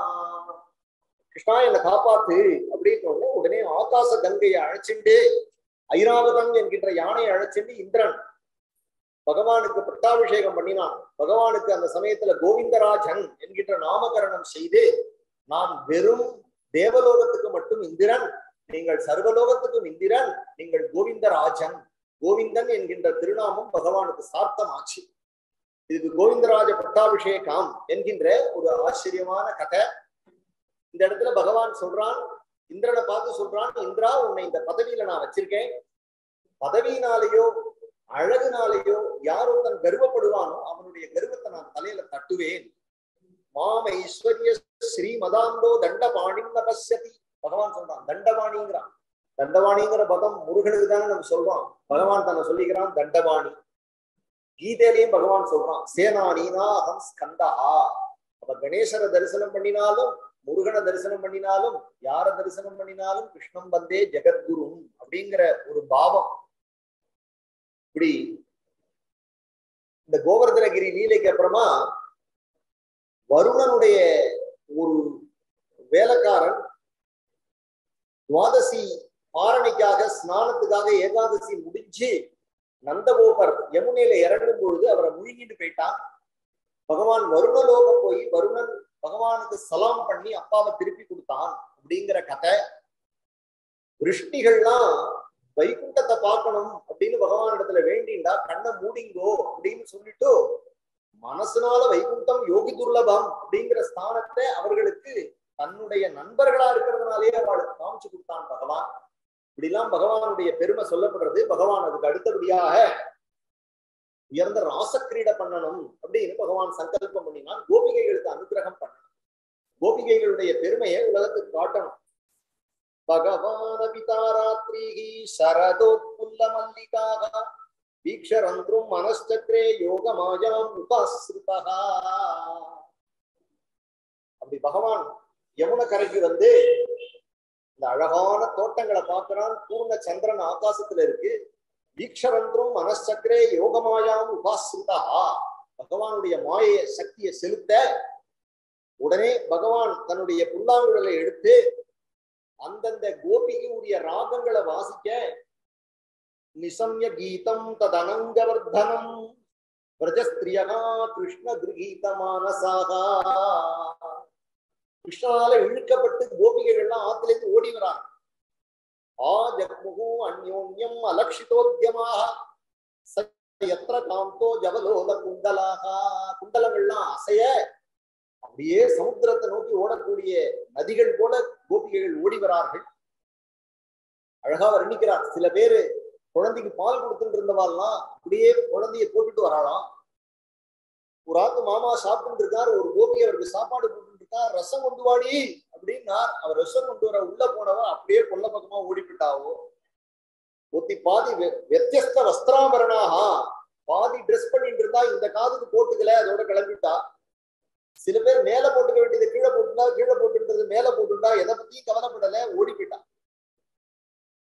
கிருஷ்ணா என்னை காப்பாத்து அப்படின்னு உடனே உடனே ஆகாச கங்கையை அழைச்சிண்டு ஐராவதம் என்கின்ற யானையை அழைச்சிண்டு இந்திரன் பகவானுக்கு பட்டாபிஷேகம் பண்ணினான் பகவானுக்கு அந்த சமயத்துல கோவிந்தராஜன் என்கின்ற நாமகரணம் செய்து நான் வெறும் தேவலோகத்துக்கு மட்டும் இந்திரன் நீங்கள் சர்வலோகத்துக்கும் இந்திரன் நீங்கள் கோவிந்தராஜன் கோவிந்தன் என்கின்ற திருநாமம் பகவானுக்கு சார்த்தம் ஆச்சு இதுக்கு கோவிந்தராஜ பட்டாபிஷேகம் என்கின்ற ஒரு ஆச்சரியமான கதை இந்த இடத்துல பகவான் சொல்றான் இந்திரனை பார்த்து சொல்றான் இந்திரா உன்னை இந்த பதவியில நான் வச்சிருக்கேன் பதவியினாலேயோ அழகுனாலேயோ யார் ஒருத்தன் கர்வப்படுவானோ அவனுடைய கர்வத்தை நான் தலையில தட்டுவேன் மாம ஐஸ்வர்ய ஸ்ரீமதாந்தோ தண்டபாணிங்க பசியதி பகவான் சொல்றான் தண்டபாணிங்கிறான் தண்டபாணிங்கிற பதம் முருகனுக்கு தானே நம்ம சொல்றோம் பகவான் தன்னை சொல்லிக்கிறான் தண்டபாணி கீதையிலையும் பகவான் சொல்றான் சேனானீனா அகம் ஸ்கந்தஹா அப்ப கணேசரை தரிசனம் பண்ணினாலும் முருகனை தரிசனம் பண்ணினாலும் யார தரிசனம் பண்ணினாலும் கிருஷ்ணம் வந்தே ஜெகத்குரு அப்படிங்கிற ஒரு பாவம் இப்படி இந்த கோவர்தனகிரி லீலைக்கு அப்புறமா வருணனுடைய ஒரு வேலைக்காரன் துவாதசி பாரணைக்காக ஸ்நானத்துக்காக ஏகாதசி முடிஞ்சு நந்தகோபர் யமுனையில இறங்கும் பொழுது அவரை முழுங்கிட்டு போயிட்டான் பகவான் வருணலோகம் போய் வருணன் பகவானுக்கு சலாம் பண்ணி அப்பாவை திருப்பி கொடுத்தான் அப்படிங்கிற கதை விருஷ்டிகள்லாம் வைகுண்டத்தை பார்க்கணும் அப்படின்னு பகவானிடத்துல வேண்டிண்டா கண்ணை மூடிங்கோ அப்படின்னு சொல்லிட்டு மனசுனால வைகுண்டம் யோகி துர்லபம் அப்படிங்கிற ஸ்தானத்தை அவர்களுக்கு தன்னுடைய நண்பர்களா இருக்கிறதுனாலே அவளுக்கு காமிச்சு கொடுத்தான் பகவான் இப்படிலாம் பகவானுடைய பெருமை சொல்லப்படுறது பகவான் அதுக்கு அடுத்தபடியாக உயர்ந்த ராசக்கிரீடை பண்ணணும் அப்படின்னு பகவான் சங்கல்பம் பண்ணினான் கோபிகைகளுக்கு அனுகிரகம் பண்ணணும் கோபிகைகளுடைய பெருமையை உலகத்துக்கு காட்டணும் பகவான பிதாராத்ரிகி சரதோத்புல்ல மல்லிகாக வீக்ஷரந்தும் மனச்சக்கரே யோக மாயாம் உபாசிருதா அப்படி பகவான் யமுன கரைக்கு வந்து இந்த அழகான தோட்டங்களை பார்க்கிறான் பூர்ண சந்திரன் ஆகாசத்துல இருக்கு வீக்ஷரந்தும் மனச்சக்கரே யோகமாயாம் உபாசிருதா பகவானுடைய மாய சக்தியை செலுத்த உடனே பகவான் தன்னுடைய புல்லாங்குழலை எடுத்து அந்தந்த கோபிக்கு உரிய ராகங்களை வாசிக்க நிசம்ய கீதம் ததனங்கவர்தனம் பிரஜஸ்திரியகா கிருஷ்ண கிரகீத மானசாகா கிருஷ்ணனால இழுக்கப்பட்டு கோபிகைகள்லாம் ஆத்திலேருந்து ஓடி வராங்க ஆ ஜக்முகு அந்யோன்யம் அலட்சிதோத்தியமாக எத்திர காந்தோ ஜவலோக குண்டலாக குண்டலங்கள்லாம் அசைய அப்படியே சமுத்திரத்தை நோக்கி ஓடக்கூடிய நதிகள் போல கோபிகைகள் ஓடி வரார்கள் அழகா வர்ணிக்கிறார் சில பேரு குழந்தைக்கு பால் கொடுத்துட்டு இருந்தவாள்லாம் அப்படியே குழந்தைய போட்டுட்டு வராளாம் ஒரு ஆத்து மாமா சாப்பிட்டு இருக்கார் ஒரு கோபி அவருக்கு சாப்பாடு போட்டு இருக்கா ரசம் கொண்டு வாடி அப்படின்னார் அவர் ரசம் கொண்டு வர உள்ள போனவ அப்படியே கொல்ல பக்கமா ஓடிப்பிட்டாவோ ஒத்தி பாதி வித்தியஸ்த வஸ்திராபரணாக பாதி ட்ரெஸ் பண்ணிட்டு இருந்தா இந்த காதுக்கு போட்டுக்கல அதோட கிளம்பிட்டா சில பேர் மேல போட்டுக்க வேண்டியது கீழே போட்டுட்டா கீழே போட்டுன்றது மேல போட்டுட்டா எதை பத்தியும் கவலைப்படல ஓடி போயிட்டான்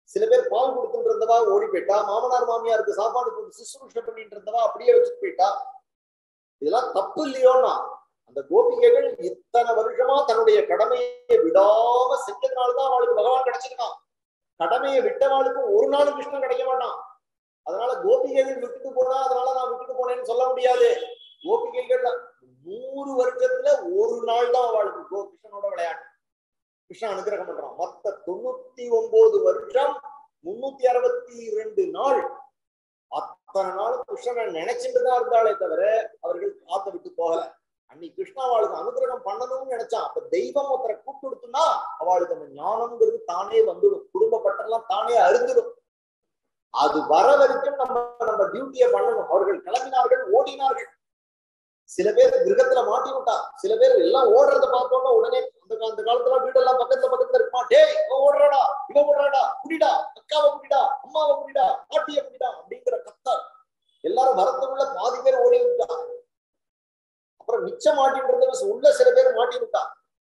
சில பேர் பால் கொடுத்துட்டு இருந்தவா ஓடி போயிட்டா மாமனார் மாமியாருக்கு சாப்பாடு கொடுத்து சுசுரூஷை பண்ணிட்டு இருந்தவா அப்படியே வச்சுட்டு போயிட்டா இதெல்லாம் தப்பு இல்லையோன்னா அந்த கோபிகைகள் இத்தனை வருஷமா தன்னுடைய கடமையை விடாம செஞ்சதுனாலதான் அவளுக்கு பகவான் கிடைச்சிருக்கான் கடமையை விட்டவாளுக்கு ஒரு நாள் கிருஷ்ணன் கிடைக்க மாட்டான் அதனால கோபிகைகள் விட்டுட்டு போனா அதனால நான் விட்டுட்டு போனேன்னு சொல்ல முடியாது கோபிகைகள் நூறு வருஷத்துல ஒரு நாள் தான் அவளுக்கு கோ கிருஷ்ணனோட விளையாட்டு கிருஷ்ணன் அனுகிரகம் பண்றான் மொத்த தொண்ணூத்தி ஒன்பது வருஷம் முன்னூத்தி அறுபத்தி ரெண்டு நாள் அத்தனை நாள் கிருஷ்ணனை நினைச்சுட்டு தான் இருந்தாலே தவிர அவர்கள் காத்த விட்டு போகல அன்னைக்கு கிருஷ்ணா அவளுக்கு அனுகிரகம் பண்ணணும்னு நினைச்சான் அப்ப தெய்வம் ஒருத்தரை கூப்பிடுத்துனா அவளுக்கு அந்த ஞானம்ங்கிறது தானே வந்துடும் குடும்ப பட்டெல்லாம் தானே அருந்துடும் அது வர வரைக்கும் நம்ம நம்ம டியூட்டியை பண்ணணும் அவர்கள் கிளம்பினார்கள் ஓடினார்கள் சில பேர் கிரகத்துல மாட்டி விட்டா சில பேர் எல்லாம் ஓடுறத பார்த்தோம்னா உடனே அந்த கா- அந்த காலத்துல வீடெல்லாம் பக்கத்துல பக்கத்துல இருக்குமா டேய் இவன் ஓடுறாடா இவன் ஓடுறாடா குடிடா அக்காவை குடிடா அம்மாவை குடிடா பாட்டியை குடிடா அப்படிங்கிற கத்தல் எல்லாரும் வரத்துக்குள்ள பாதி பேர் ஓடி விட்டா அப்புறம் மிச்சம் மாட்டிட்டு இருந்தவன் உள்ள சில பேர் மாட்டி விட்டா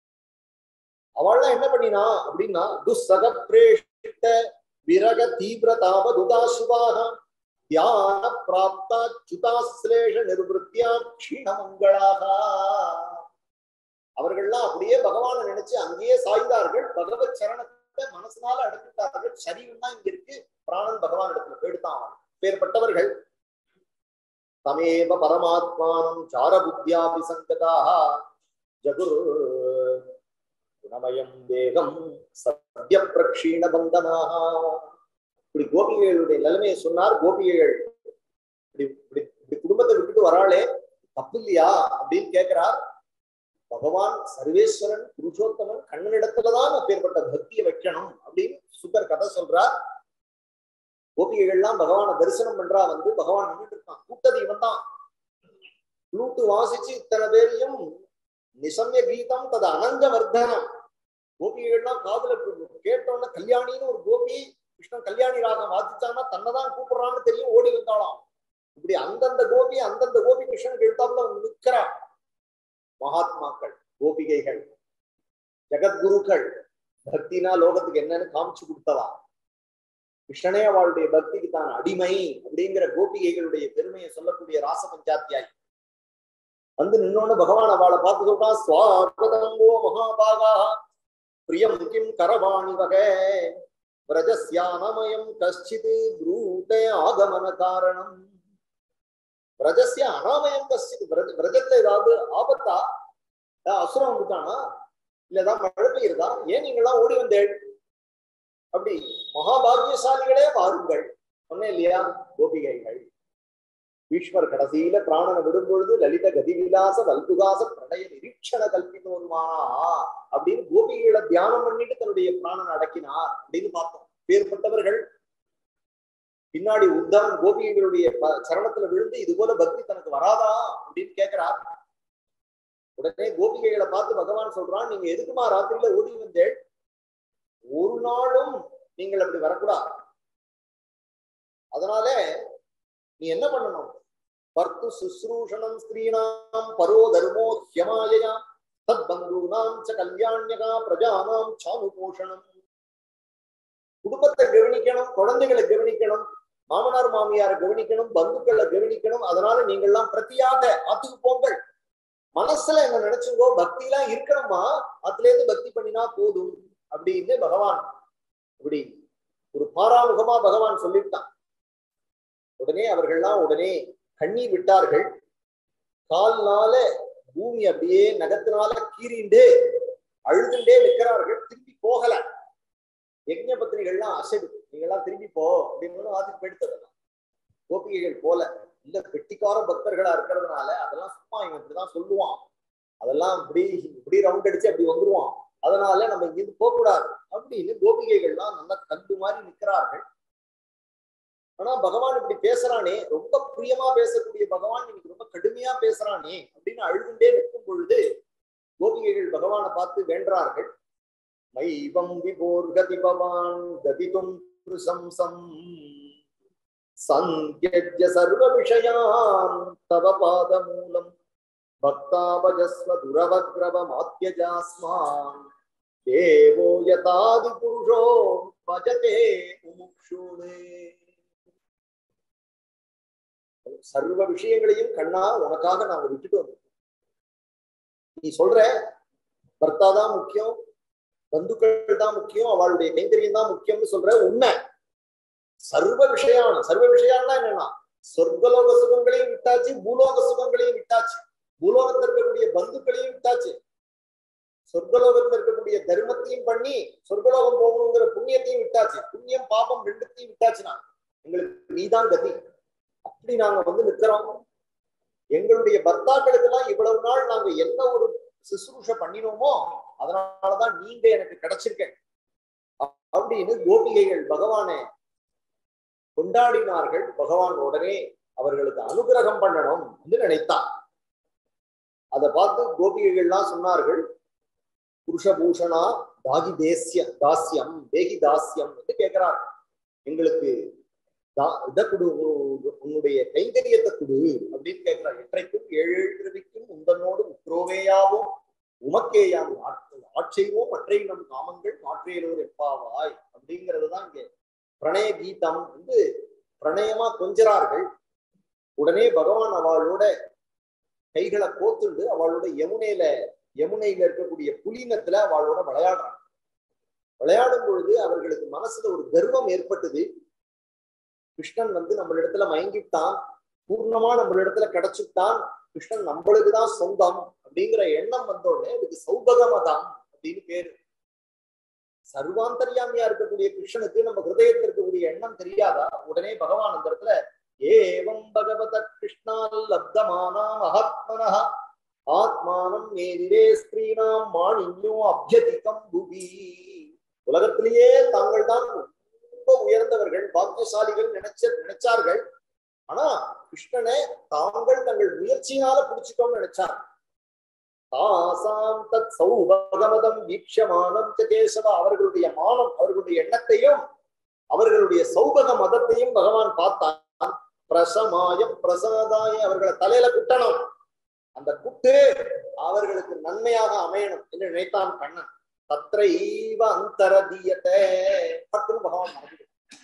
அவள்லாம் என்ன பண்ணினா அப்படின்னா துஸ்ஸக பிரேஷ்ட விரக தீவிர தாபதுதா சுபாக தியான பிராப்தா சுதாஸ்லேஷ நிர்வத்தியா க்ஷீணமங்களாக அவர்கள்லாம் அப்படியே பகவானை நினைச்சு அங்கேயே சாய்ந்தார்கள் பகவத் சரணத்தை மனசுனால அடைஞ்சிட்டார்கள் சரீரம் தான் இங்க இருக்கு பிராணன் பகவான் இடத்துல போயிடுதான் அவன் பேர்பட்டவர்கள் தமேவ பரமாத்மானம் சார புத்தியாபி சங்கதாக ஜகுர் குணமயம் தேகம் சத்ய பிரக்ஷீண பந்தனாக இப்படி கோபிகைகளுடைய நிலைமையை சொன்னார் கோபிகைகள் இப்படி இப்படி இப்படி குடும்பத்தை விட்டுட்டு வராளே தப்பு இல்லையா அப்படின்னு கேட்கிறார் பகவான் சர்வேஸ்வரன் புருஷோத்தமன் கண்ணனிடத்துலதான் அப்பேற்பட்ட பக்தியை வைக்கணும் அப்படின்னு சுந்தர் கதை சொல்றார் கோபிகைகள்லாம் பகவானை தரிசனம் பண்றா வந்து பகவான் நின்றுட்டு இருக்கான் கூட்டது இவன் தான் ஃப்ளூட்டு வாசிச்சு இத்தனை பேரையும் நிசம்ய கீதம் தது அனந்த வர்தனம் கோபிகைகள்லாம் காதுல கேட்டோன்னா கல்யாணின்னு ஒரு கோபி கிருஷ்ணன் கல்யாணி ராகம் வாசிச்சான்னா தன்னைதான் கூப்பிடுறான்னு தெரியும் ஓடி வந்தாளாம் இப்படி அந்தந்த கோபி அந்தந்த கோபி கிருஷ்ணனுக்கு எழுத்தாப்புல வந்து நிற்கிறா மகாத்மாக்கள் கோபிகைகள் ஜெகத்குருக்கள் பக்தினா லோகத்துக்கு என்னன்னு காமிச்சு கொடுத்தவா கிருஷ்ணனே அவளுடைய பக்திக்கு தான் அடிமை அப்படிங்கிற கோபிகைகளுடைய பெருமையை சொல்லக்கூடிய ராச பஞ்சாத்தியாய் வந்து நின்னோன்னு பகவான் அவளை பார்த்து சொல்றான் சுவாகதங்கோ மகாபாகா பிரியம் கிம் கரவாணி வகை விரஜஸ்யானமயம் கஷ்டித் ப்ரூதே ஆகமன காரணம் விரஜஸ்ய அனாமயம் கஷ்டித் விரஜ விரஜத்துல ஏதாவது ஆபத்தா ஏதாவது அசுரம் வந்துட்டானா இல்ல ஏதாவது மழை பெய்யுறதா ஏன் நீங்களாம் ஓடி வந்தேள் அப்படி மகாபாகியசாலிகளே வாருங்கள் சொன்னேன் இல்லையா கோபிகைகள் ஈஸ்வர் கடைசியில பிராணனை விடும் பொழுது லலித கதிவிலாச வல்புகாச பிரணய நிரீட்சண கல்பினோருமானா அப்படின்னு கோபிகைகளை தியானம் பண்ணிட்டு தன்னுடைய பிராணனை அடக்கினார் அப்படின்னு பார்த்தோம் பேர்பட்டவர்கள் பின்னாடி உத்தவன் கோபிகைகளுடைய ப- சரணத்துல விழுந்து இது போல பக்தி தனக்கு வராதா அப்படின்னு கேட்கிறார் உடனே கோபிகைகளை பார்த்து பகவான் சொல்றான் நீங்க எதுக்குமா ராத்திரியில ஓடி வந்தேள் ஒரு நாளும் நீங்கள் அப்படி வரக்கூடாது அதனால நீ என்ன பண்ணணும் பர்த்து சுஸ்ரூஷணம் ஸ்திரீனாம் பரோ தர்மோ ஹியமாயயா தத் பந்தூனாம் ச கல்யாண்யகா பிரஜானாம் சானுபோஷணம் குடும்பத்தை கவனிக்கணும் குழந்தைகளை கவனிக்கணும் மாமனார் மாமியாரை கவனிக்கணும் பந்துக்களை கவனிக்கணும் அதனால நீங்கள்லாம் பிரத்தியாக ஆத்துக்கு போங்கள் மனசுல என்ன நினைச்சுங்கோ பக்தி எல்லாம் இருக்கணுமா அதுல இருந்து பக்தி பண்ணினா போதும் அப்படின்னு பகவான் இப்படி ஒரு பாராமுகமா பகவான் சொல்லிட்டான் உடனே அவர்கள்லாம் உடனே கண்ணீர் விட்டார்கள் கால்னால பூமி அப்படியே நகத்தினால கீறிண்டு அழுதுண்டே நிற்கிறார்கள் திரும்பி போகல யஜ்ஞ பத்திரிகள்லாம் அசடு நீங்கெல்லாம் திரும்பி போ அப்படின்னு ஆத்துக்கு போயிடுத்ததெல்லாம் கோபிகைகள் போல இல்ல பெட்டிக்கார பக்தர்களா இருக்கிறதுனால அதெல்லாம் சும்மா இவன் இப்படிதான் சொல்லுவான் அதெல்லாம் இப்படி இப்படி ரவுண்ட் அடிச்சு அப்படி வந்துருவான் அதனால நம்ம இங்கிருந்து போக கூடாது அப்படின்னு கோபிகைகள்லாம் நல்லா கண்டு மாதிரி நிற்கிறார்கள் ஆனா பகவான் இப்படி பேசுறானே ரொம்ப பிரியமா பேசக்கூடிய பகவான் இன்னைக்கு ரொம்ப கடுமையா பேசுறானே அப்படின்னு அழுதுண்டே நிற்கும் பொழுது கோபிகைகள் பகவானை பார்த்து வேண்டார்கள் மைவம் விபோர் கதி பவான் கதிதும் பிரசம்சம் சந்தியஜ்ய சர்வ விஷயான் தவ பாத மூலம் பக்தாபஜஸ்வ துரவக்ரவ மாத்தியஜாஸ்மான் தேவோ யதாதி புருஷோ பஜதே முமுக்ஷூனு சர்வ விஷயங்களையும் கண்ணா உனக்காக நாங்க விட்டுட்டு வந்தோம் நீ சொல்ற பர்த்தா தான் முக்கியம் பந்துக்கள் தான் முக்கியம் அவளுடைய கைங்கரியம் தான் முக்கியம்னு சொல்ற உண்மை சர்வ விஷயான சர்வ விஷயம்னா என்னன்னா சொர்க்கலோக சுகங்களையும் விட்டாச்சு பூலோக சுகங்களையும் விட்டாச்சு பூலோகத்தில் இருக்கக்கூடிய பந்துக்களையும் விட்டாச்சு சொர்க்கலோகத்தில் இருக்கக்கூடிய தர்மத்தையும் பண்ணி சொர்க்கலோகம் போகணுங்கிற புண்ணியத்தையும் விட்டாச்சு புண்ணியம் பாபம் ரெண்டுத்தையும் விட்டாச்சுனா எங்களுக்கு நீதான் கதி அப்படி நாங்க வந்து நிக்கிறோம் எங்களுடைய பர்த்தாக்களுக்கு எல்லாம் இவ்வளவு நாள் நாங்க என்ன ஒரு சுசுரூஷ பண்ணினோமோ அதனாலதான் நீங்க எனக்கு கிடைச்சிருக்க அப்படின்னு கோபிகைகள் பகவானை கொண்டாடினார்கள் பகவான் உடனே அவர்களுக்கு அனுகிரகம் பண்ணணும் என்று நினைத்தார் அதை பார்த்து கோபிகைகள்லாம் சொன்னார்கள் புருஷபூஷணா தாகி தேசிய தாசியம் தேகி தாசியம் என்று கேட்கிறார் எங்களுக்கு இதை கொடு உன்னுடைய கைங்கரியத்தை கொடு அப்படின்னு கேட்கிறார் எற்றைக்கும் ஏழு ஏழு பிறவிக்கும் உந்தனோடு உத்ரோவேயாவும் உமக்கேயாம் ஆட்சைவோம் மற்றை நம் காமங்கள் மாற்றியலோர் எப்பாவாய் அப்படிங்கிறது தான் இங்க பிரணய கீதம் வந்து பிரணயமா கொஞ்சறார்கள் உடனே பகவான் அவளோட கைகளை கோத்துண்டு அவளோட யமுனையில யமுனையில இருக்கக்கூடிய புலினத்துல அவளோட விளையாடுறாங்க விளையாடும் பொழுது அவர்களுக்கு மனசுல ஒரு கர்வம் ஏற்பட்டது கிருஷ்ணன் வந்து நம்மளிடத்துல மயங்கிட்டான் பூர்ணமா நம்மளிடத்துல கிடைச்சுட்டான் கிருஷ்ணன் நம்மளுக்குதான் சொந்தம் அப்படிங்கிற எண்ணம் வந்தோடனே இதுக்கு சௌபகமதம் அப்படின்னு பேரு சர்வாந்தரியாமியா இருக்கக்கூடிய கிருஷ்ணனுக்கு நம்ம ஹிருதயத்தில் இருக்கக்கூடிய எண்ணம் தெரியாதா உடனே பகவான் அந்த இடத்துல ஏவம் பகவத கிருஷ்ணால் லப்தமானா மகாத்மனா ஆத்மானம் மேதிரே ஸ்திரீனாம் மாணின்யோ அபியதிகம் புவி உலகத்திலேயே தாங்கள் தான் ரொம்ப உயர்ந்தவர்கள் பாக்கியசாலிகள் நினைச்ச நினைச்சார்கள் ஆனா கிருஷ்ணனை தாங்கள் தங்கள் முயற்சியினால பிடிச்சிட்டோம்னு நினைச்சார் தாசாம் தத் சௌபகமதம் வீக்ஷமானம் கேசவ அவர்களுடைய மானம் அவர்களுடைய எண்ணத்தையும் அவர்களுடைய சௌபக மதத்தையும் பகவான் பார்த்தான் பிரசமாய பிரசாதாய அவர்களை தலையில குட்டணும் அந்த குட்டு அவர்களுக்கு நன்மையாக அமையணும் என்று நினைத்தான் கண்ணன் தத்ரைவ அந்தரதீயத்தை பட்டுன்னு பகவான் மறந்து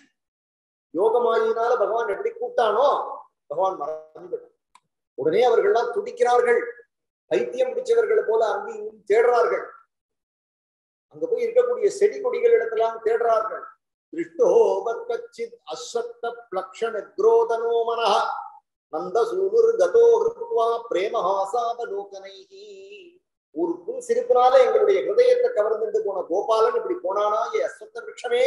யோகமாயினால பகவான் எப்படி கூட்டானோ பகவான் மறந்து உடனே அவர்கள்லாம் துடிக்கிறார்கள் பைத்தியம் பிடிச்சவர்கள் போல அங்கேயும் இங்கும் தேடுறார்கள் அங்க போய் இருக்கக்கூடிய செடி கொடிகள் இடத்தெல்லாம் தேடுறார்கள் திருஷ்டோபத்கச்சித் அஸ்வத்த பிளக்ஷண குரோதனோ மனஹ நந்தசூனுர் கதோ ஹிருத்வா பிரேமஹாசாபலோகனைஹி ஒரு புன் சிரிப்பினால எங்களுடைய ஹிருதயத்தை கவர்ந்துட்டு போன கோபாலன் இப்படி போனானா ஏ அஸ்வத்த விரக்ஷமே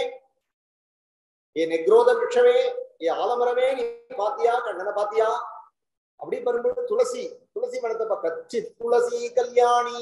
ஏ நெக்ரோத விரக்ஷமே ஏ ஆலமரமே நீ பாத்தியா கண்ணனை பாத்தியா அப்படி வரும்போது துளசி துளசி மனத்தை கச்சி துளசி கல்யாணி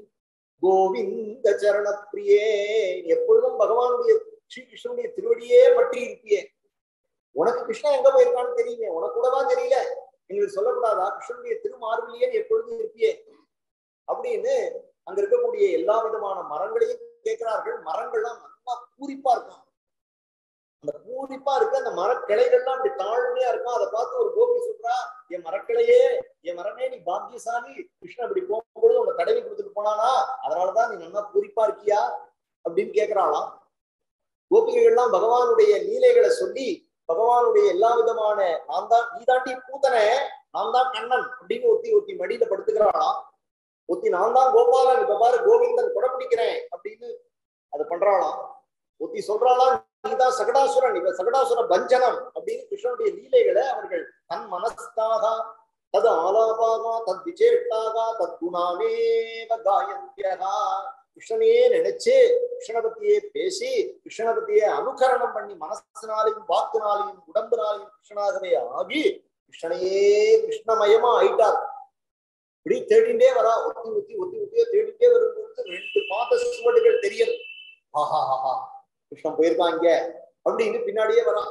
கோவிந்த சரண பிரியே எப்பொழுதும் பகவானுடைய ஸ்ரீ கிருஷ்ணனுடைய திருவடியே பற்றி இருப்பியே உனக்கு கிருஷ்ணன் எங்க போயிருக்கான்னு தெரியுமே உனக்கு கூடவா தெரியல எங்களுக்கு சொல்லக்கூடாதா கிருஷ்ணனுடைய திருமார்பிலேயே நீ எப்பொழுதும் இருப்பியே அப்படின்னு அங்க இருக்கக்கூடிய எல்லா விதமான மரங்களையும் கேட்கிறார்கள் மரங்கள்லாம் நல்லா பூரிப்பா இருக்கும் அந்த பூரிப்பா இருக்கு அந்த மரக்கிளைகள்லாம் அப்படி தாழ்மையா இருக்கும் அதை பார்த்து ஒரு கோபி சொல்றா என் மரக்கிளையே என் மரமே நீ பாக்கியசாலி கிருஷ்ணன் அப்படி போகும்பொழுது உன்னை தடவி கொடுத்துட்டு போனானா அதனாலதான் நீ நல்லா பூரிப்பா இருக்கியா அப்படின்னு கேட்கிறாளாம் கோபிகைகள்லாம் பகவானுடைய லீலைகளை சொல்லி பகவானுடைய எல்லா விதமான நான் தான் நீ தாண்டி பூத்தனை நான் தான் கண்ணன் அப்படின்னு ஒத்தி ஒத்தி மடியில படுத்துக்கிறாளாம் ஒத்தி நான் தான் கோபாலன் இப்ப பாரு கோவிந்தன் கொடப்பிடிக்கிறேன் அப்படின்னு அதை பண்றாளாம் ஒத்தி சொல்றாளா நீதான் சகடாசுரன் இவ சகடாசுர பஞ்சனம் அப்படின்னு கிருஷ்ணனுடைய லீலைகளை அவர்கள் தன் மனஸ்தாக தது ஆலாபாகா தத் விசேஷ்டாக தத் குணானேவ காயந்தியகா கிருஷ்ணனையே நினைச்சு கிருஷ்ணனை பத்தியே பேசி கிருஷ்ணனை பத்தியே அனுகரணம் பண்ணி மனசினாலையும் வாக்குனாலையும் உடம்புனாலையும் கிருஷ்ணனாகவே ஆகி கிருஷ்ணனையே கிருஷ்ணமயமா ஆயிட்டார் இப்படி தேடிண்டே வரா ஒத்தி ஒத்தி ஒத்தி ஒத்தியோ தேடிட்டே வரும்போது ரெண்டு பாத சுவடுகள் தெரியுது ஆஹா ஆஹா கிருஷ்ணன் போயிருக்காங்க அப்படின்னு பின்னாடியே வரான்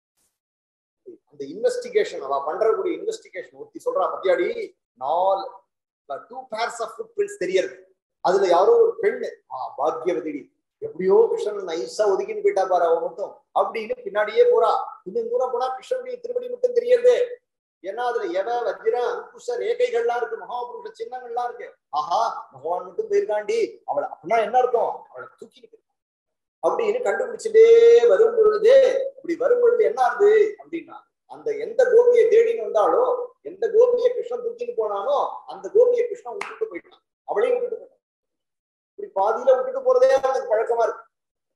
அந்த இன்வெஸ்டிகேஷன் அவ பண்றக்கூடிய இன்வெஸ்டிகேஷன் ஒருத்தி சொல்றா பத்தியாடி நாலு two pairs of footprints தெரியறது அதுல யாரோ ஒரு பெண்ணு ஆ பாக்யவதிடி எப்படியோ கிருஷ்ணன் நைஸா ஒதுக்கின்னு போயிட்டா பாரு அவ மட்டும் அப்படின்னு பின்னாடியே போறா இன்னும் தூரம் போனா கிருஷ்ணனுடைய திருவடி மட்டும் தெரியறது ஏன்னா அதுல எவ வஜ்ர அங்குஷ ரேகைகள்லாம் இருக்கு மகாபுருஷ சின்னங்கள்லாம் இருக்கு ஆஹா பகவான் மட்டும் போயிருக்காண்டி அவளை அப்படின்னா என்ன அர்த்தம் அவளை தூக்கிட்டு அப்படின்னு கண்டுபிடிச்சுட்டே வரும் பொழுது அப்படி வரும் பொழுது என்ன ஆகுது அப்படின்னா அந்த எந்த கோபியை தேடின்னு வந்தாலோ எந்த கோபியை கிருஷ்ணன் தூக்கிட்டு போனானோ அந்த கோபியை கிருஷ்ணன் விட்டுட்டு போயிட்டான் அவளையும் விட்டுட்டு போயிட்டான் இப்படி பாதியில விட்டுட்டு போறதே அவனுக்கு பழக்கமா இருக்கு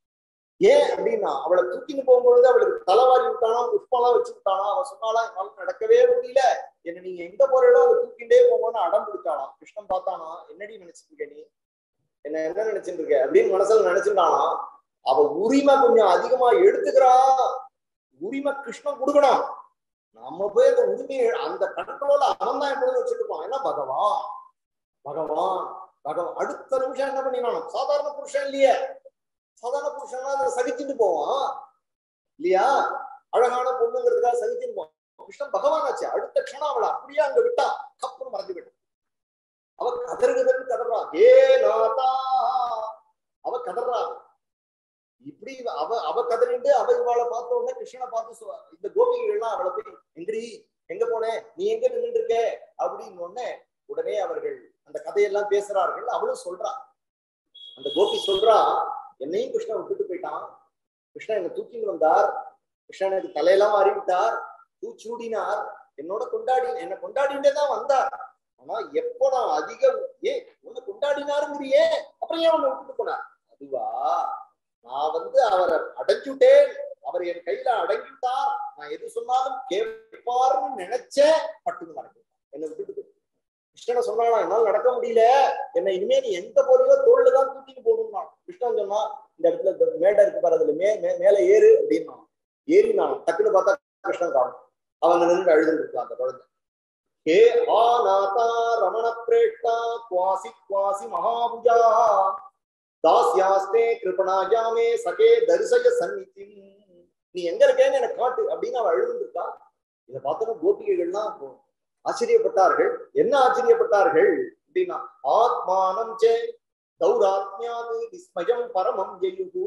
ஏன் அப்படின்னா அவளை தூக்கிட்டு போகும்பொழுது அவளுக்கு தலைவாரி விட்டானா புஷ்பம்லாம் வச்சு விட்டானா அவ சொன்னாலாம் என்னால நடக்கவே முடியல என்ன நீங்க எங்க போறீங்களோ அதை தூக்கிண்டே போங்கன்னு அடம் பிடிச்சாலாம் கிருஷ்ணன் பார்த்தானா என்னடி நினைச்சிட்டு இருக்க நீ என்ன என்ன நினைச்சிட்டு இருக்க அப்படின்னு மனசுல நினைச்சிருந்தானா அவ உரிமை கொஞ்சம் அதிகமா எடுத்துக்கிறா உரிமை கிருஷ்ணன் கொடுக்கணும் நம்ம போய் அந்த உரிமையை அந்த கண்ட்ரோல அவன் தான் எப்பொழுதும் வச்சுட்டு இருப்பான் ஏன்னா பகவான் பகவான் பகவான் அடுத்த நிமிஷம் என்ன பண்ணினாலும் சாதாரண புருஷன் இல்லையே சாதாரண புருஷன்னா அதை சகிச்சுட்டு போவான் இல்லையா அழகான பொண்ணுங்கிறதுக்காக சகிச்சுட்டு போவான் கிருஷ்ணன் பகவான் ஆச்சு அடுத்த க்ஷணம் அவளை அப்படியே அங்க விட்டா கப்புன்னு மறந்து விட்டான் அவ கதறுகதன்னு கதறா ஏ நாதா அவ கதறா இப்படி இவ- அவ அவ கதறிண்டு அவ இவாளை பார்த்த உடனே கிருஷ்ணனை பார்த்து சொ- இந்த கோபிகள் எல்லாம் அவளை போய் எங்கடி எங்க போனே நீ எங்க நின்றுட்டு இருக்க அப்படின்னு உடனே உடனே அவர்கள் அந்த கதையெல்லாம் பேசுறார்கள் அவளும் சொல்றா அந்த கோபி சொல்றா என்னையும் கிருஷ்ணன் விட்டுட்டு போயிட்டான் கிருஷ்ணன் என்னை தூக்கிட்டு வந்தார் கிருஷ்ணன் எனக்கு தலையெல்லாம் மாறி விட்டார் பூச்சூடினார் என்னோட கொண்டாடி என்னை கொண்டாடிட்டே தான் வந்தார் ஆனா எப்போ நான் அதிக ஏ உன்னை கொண்டாடினாருங்கிறியே அப்புறம் ஏன் உன்னை விட்டுட்டு போனார் அதுவா நான் வந்து அவரை அடைஞ்சுட்டேன் அவர் என் கையில அடங்கிட்டார் நான் எது சொன்னாலும் கேட்பார்னு நினைச்சேன் பட்டுன்னு நடக்கும் என்னை விட்டுட்டு போயிட்டார். கிருஷ்ணனை சொன்னானா என்னால நடக்க முடியல என்னை இனிமே நீ எந்த போறியோ தோல்ல தான் தூக்கிட்டு போகணும்னா கிருஷ்ணன் சொன்னா இந்த இடத்துல இந்த மேடை இருக்கு பாரு அதுல மே மே- மேல ஏறு அப்படின்னா ஏறி நான் டக்குன்னு பார்த்தா கிருஷ்ணன் காணும் அவங்க நின்று அழுதுட்டு இருக்கான் அந்த குழந்தை ஹே ஆ நாதா ரமண பிரேஷ்டா குவாசி குவாசி மகாபுஜா தாஸ்யாஸ்தே கிருபணாயாமே சகே தரிசய சந்நிதி நீ எங்க இருக்கேன்னு எனக்கு காட்டு அப்படின்னு அவன் அழுதுட்டு இருக்கா இதை பார்த்தோன்னா கோபிகைகள்லாம் அப்போ ஆச்சரியப்பட்டார்கள் என்ன ஆச்சரியப்பட்டார்கள் அப்படின்னா ஆத்மானம் சே தௌராத்மியாது விஸ்மயம் பரமம் ஜெயுகு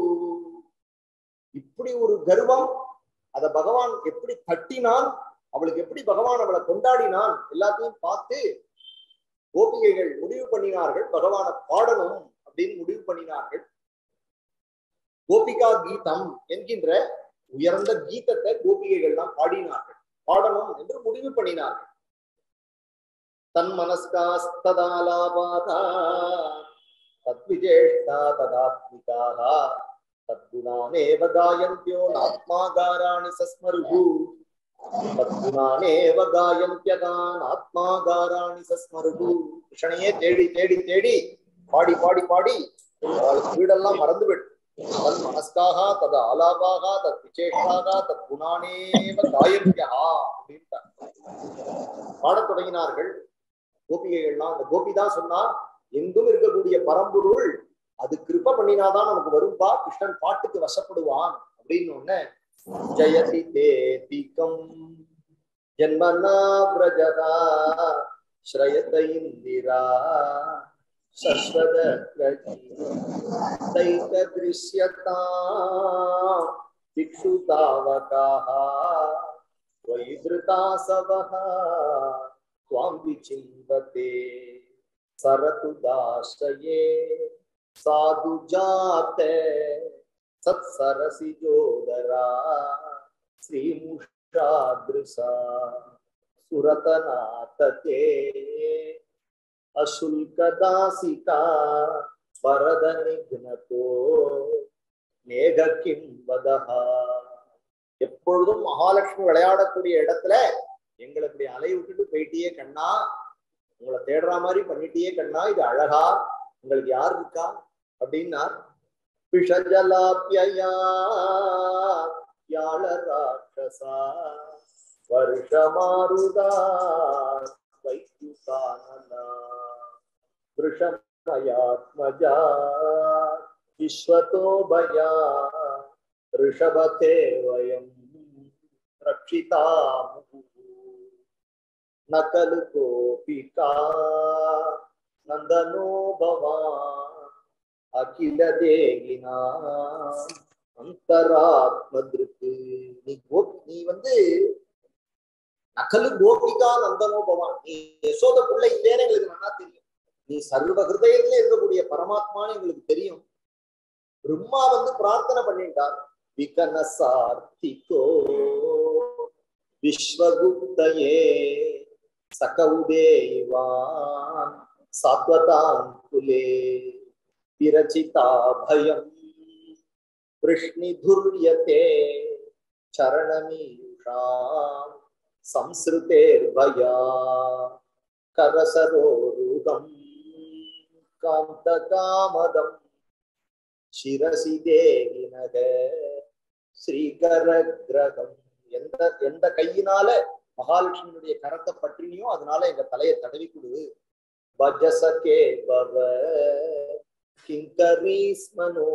இப்படி ஒரு கர்வம் அத பகவான் எப்படி தட்டினான் அவளுக்கு எப்படி பகவான் அவளை கொண்டாடினான் எல்லாத்தையும் பார்த்து கோபிகைகள் முடிவு பண்ணினார்கள் பகவானை பாடணும் அப்படின்னு முடிவு பண்ணினார்கள் கோபிகா கீதம் என்கின்ற உயர்ந்த கீதத்தை கோபிகைகள்லாம் பாடினார்கள் பாடணும் என்று முடிவு பண்ணினார்கள் தன் மனஸ்காஸ்ததாலாபாதா தத்விஜேஷ்டா ததாத்மிகாக தத்குணானேவ காயந்தியோ நாத்மாகாராணி சஸ்மருகு தத்குணானேவ காயந்தியகான் ஆத்மாகாராணி சஸ்மருகு கிருஷ்ணனையே தேடி தேடி தேடி பாடி பாடி பாடி அவளுக்கு வீடெல்லாம் மறந்து விட்டு தன் மனஸ்காக தது ஆலாபாக தத் விசேஷாக தத் குணானேவ காயந்தியா அப்படின்ட்டார் பாடத் தொடங்கினார்கள் கோபிகைகள்லாம் அந்த கோபி தான் சொன்னா எங்கும் இருக்கக்கூடிய பரம்பொருள் அது கிருப்ப பண்ணினாதான் நமக்கு வரும்பா கிருஷ்ணன் பாட்டுக்கு வசப்படுவான் அப்படின்னு ஒண்ணு ஜெயதி தேதிகம் ஜன்மனா பிரஜதா ஸ்ரயத இந்திரா சஸ்வத தைத திருஷ்யதா திக்ஷு தாவகாः त्वयिधृतासवः त्वां विचिन्वते सरतु दाश्रये साधु जाते सत्सरसिजोदरा श्रीमुषादृशा सुरतनातते अशुल्कदासिका परदनिघ्नतो மேக கிம் வதஹா எப்பொழுதும் மகாலட்சுமி விளையாடக்கூடிய இடத்துல எங்களை இப்படி அலை விட்டுட்டு போயிட்டியே கண்ணா உங்களை தேடுற மாதிரி பண்ணிட்டியே கண்ணா இது அழகா உங்களுக்கு யார் இருக்கா அப்படின்னார் விஷஜலாப்யா யாழ ராட்சசா வருஷமாருதா வைத்துகானனா விஷமயாத்மஜா விஸ்வதோ பயா ऋषभते वयं रक्षिता न खलु गोपिका नन्दनो भवान् அகில தேகினா அந்தராத்மதிருக்கு நீ கோ- நீ வந்து நகலு கோபிகா நந்தனோ பவான் நீ யசோத புள்ள இல்லேன்னு எங்களுக்கு நல்லா தெரியும் நீ சர்வ ஹிருதயத்துல இருக்கக்கூடிய பரமாத்மான்னு எங்களுக்கு தெரியும் பிரம்மா வந்து பிரார்த்தனை பண்ணிட்டார் விகனசார்த்திகோ விஸ்வகுப்தயே சகவுதேவான் சாத்வதாங்குலே விரச்சிதா பயம் விஷ்ணிதுர்யதே சரணமீஷாம் संसृतेर्भया करसरोरुहम् कान्तकामदम् शिरसि தேவினக ஸ்ரீகரகிரகம் எந்த எந்த கையினால மகாலட்சுமியுடைய கரத்தை பற்றினியோ அதனால எங்க தலையை தடவி கொடு பஜசகே பவ கிங்கரீஸ்மனோ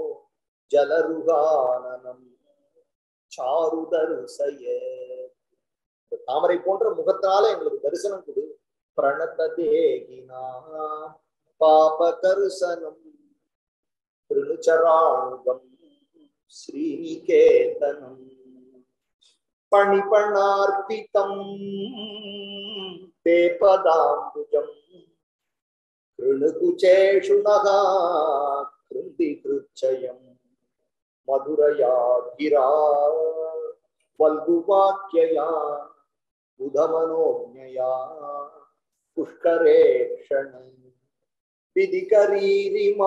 ஜலருகானனம் சாருதருசய இந்த தாமரை போன்ற முகத்தால எங்களுக்கு தரிசனம் கொடு பிரணத தேகினா பாப கருசனம் திருச்சராணுகம் ஸ்ரீநிகேதனம் பணிபணார்ப்பிதம் தே பதாம்புஜம் கிருணுகுச்சேஷு நகா கிருந்தி கிருச்சயம் மதுரயா கிரா வல்குவாக்கியா बुधमनोज्ञया पुष्करे क्षणम् विधिकरीरिमा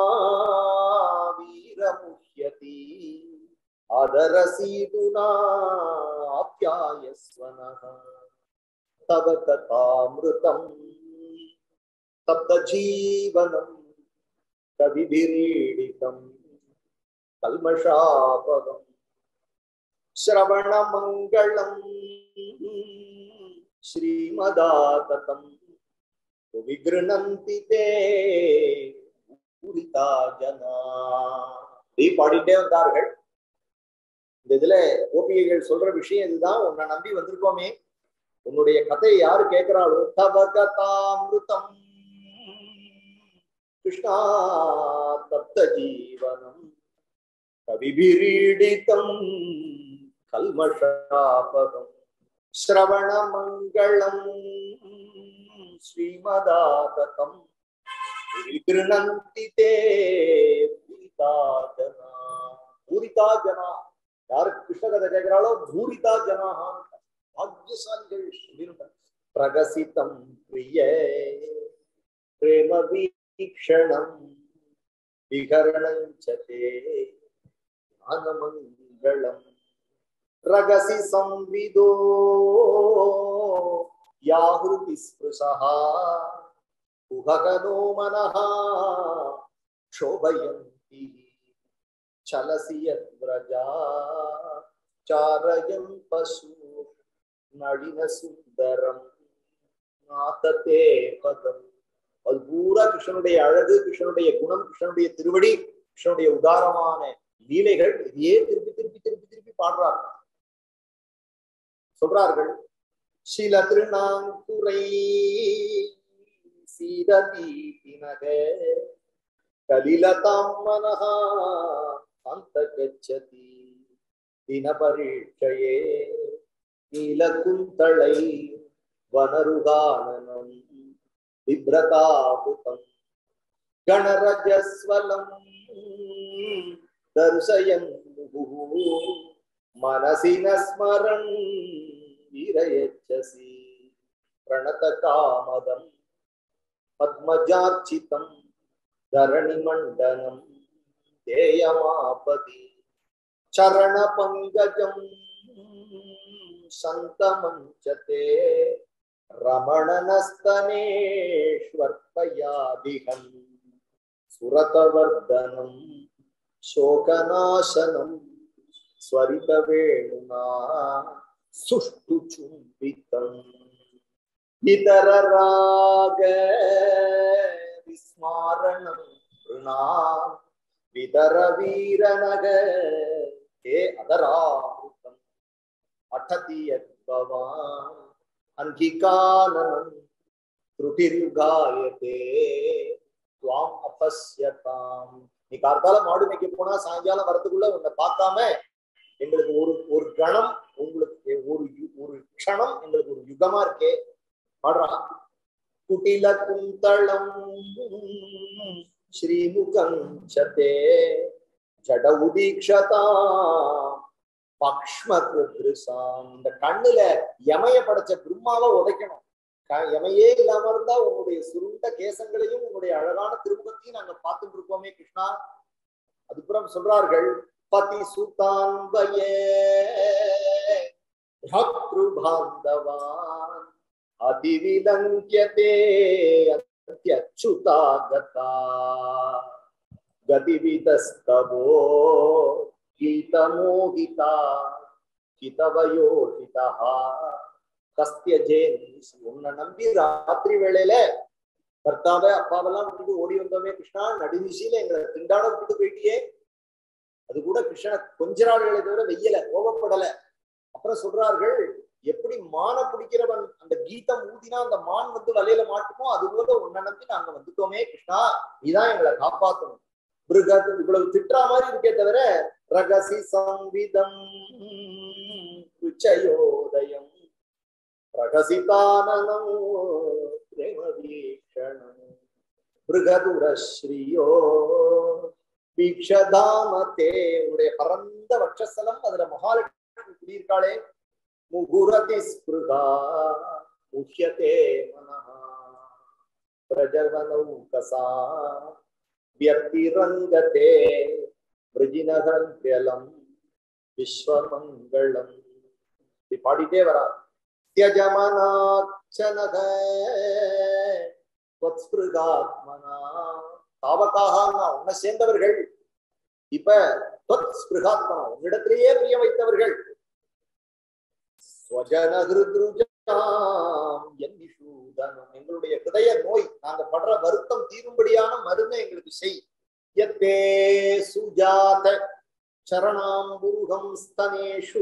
वीरमुह्यति अदरसीदुना आप्यायस्वनः तव कथामृतम् तप्तजीवनम् कविभिरीडितम् कल्मषापवम् श्रवणमङ्गलम् श्रीमदाततम् விகிருணந்தி தே பூரிதா ஜனா இப்படி பாடிட்டே வந்தார்கள் இந்த இதுல கோபிகைகள் சொல்ற விஷயம் இதுதான் உன்னை நம்பி வந்திருக்கோமே உன்னுடைய கதையை யாரு கேட்கிறாளோ தவ கதாமிருதம் கிருஷ்ணா தப்த ஜீவனம் கவிபிரீடிதம் கல்மஷாபகம் श्रवणमङ्गलम् श्रीमदाततम् விகிருணந்தி தே பூரிதா ஜனா பூரிதா ஜனா யாருக்கு கிருஷ்ண கதை கேட்கிறாளோ பூரிதா ஜனாஹான் பாக்யசாலிகள் அப்படின்னு பிரகசிதம் பிரிய பிரேம வீக்ஷணம் விகரணஞ்சதே ஞானமங்கலம் ரகசி संविदो யாஹுதி ஸ்பிருஷः குஹகனோ மனः शोभयन्ति चलसि यद्व्रजा चारयन् पशु நளினசுந்தரம் நாதத்தே பதம் அது பூரா கிருஷ்ணனுடைய அழகு கிருஷ்ணனுடைய குணம் கிருஷ்ணனுடைய திருவடி கிருஷ்ணனுடைய உதாரமான லீலைகள் இதையே திருப்பி திருப்பி திருப்பி திருப்பி பாடுறார்கள் சொல்றார்கள் சில திருநாங்குரை சீரதீபினக கலிலதாம் மனஹா அந்த கச்சதி தினபரீட்சையே நீலகுந்தளை வனருகானனம் பிப்ரதாபுதம் கணரஜஸ்வலம் தர்சயன் मनसि न स्मरन् विरयच्छसि प्रणतकामदम् पद्मजार्चितं धरणिमण्डनं ध्येयमापदि चरणपङ्कजं सन्तमञ्चते रमणनस्तनेष्वर्पयादिहम् सुरतवर्धनं शोकनाशनं स्वरितवेणुना सुष्ठुचुम्बितम् इतरराग विस्मारणं नृणाम् वितरवीरनग हे अदरामृतम् अठति यद्भवान् अङ्गिकाननं त्रुटिर्गायते துவாம் அபஸ்யதாம் நீ கார்த்தால மாடு மேய்க்க போனா சாயங்காலம் வரதுக்குள்ள உன்னை பார்க்காம எங்களுக்கு ஒரு ஒரு கணம் உங்களுக்கு ஒரு ஒரு க்ஷணம் எங்களுக்கு ஒரு யுகமா இருக்கே பாடுறா குட்டில குந்தளம் ஸ்ரீமுகம் சதே ஜட உதீக்ஷதா பக்ஷ்ம கிருசாம் இந்த கண்ணுல எமைய படைச்ச பிரம்மாவை உதைக்கணும் க- எமையே இல்லாம இருந்தா உன்னுடைய சுருண்ட கேசங்களையும் உன்னுடைய அழகான திருமுகத்தையும் நாங்க பார்த்துட்டு இருக்கோமே கிருஷ்ணா அதுப்புறம் சொல்றார்கள் பதி சுதான்பயே பாந்தவான் அதிவிலங்கியதே அத்யச்சுதாகதா கதிவிதஸ்தவோ கீதமோகிதா கிதவயோகிதா கஸ்தியஜே உன்னை நம்பி ராத்திரி வேளையில பர்த்தாவை அப்பாவெல்லாம் விட்டுட்டு ஓடி வந்தோமே கிருஷ்ணா நடுநிசையில எங்களை திண்டாட விட்டுட்டு போயிட்டியே அது கூட கிருஷ்ணனை கொஞ்ச நாள்களை தவிர வெய்யல கோபப்படல அப்புறம் சொல்றார்கள் எப்படி மானை பிடிக்கிறவன் அந்த கீதம் ஊதினா அந்த மான் வந்து வலையில மாட்டுமோ அது போல உன்னை நம்பி நாங்க வந்துட்டோமே கிருஷ்ணா நீதான் எங்களை காப்பாத்தணும் பிருகத் இவ்வளவு திட்டுற மாதிரி இருக்கே தவிர ரகசி சம்விதம் உச்சயோதயம் பிரகசிதானனம் பிரேமவீக்ஷணம் பிருகதுரஸ்ரீயோ வீக்ஷதாமதே உடைய பரந்த வட்சஸ்தலம் அதுல மகாலட்சுமி குடியிருக்காளே முகுரதி ஸ்பிருகா முஹ்யதே மனஹா பிரஜவனௌகசா வியக்திரங்கதே விரஜினகரம் விஸ்வமங்களம் இப்படி பாடிட்டே வரா தியஜமனாச்சனக ஸ்பிருகாத்மனா தாவக்காக உன்னை சேர்ந்தவர்கள் இப்ப தொத் ஸ்பிருகாத்மனா உன்னிடத்திலேயே பிரிய வைத்தவர்கள் ஸ்வஜன ஹிருத்ருஜாம் என்னிஷூதனம் எங்களுடைய ஹிருதய நோய் நாங்க படுற வருத்தம் தீரும்படியான மருந்தை எங்களுக்கு செய் யத்தே சுஜாத சரணாம்புருகம் ஸ்தனேஷு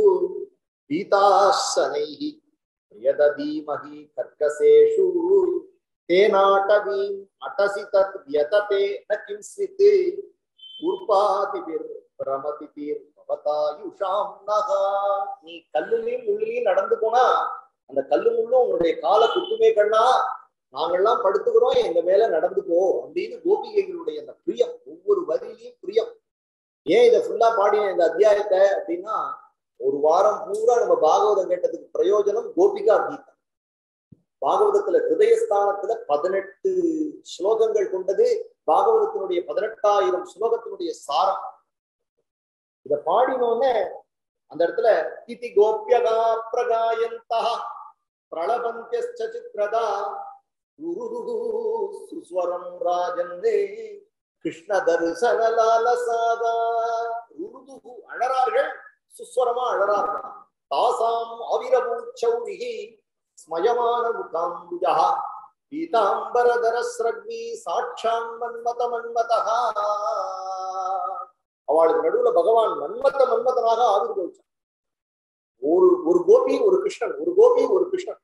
பீதாசனைஹி பிரியததீமஹி கர்க்கசேஷு தேனாட்டவீம் அட்டசி தத் வியததே ந கிம்ஸ்வித் உற்பாதிபிர் பிரமதிபிர் பவதாயுஷாம் நகா நீ கல்லுலையும் முள்ளிலையும் நடந்து போனா அந்த கல்லு முள்ளும் உன்னுடைய காலை குத்துமே கண்ணா நாங்கெல்லாம் படுத்துக்கிறோம் எங்க மேல நடந்து போ அப்படின்னு கோபிகைகளுடைய அந்த பிரியம் ஒவ்வொரு வரியிலையும் பிரியம் ஏன் இதை ஃபுல்லா பாடின இந்த அத்தியாயத்தை அப்படின்னா ஒரு வாரம் பூரா நம்ம பாகவதம் கேட்டதுக்கு பிரயோஜனம் கோபிகா கீதம் பாகவதத்துல ஹிருதயஸ்தானத்துல பதினெட்டு ஸ்லோகங்கள் கொண்டது பாகவதத்தினுடைய பதினெட்டாயிரம் ஸ்லோகத்தினுடைய சாரம் இத பாடினோடனே அந்த இடத்துல திதி கோபியகா பிரகாயந்தா பிரளபந்தியஸ்ச சித்ரதா உருது சுஸ்வரம் ராஜந்தே கிருஷ்ண தரிசன லாலசாதா உருது அழறார்கள் சுஸ்வரமா அழறார்கள் தாசாம் அவிரபூச்சௌரிகி ஸ்மயமான முகாம்புஜா பீதாம்பரதர ஸ்ரக்வி சாட்சான் மன்மத மன்மதா அவளுக்கு நடுவுல பகவான் மன்மத்த மன்மதனாக ஆவிர்வவிச்சான் ஒரு ஒரு கோபி ஒரு கிருஷ்ணன் ஒரு கோபி ஒரு கிருஷ்ணன்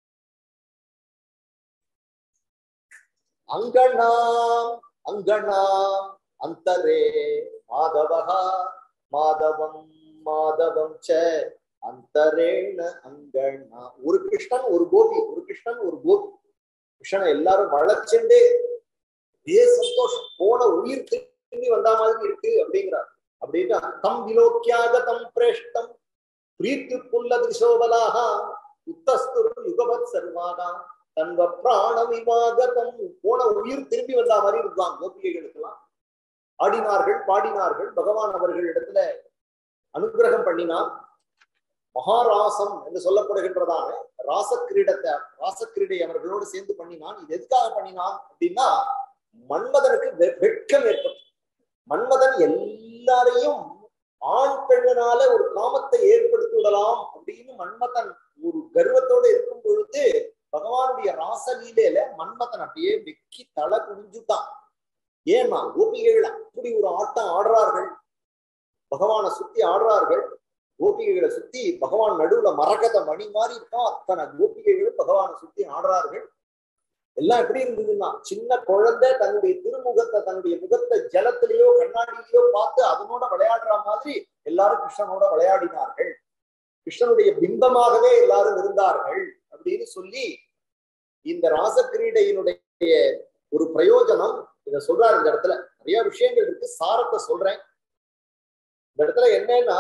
அங்கணாம் அங்கணாம் அந்தரே மாதவகா மாதவம் மாதவம் ச அந்தரேண அங்கணா ஒரு கிருஷ்ணன் ஒரு கோபி ஒரு கிருஷ்ணன் ஒரு கோபி கிருஷ்ணனை எல்லாரும் வளர்ச்செண்டே ஏ சந்தோஷம் போன உயிர் திரும்பி வந்தா மாதிரி இருக்கு அப்படிங்கிறார் அப்படின்னா தம் விலோக்கியாக தம் பிரேஷ்டம் பிரீத்திற்குள்ள திரிசோபலாக உத்தஸ்துரு யுகபத் சர்வாகா தன்வ பிராண விவாகதம் போன உயிர் திரும்பி வந்தா மாதிரி இருக்கலாம் கோபிகைகளுக்கெல்லாம் ஆடினார்கள் பாடினார்கள் பகவான் அவர்கள் இடத்துல அனுகிரகம் பண்ணினான் மகாராசம் என்று சொல்லப்படுகின்றதான ராசக்கிரீடத்தை ராசக்கிரீடை அவர்களோடு சேர்ந்து பண்ணினான் இது எதுக்காக பண்ணினான் அப்படின்னா மன்மதனுக்கு வெ- வெட்கம் ஏற்பட்டு மன்மதன் எல்லாரையும் ஆண் பெண்ணனால ஒரு காமத்தை ஏற்படுத்தி விடலாம் அப்படின்னு மன்மதன் ஒரு கர்வத்தோட இருக்கும் பொழுது பகவானுடைய ராசலீலையில மன்மதன் அப்படியே வெக்கி தலை குனிஞ்சுட்டான் ஏன்னா கோபிகைகள் அப்படி ஒரு ஆட்டம் ஆடுறார்கள் பகவானை சுத்தி ஆடுறார்கள் கோபிகைகளை சுத்தி பகவான் நடுவுல மரகத மணி மாதிரி இருக்கான் அத்தனை கோபிகைகளும் பகவானை சுத்தி ஆடுறார்கள் எல்லாம் எப்படி இருந்ததுன்னா சின்ன குழந்தை தன்னுடைய திருமுகத்தை தன்னுடைய முகத்தை ஜலத்திலேயோ கண்ணாடியிலேயோ பார்த்து அதனோட விளையாடுற மாதிரி எல்லாரும் கிருஷ்ணனோட விளையாடினார்கள் கிருஷ்ணனுடைய பிம்பமாகவே எல்லாரும் இருந்தார்கள் அப்படின்னு சொல்லி இந்த ராசக்கிரீடையினுடைய ஒரு பிரயோஜனம் இத சொல்றாரு இந்த இடத்துல நிறைய விஷயங்கள் இருக்கு சாரத்தை சொல்றேன் இந்த இடத்துல என்னன்னா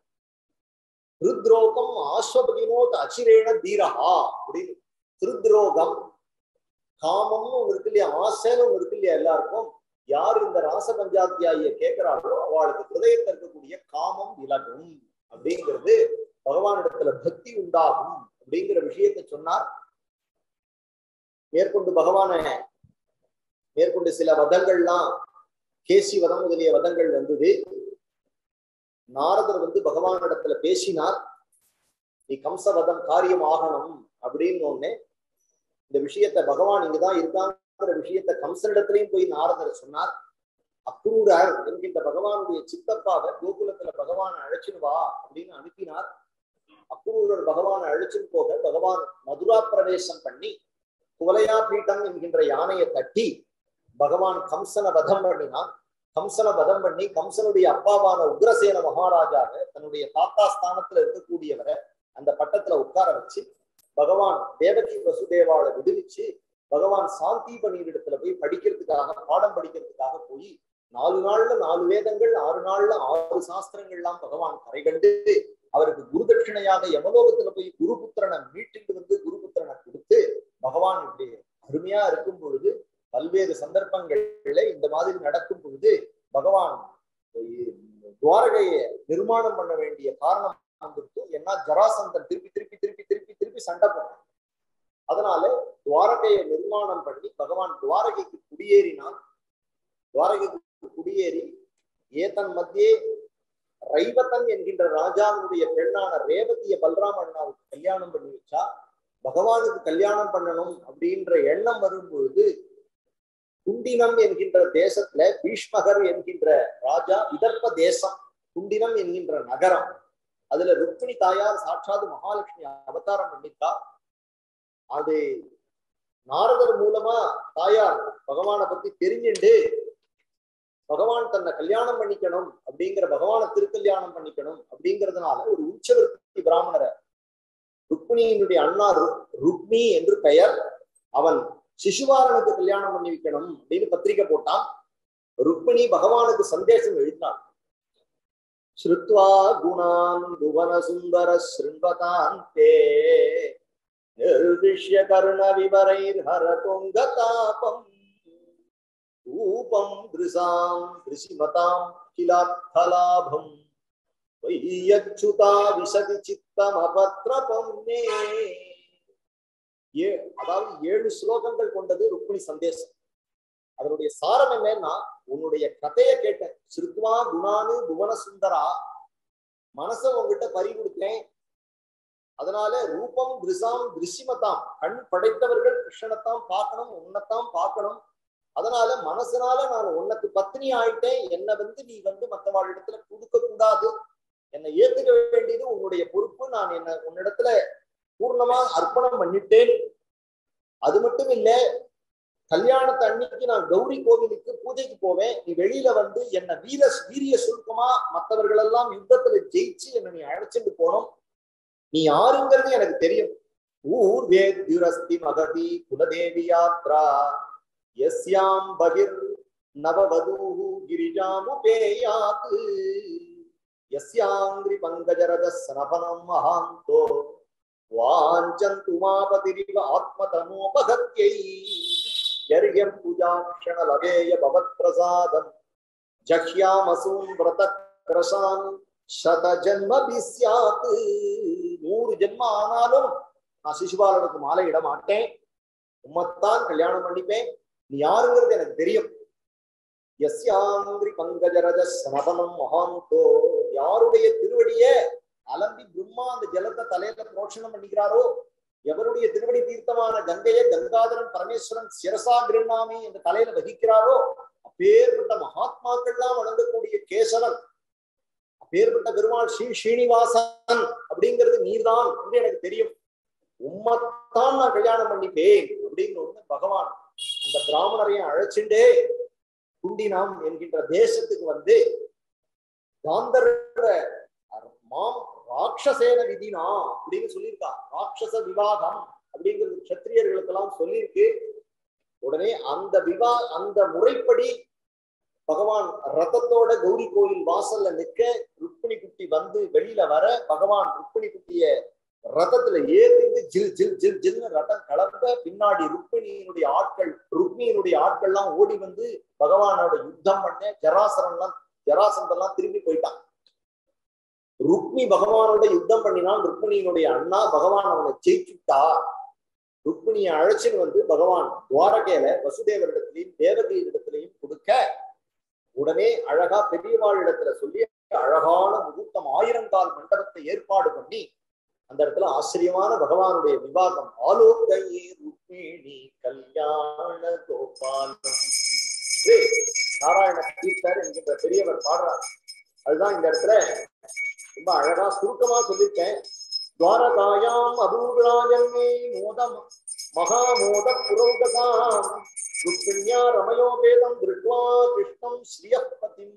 ஹிருத்ரோகம் ஆஸ்வபதினோத் அச்சிரேண தீரஹா அப்படின்னு ஹிருத்ரோகம் காமம்னு ஒண்ணு இருக்கு இல்லையா ஆசைன்னு ஒண்ணு இருக்கு இல்லையா எல்லாருக்கும் யார் இந்த ராச பஞ்சாத்தியாய கேட்கிறார்களோ அவளுக்கு ஹிருதயத்தில் இருக்கக்கூடிய காமம் விலகும் அப்படிங்கிறது பகவானிடத்துல பக்தி உண்டாகும் அப்படிங்கிற விஷயத்தை சொன்னார் மேற்கொண்டு பகவான மேற்கொண்டு சில வதங்கள்லாம் கேசி வதம் முதலிய வதங்கள் வந்தது நாரதர் வந்து பகவானிடத்துல பேசினார் நீ கம்சவதம் காரியம் ஆகணும் அப்படின்னு ஒண்ணு இந்த விஷயத்த பகவான் இங்கதான் இருக்காங்கிற விஷயத்த கம்சனிடத்திலையும் போய் நாரதர் சொன்னார் அக்ரூரர் என்கின்ற பகவானுடைய சித்தப்பாவை கோகுலத்துல பகவானை அழைச்சின்னு வா அப்படின்னு அனுப்பினார் அக்ரூரர் பகவானை அழைச்சின்னு போக பகவான் மதுரா பிரவேசம் பண்ணி குவலையா பீட்டம் என்கின்ற யானையை தட்டி பகவான் கம்சனை வதம் பண்ணினான் கம்சனை வதம் பண்ணி கம்சனுடைய அப்பாவான உக்ரசேன மகாராஜாவை தன்னுடைய தாத்தா ஸ்தானத்துல இருக்கக்கூடியவரை அந்த பட்டத்துல உட்கார வச்சு பகவான் தேவகி வசுதேவாவை விடுவிச்சு பகவான் சாந்தி பணியிடத்துல போய் படிக்கிறதுக்காக பாடம் படிக்கிறதுக்காக போய் நாலு நாள்ல நாலு வேதங்கள் ஆறு நாள்ல ஆறு சாஸ்திரங்கள்லாம் பகவான் கரை கண்டு அவருக்கு குருதட்சிணையாக யமலோகத்துல போய் குருபுத்திரனை மீட்டுட்டு வந்து குருபுத்திரனை கொடுத்து பகவான் இப்படி அருமையா இருக்கும் பொழுது பல்வேறு சந்தர்ப்பங்கள்ல இந்த மாதிரி நடக்கும் பொழுது பகவான் துவாரகையை நிர்மாணம் பண்ண வேண்டிய காரணம் வந்துருக்கு ஏன்னா ஜராசந்தன் திருப்பி திருப்பி திருப்பி திருப்பி திருப்பி சண்டை போனான் அதனால துவாரகையை நிர்மாணம் பண்ணி பகவான் துவாரகைக்கு குடியேறினான் துவாரகைக்கு குடியேறி ஏதன் மத்தியே ரைவத்தன் என்கின்ற ராஜாவினுடைய பெண்ணான ரேவதிய பல்ராம அண்ணாவுக்கு கல்யாணம் பண்ணி வச்சா பகவானுக்கு கல்யாணம் பண்ணணும் அப்படின்ற எண்ணம் வரும் பொழுது குண்டினம் என்கின்ற தேசத்துல பீஷ்மகர் என்கின்ற ராஜா விதர்ப்ப தேசம் குண்டினம் என்கின்ற நகரம் அதுல ருக்மிணி தாயார் சாட்சாத் மகாலட்சுமி அவதாரம் பண்ணிட்டா அது நாரதர் மூலமா தாயார் பகவானை பத்தி தெரிஞ்சுண்டு பகவான் தன்னை கல்யாணம் பண்ணிக்கணும் அப்படிங்கிற பகவானை திருக்கல்யாணம் பண்ணிக்கணும் அப்படிங்கிறதுனால ஒரு உச்சவர்த்தி பிராமணரை ருக்மிணியினுடைய அண்ணா ருக்மி என்று பெயர் அவன் சிசுவாரனுக்கு கல்யாணம் பண்ணி வைக்கணும் அப்படின்னு பத்திரிகை போட்டான் ருக்மிணி பகவானுக்கு சந்தேசம் எழுதினான் ஸ்ருத்வா குணான் புவன சுந்தர ஸ்ருண்வதாந்தே நிர்திஷ்ய கர்ண விவரைர் ஹரதுங்க தாபம் ரூபம் திருசாம் திருசிமதாம் கிலாத்தலாபம் வையச்சுதா விசதி சித்தம் அபத்ரபம்னே ஏ அதாவது ஏழு ஸ்லோகங்கள் கொண்டது ருக்மிணி சந்தேசம் அதனுடைய சாரம் என்னன்னா உன்னுடைய கதையை கேட்டேன் சிறுத்வா குணானு புவன சுந்தரா மனச உங்ககிட்ட பறி கொடுத்தேன் அதனால ரூபம் திருசாம் திருஷ்யமத்தாம் கண் படைத்தவர்கள் கிருஷ்ணனைத்தான் பார்க்கணும் உன்னைத்தான் பார்க்கணும் அதனால மனசனால நான் உனக்கு பத்னி ஆயிட்டேன் என்னை வந்து நீ வந்து மற்றவாழ் இடத்துல கொடுக்க கூடாது என்னை ஏத்துக்க வேண்டியது உன்னுடைய பொறுப்பு நான் என்ன உன்னிடத்துல பூர்ணமா அர்ப்பணம் பண்ணிட்டேன் அது மட்டும் இல்ல கல்யாணத்து அன்னைக்கு நான் கௌரி கோவிலுக்கு பூஜைக்கு போவேன் நீ வெளியில வந்து என்ன வீர வீரிய சுருக்கமா மற்றவர்கள் எல்லாம் யுத்தத்துல ஜெயிச்சு என்ன நீ அழைச்சிட்டு போனோம் நீ யாருங்கிறது எனக்கு தெரியும் ஊர் வேத்யுரஸ்தி மகதி குலதேவி யாத்ரா எஸ்யாம் பகிர் நவவதூஹு கிரிஜாமுபேயாத் யஸ்யாங்கிரி பங்கஜரத சனபனம் மகாந்தோ வாஞ்சந்து மாபதிரிவ ஆத்மதனோபகத்யை யர்யம் பூஜாக்ஷண லவேய பவத் பிரசாதம் ஜக்யாமசூன் விரத கிரசான் சத ஜன்ம பிஸ்யாத் நூறு ஜென்ம ஆனாலும் நான் சிசுபாலனுக்கு மாலை இட மாட்டேன் உம்மத்தான் கல்யாணம் பண்ணிப்பேன் நீ யாருங்கிறது எனக்கு தெரியும் எஸ்யாந்திரி பங்கஜரஜ சமபனம் மகாந்தோ யாருடைய திருவடிய அலம்பி பிரம்மா அந்த ஜலத்தை தலையில புரோஷனம் பண்ணிக்கிறாரோ எவருடைய திருவடி தீர்த்தமான கங்கைய கங்காதரன் பரமேஸ்வரன் சிரசா கிருண்ணாமி என்ற தலையில வகிக்கிறாரோ அப்பேற்பட்ட மகாத்மாக்கள்லாம் வழங்கக்கூடிய கேசவன் அப்பேற்பட்ட பெருமாள் ஸ்ரீ ஸ்ரீனிவாசன் அப்படிங்கிறது நீர்தான் என்று எனக்கு தெரியும் உம்மத்தான் நான் கல்யாணம் பண்ணிப்பேன் அப்படின்னு ஒண்ணு பகவான் அந்த பிராமணரையும் அழைச்சுண்டே குண்டினாம் என்கின்ற தேசத்துக்கு வந்து காந்தர்வ மாம் ராட்சசேன விதினா அப்படின்னு சொல்லியிருக்கா ராட்சச விவாகம் அப்படிங்கிறது கத்திரியர்களுக்கெல்லாம் சொல்லியிருக்கு உடனே அந்த விவா அந்த முறைப்படி பகவான் ரதத்தோட கௌரி கோயில் வாசல்ல நிக்க ருக்மிணி குட்டி வந்து வெளியில வர பகவான் ருக்மிணி குட்டிய ரதத்துல ஏறிந்து ஜில் ஜில் ஜில் ஜில்னு ரதம் கலந்த பின்னாடி ருக்மிணியினுடைய ஆட்கள் ருக்மியினுடைய ஆட்கள்லாம் ஓடி வந்து பகவானோட யுத்தம் பண்ண ஜராசரன்லாம் ஜராசந்தெல்லாம் திரும்பி போயிட்டான் ருக்மி பகவானோட யுத்தம் பண்ணினான் ருக்மிணியினுடைய அண்ணா பகவான் அவனை ஜெயிச்சுட்டா ருக்மிணியை அழைச்சின்னு வந்து பகவான் துவாரகையில வசுதேவரிடத்திலையும் தேவகியிடத்திலையும் கொடுக்க உடனே அழகா பெரியவாளிடத்துல சொல்லி அழகான முகூர்த்தம் ஆயிரங்கால் மண்டபத்தை ஏற்பாடு பண்ணி அந்த இடத்துல ஆச்சரியமான பகவானுடைய விவாகம் ஆலோகையே ருக்மிணி கல்யாண கோபாலம் இது நாராயண தீர்த்தர் என்கின்ற பெரியவர் பாடுறார் அதுதான் இந்த இடத்துல ரொம்ப அழகா சுருக்கமா சொல்லியிருக்கேன் துவாரகாயாம் அபூராஜன்மே மோதம் மகாமோத புரோகசாம் ருக்மிண்யா ரமயோபேதம் திருட்வா கிருஷ்ணம் ஸ்ரீயப்பதிம்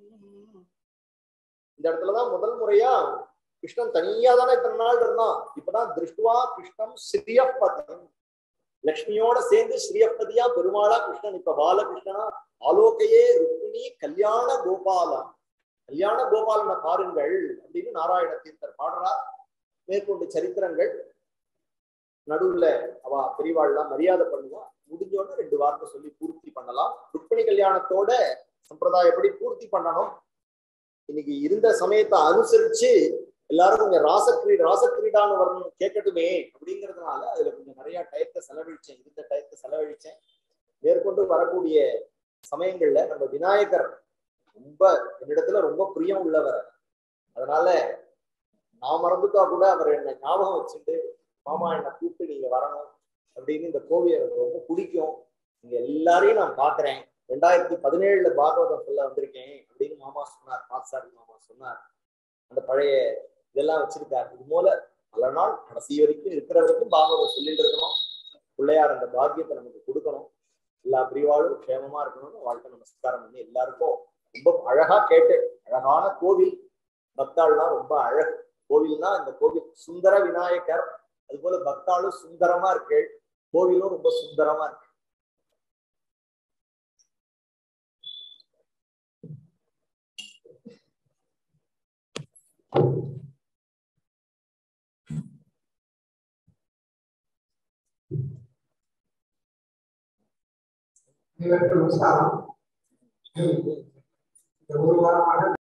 இந்த இடத்துலதான் முதல் முறையா கிருஷ்ணன் தனியா தானே இத்தனை நாள் இருந்தான் இப்பதான் திருஷ்டுவா கிருஷ்ணம் ஸ்ரீயப்பதிம் லக்ஷ்மியோட சேர்ந்து ஸ்ரீயப்பதியா பெருமாளா கிருஷ்ணன் இப்ப பாலகிருஷ்ணனா ஆலோகையே ருக்மிணி கல்யாண கோபாலா கல்யாண கோபாலனை பாருங்கள் அப்படின்னு நாராயண தீர்த்தர் பாடுறார் மேற்கொண்டு சரித்திரங்கள் நடுவுல அவ பெரியவாள்லாம் மரியாதை பண்ணுவா முடிஞ்சோடனே ரெண்டு வார்த்தை சொல்லி பூர்த்தி பண்ணலாம் ருக்மிணி கல்யாணத்தோட சம்பிரதாயப்படி பூர்த்தி பண்ணணும் இன்னைக்கு இருந்த சமயத்தை அனுசரிச்சு எல்லாரும் கொஞ்சம் ராசக்கிரீ ராசக்கிரீடான்னு வரணும் கேட்கட்டுமே அப்படிங்கிறதுனால அதுல கொஞ்சம் நிறைய டயத்தை செலவழிச்சேன் இருந்த டயத்தை செலவழிச்சேன் மேற்கொண்டு வரக்கூடிய சமயங்கள்ல நம்ம விநாயகர் ரொம்ப என்னிடத்துல ரொம்ப பிரியம் உள்ளவர் அதனால நான் மறந்துட்டா கூட அவர் என்னை ஞாபகம் வச்சுட்டு மாமா என்னை கூப்பிட்டு நீங்க வரணும் அப்படின்னு இந்த கோவில் எனக்கு ரொம்ப பிடிக்கும் நீங்க எல்லாரையும் நான் பாக்குறேன் ரெண்டாயிரத்தி பதினேழுல பாகவதம் சொல்ல வந்திருக்கேன் அப்படின்னு மாமா சொன்னார் பாத்சாரி மாமா சொன்னார் அந்த பழைய இதெல்லாம் வச்சிருக்காரு இது போல பல நாள் கடைசி வரைக்கும் இருக்கிற வரைக்கும் பாகவதம் சொல்லிட்டு இருக்கணும் பிள்ளையார் அந்த பாக்கியத்தை நமக்கு கொடுக்கணும் எல்லா பிரிவாளும் க்ஷேமமா இருக்கணும்னு வாழ்க்கை நமஸ்காரம் பண்ணி எல்லாருக்கும் ரொம்ப அழகா கேட்டு அழகான கோவில் பக்தாள்லாம் ரொம்ப அழகு கோவில்னா இந்த கோவில் சுந்தர விநாயகர் அது போல பக்தாளும் சுந்தரமா இருக்கு கோவிலும் ரொம்ப சுந்தரமா இருக்கு அனைவருக்கும் நமஸ்காரம் இந்த ஒரு வாரமாக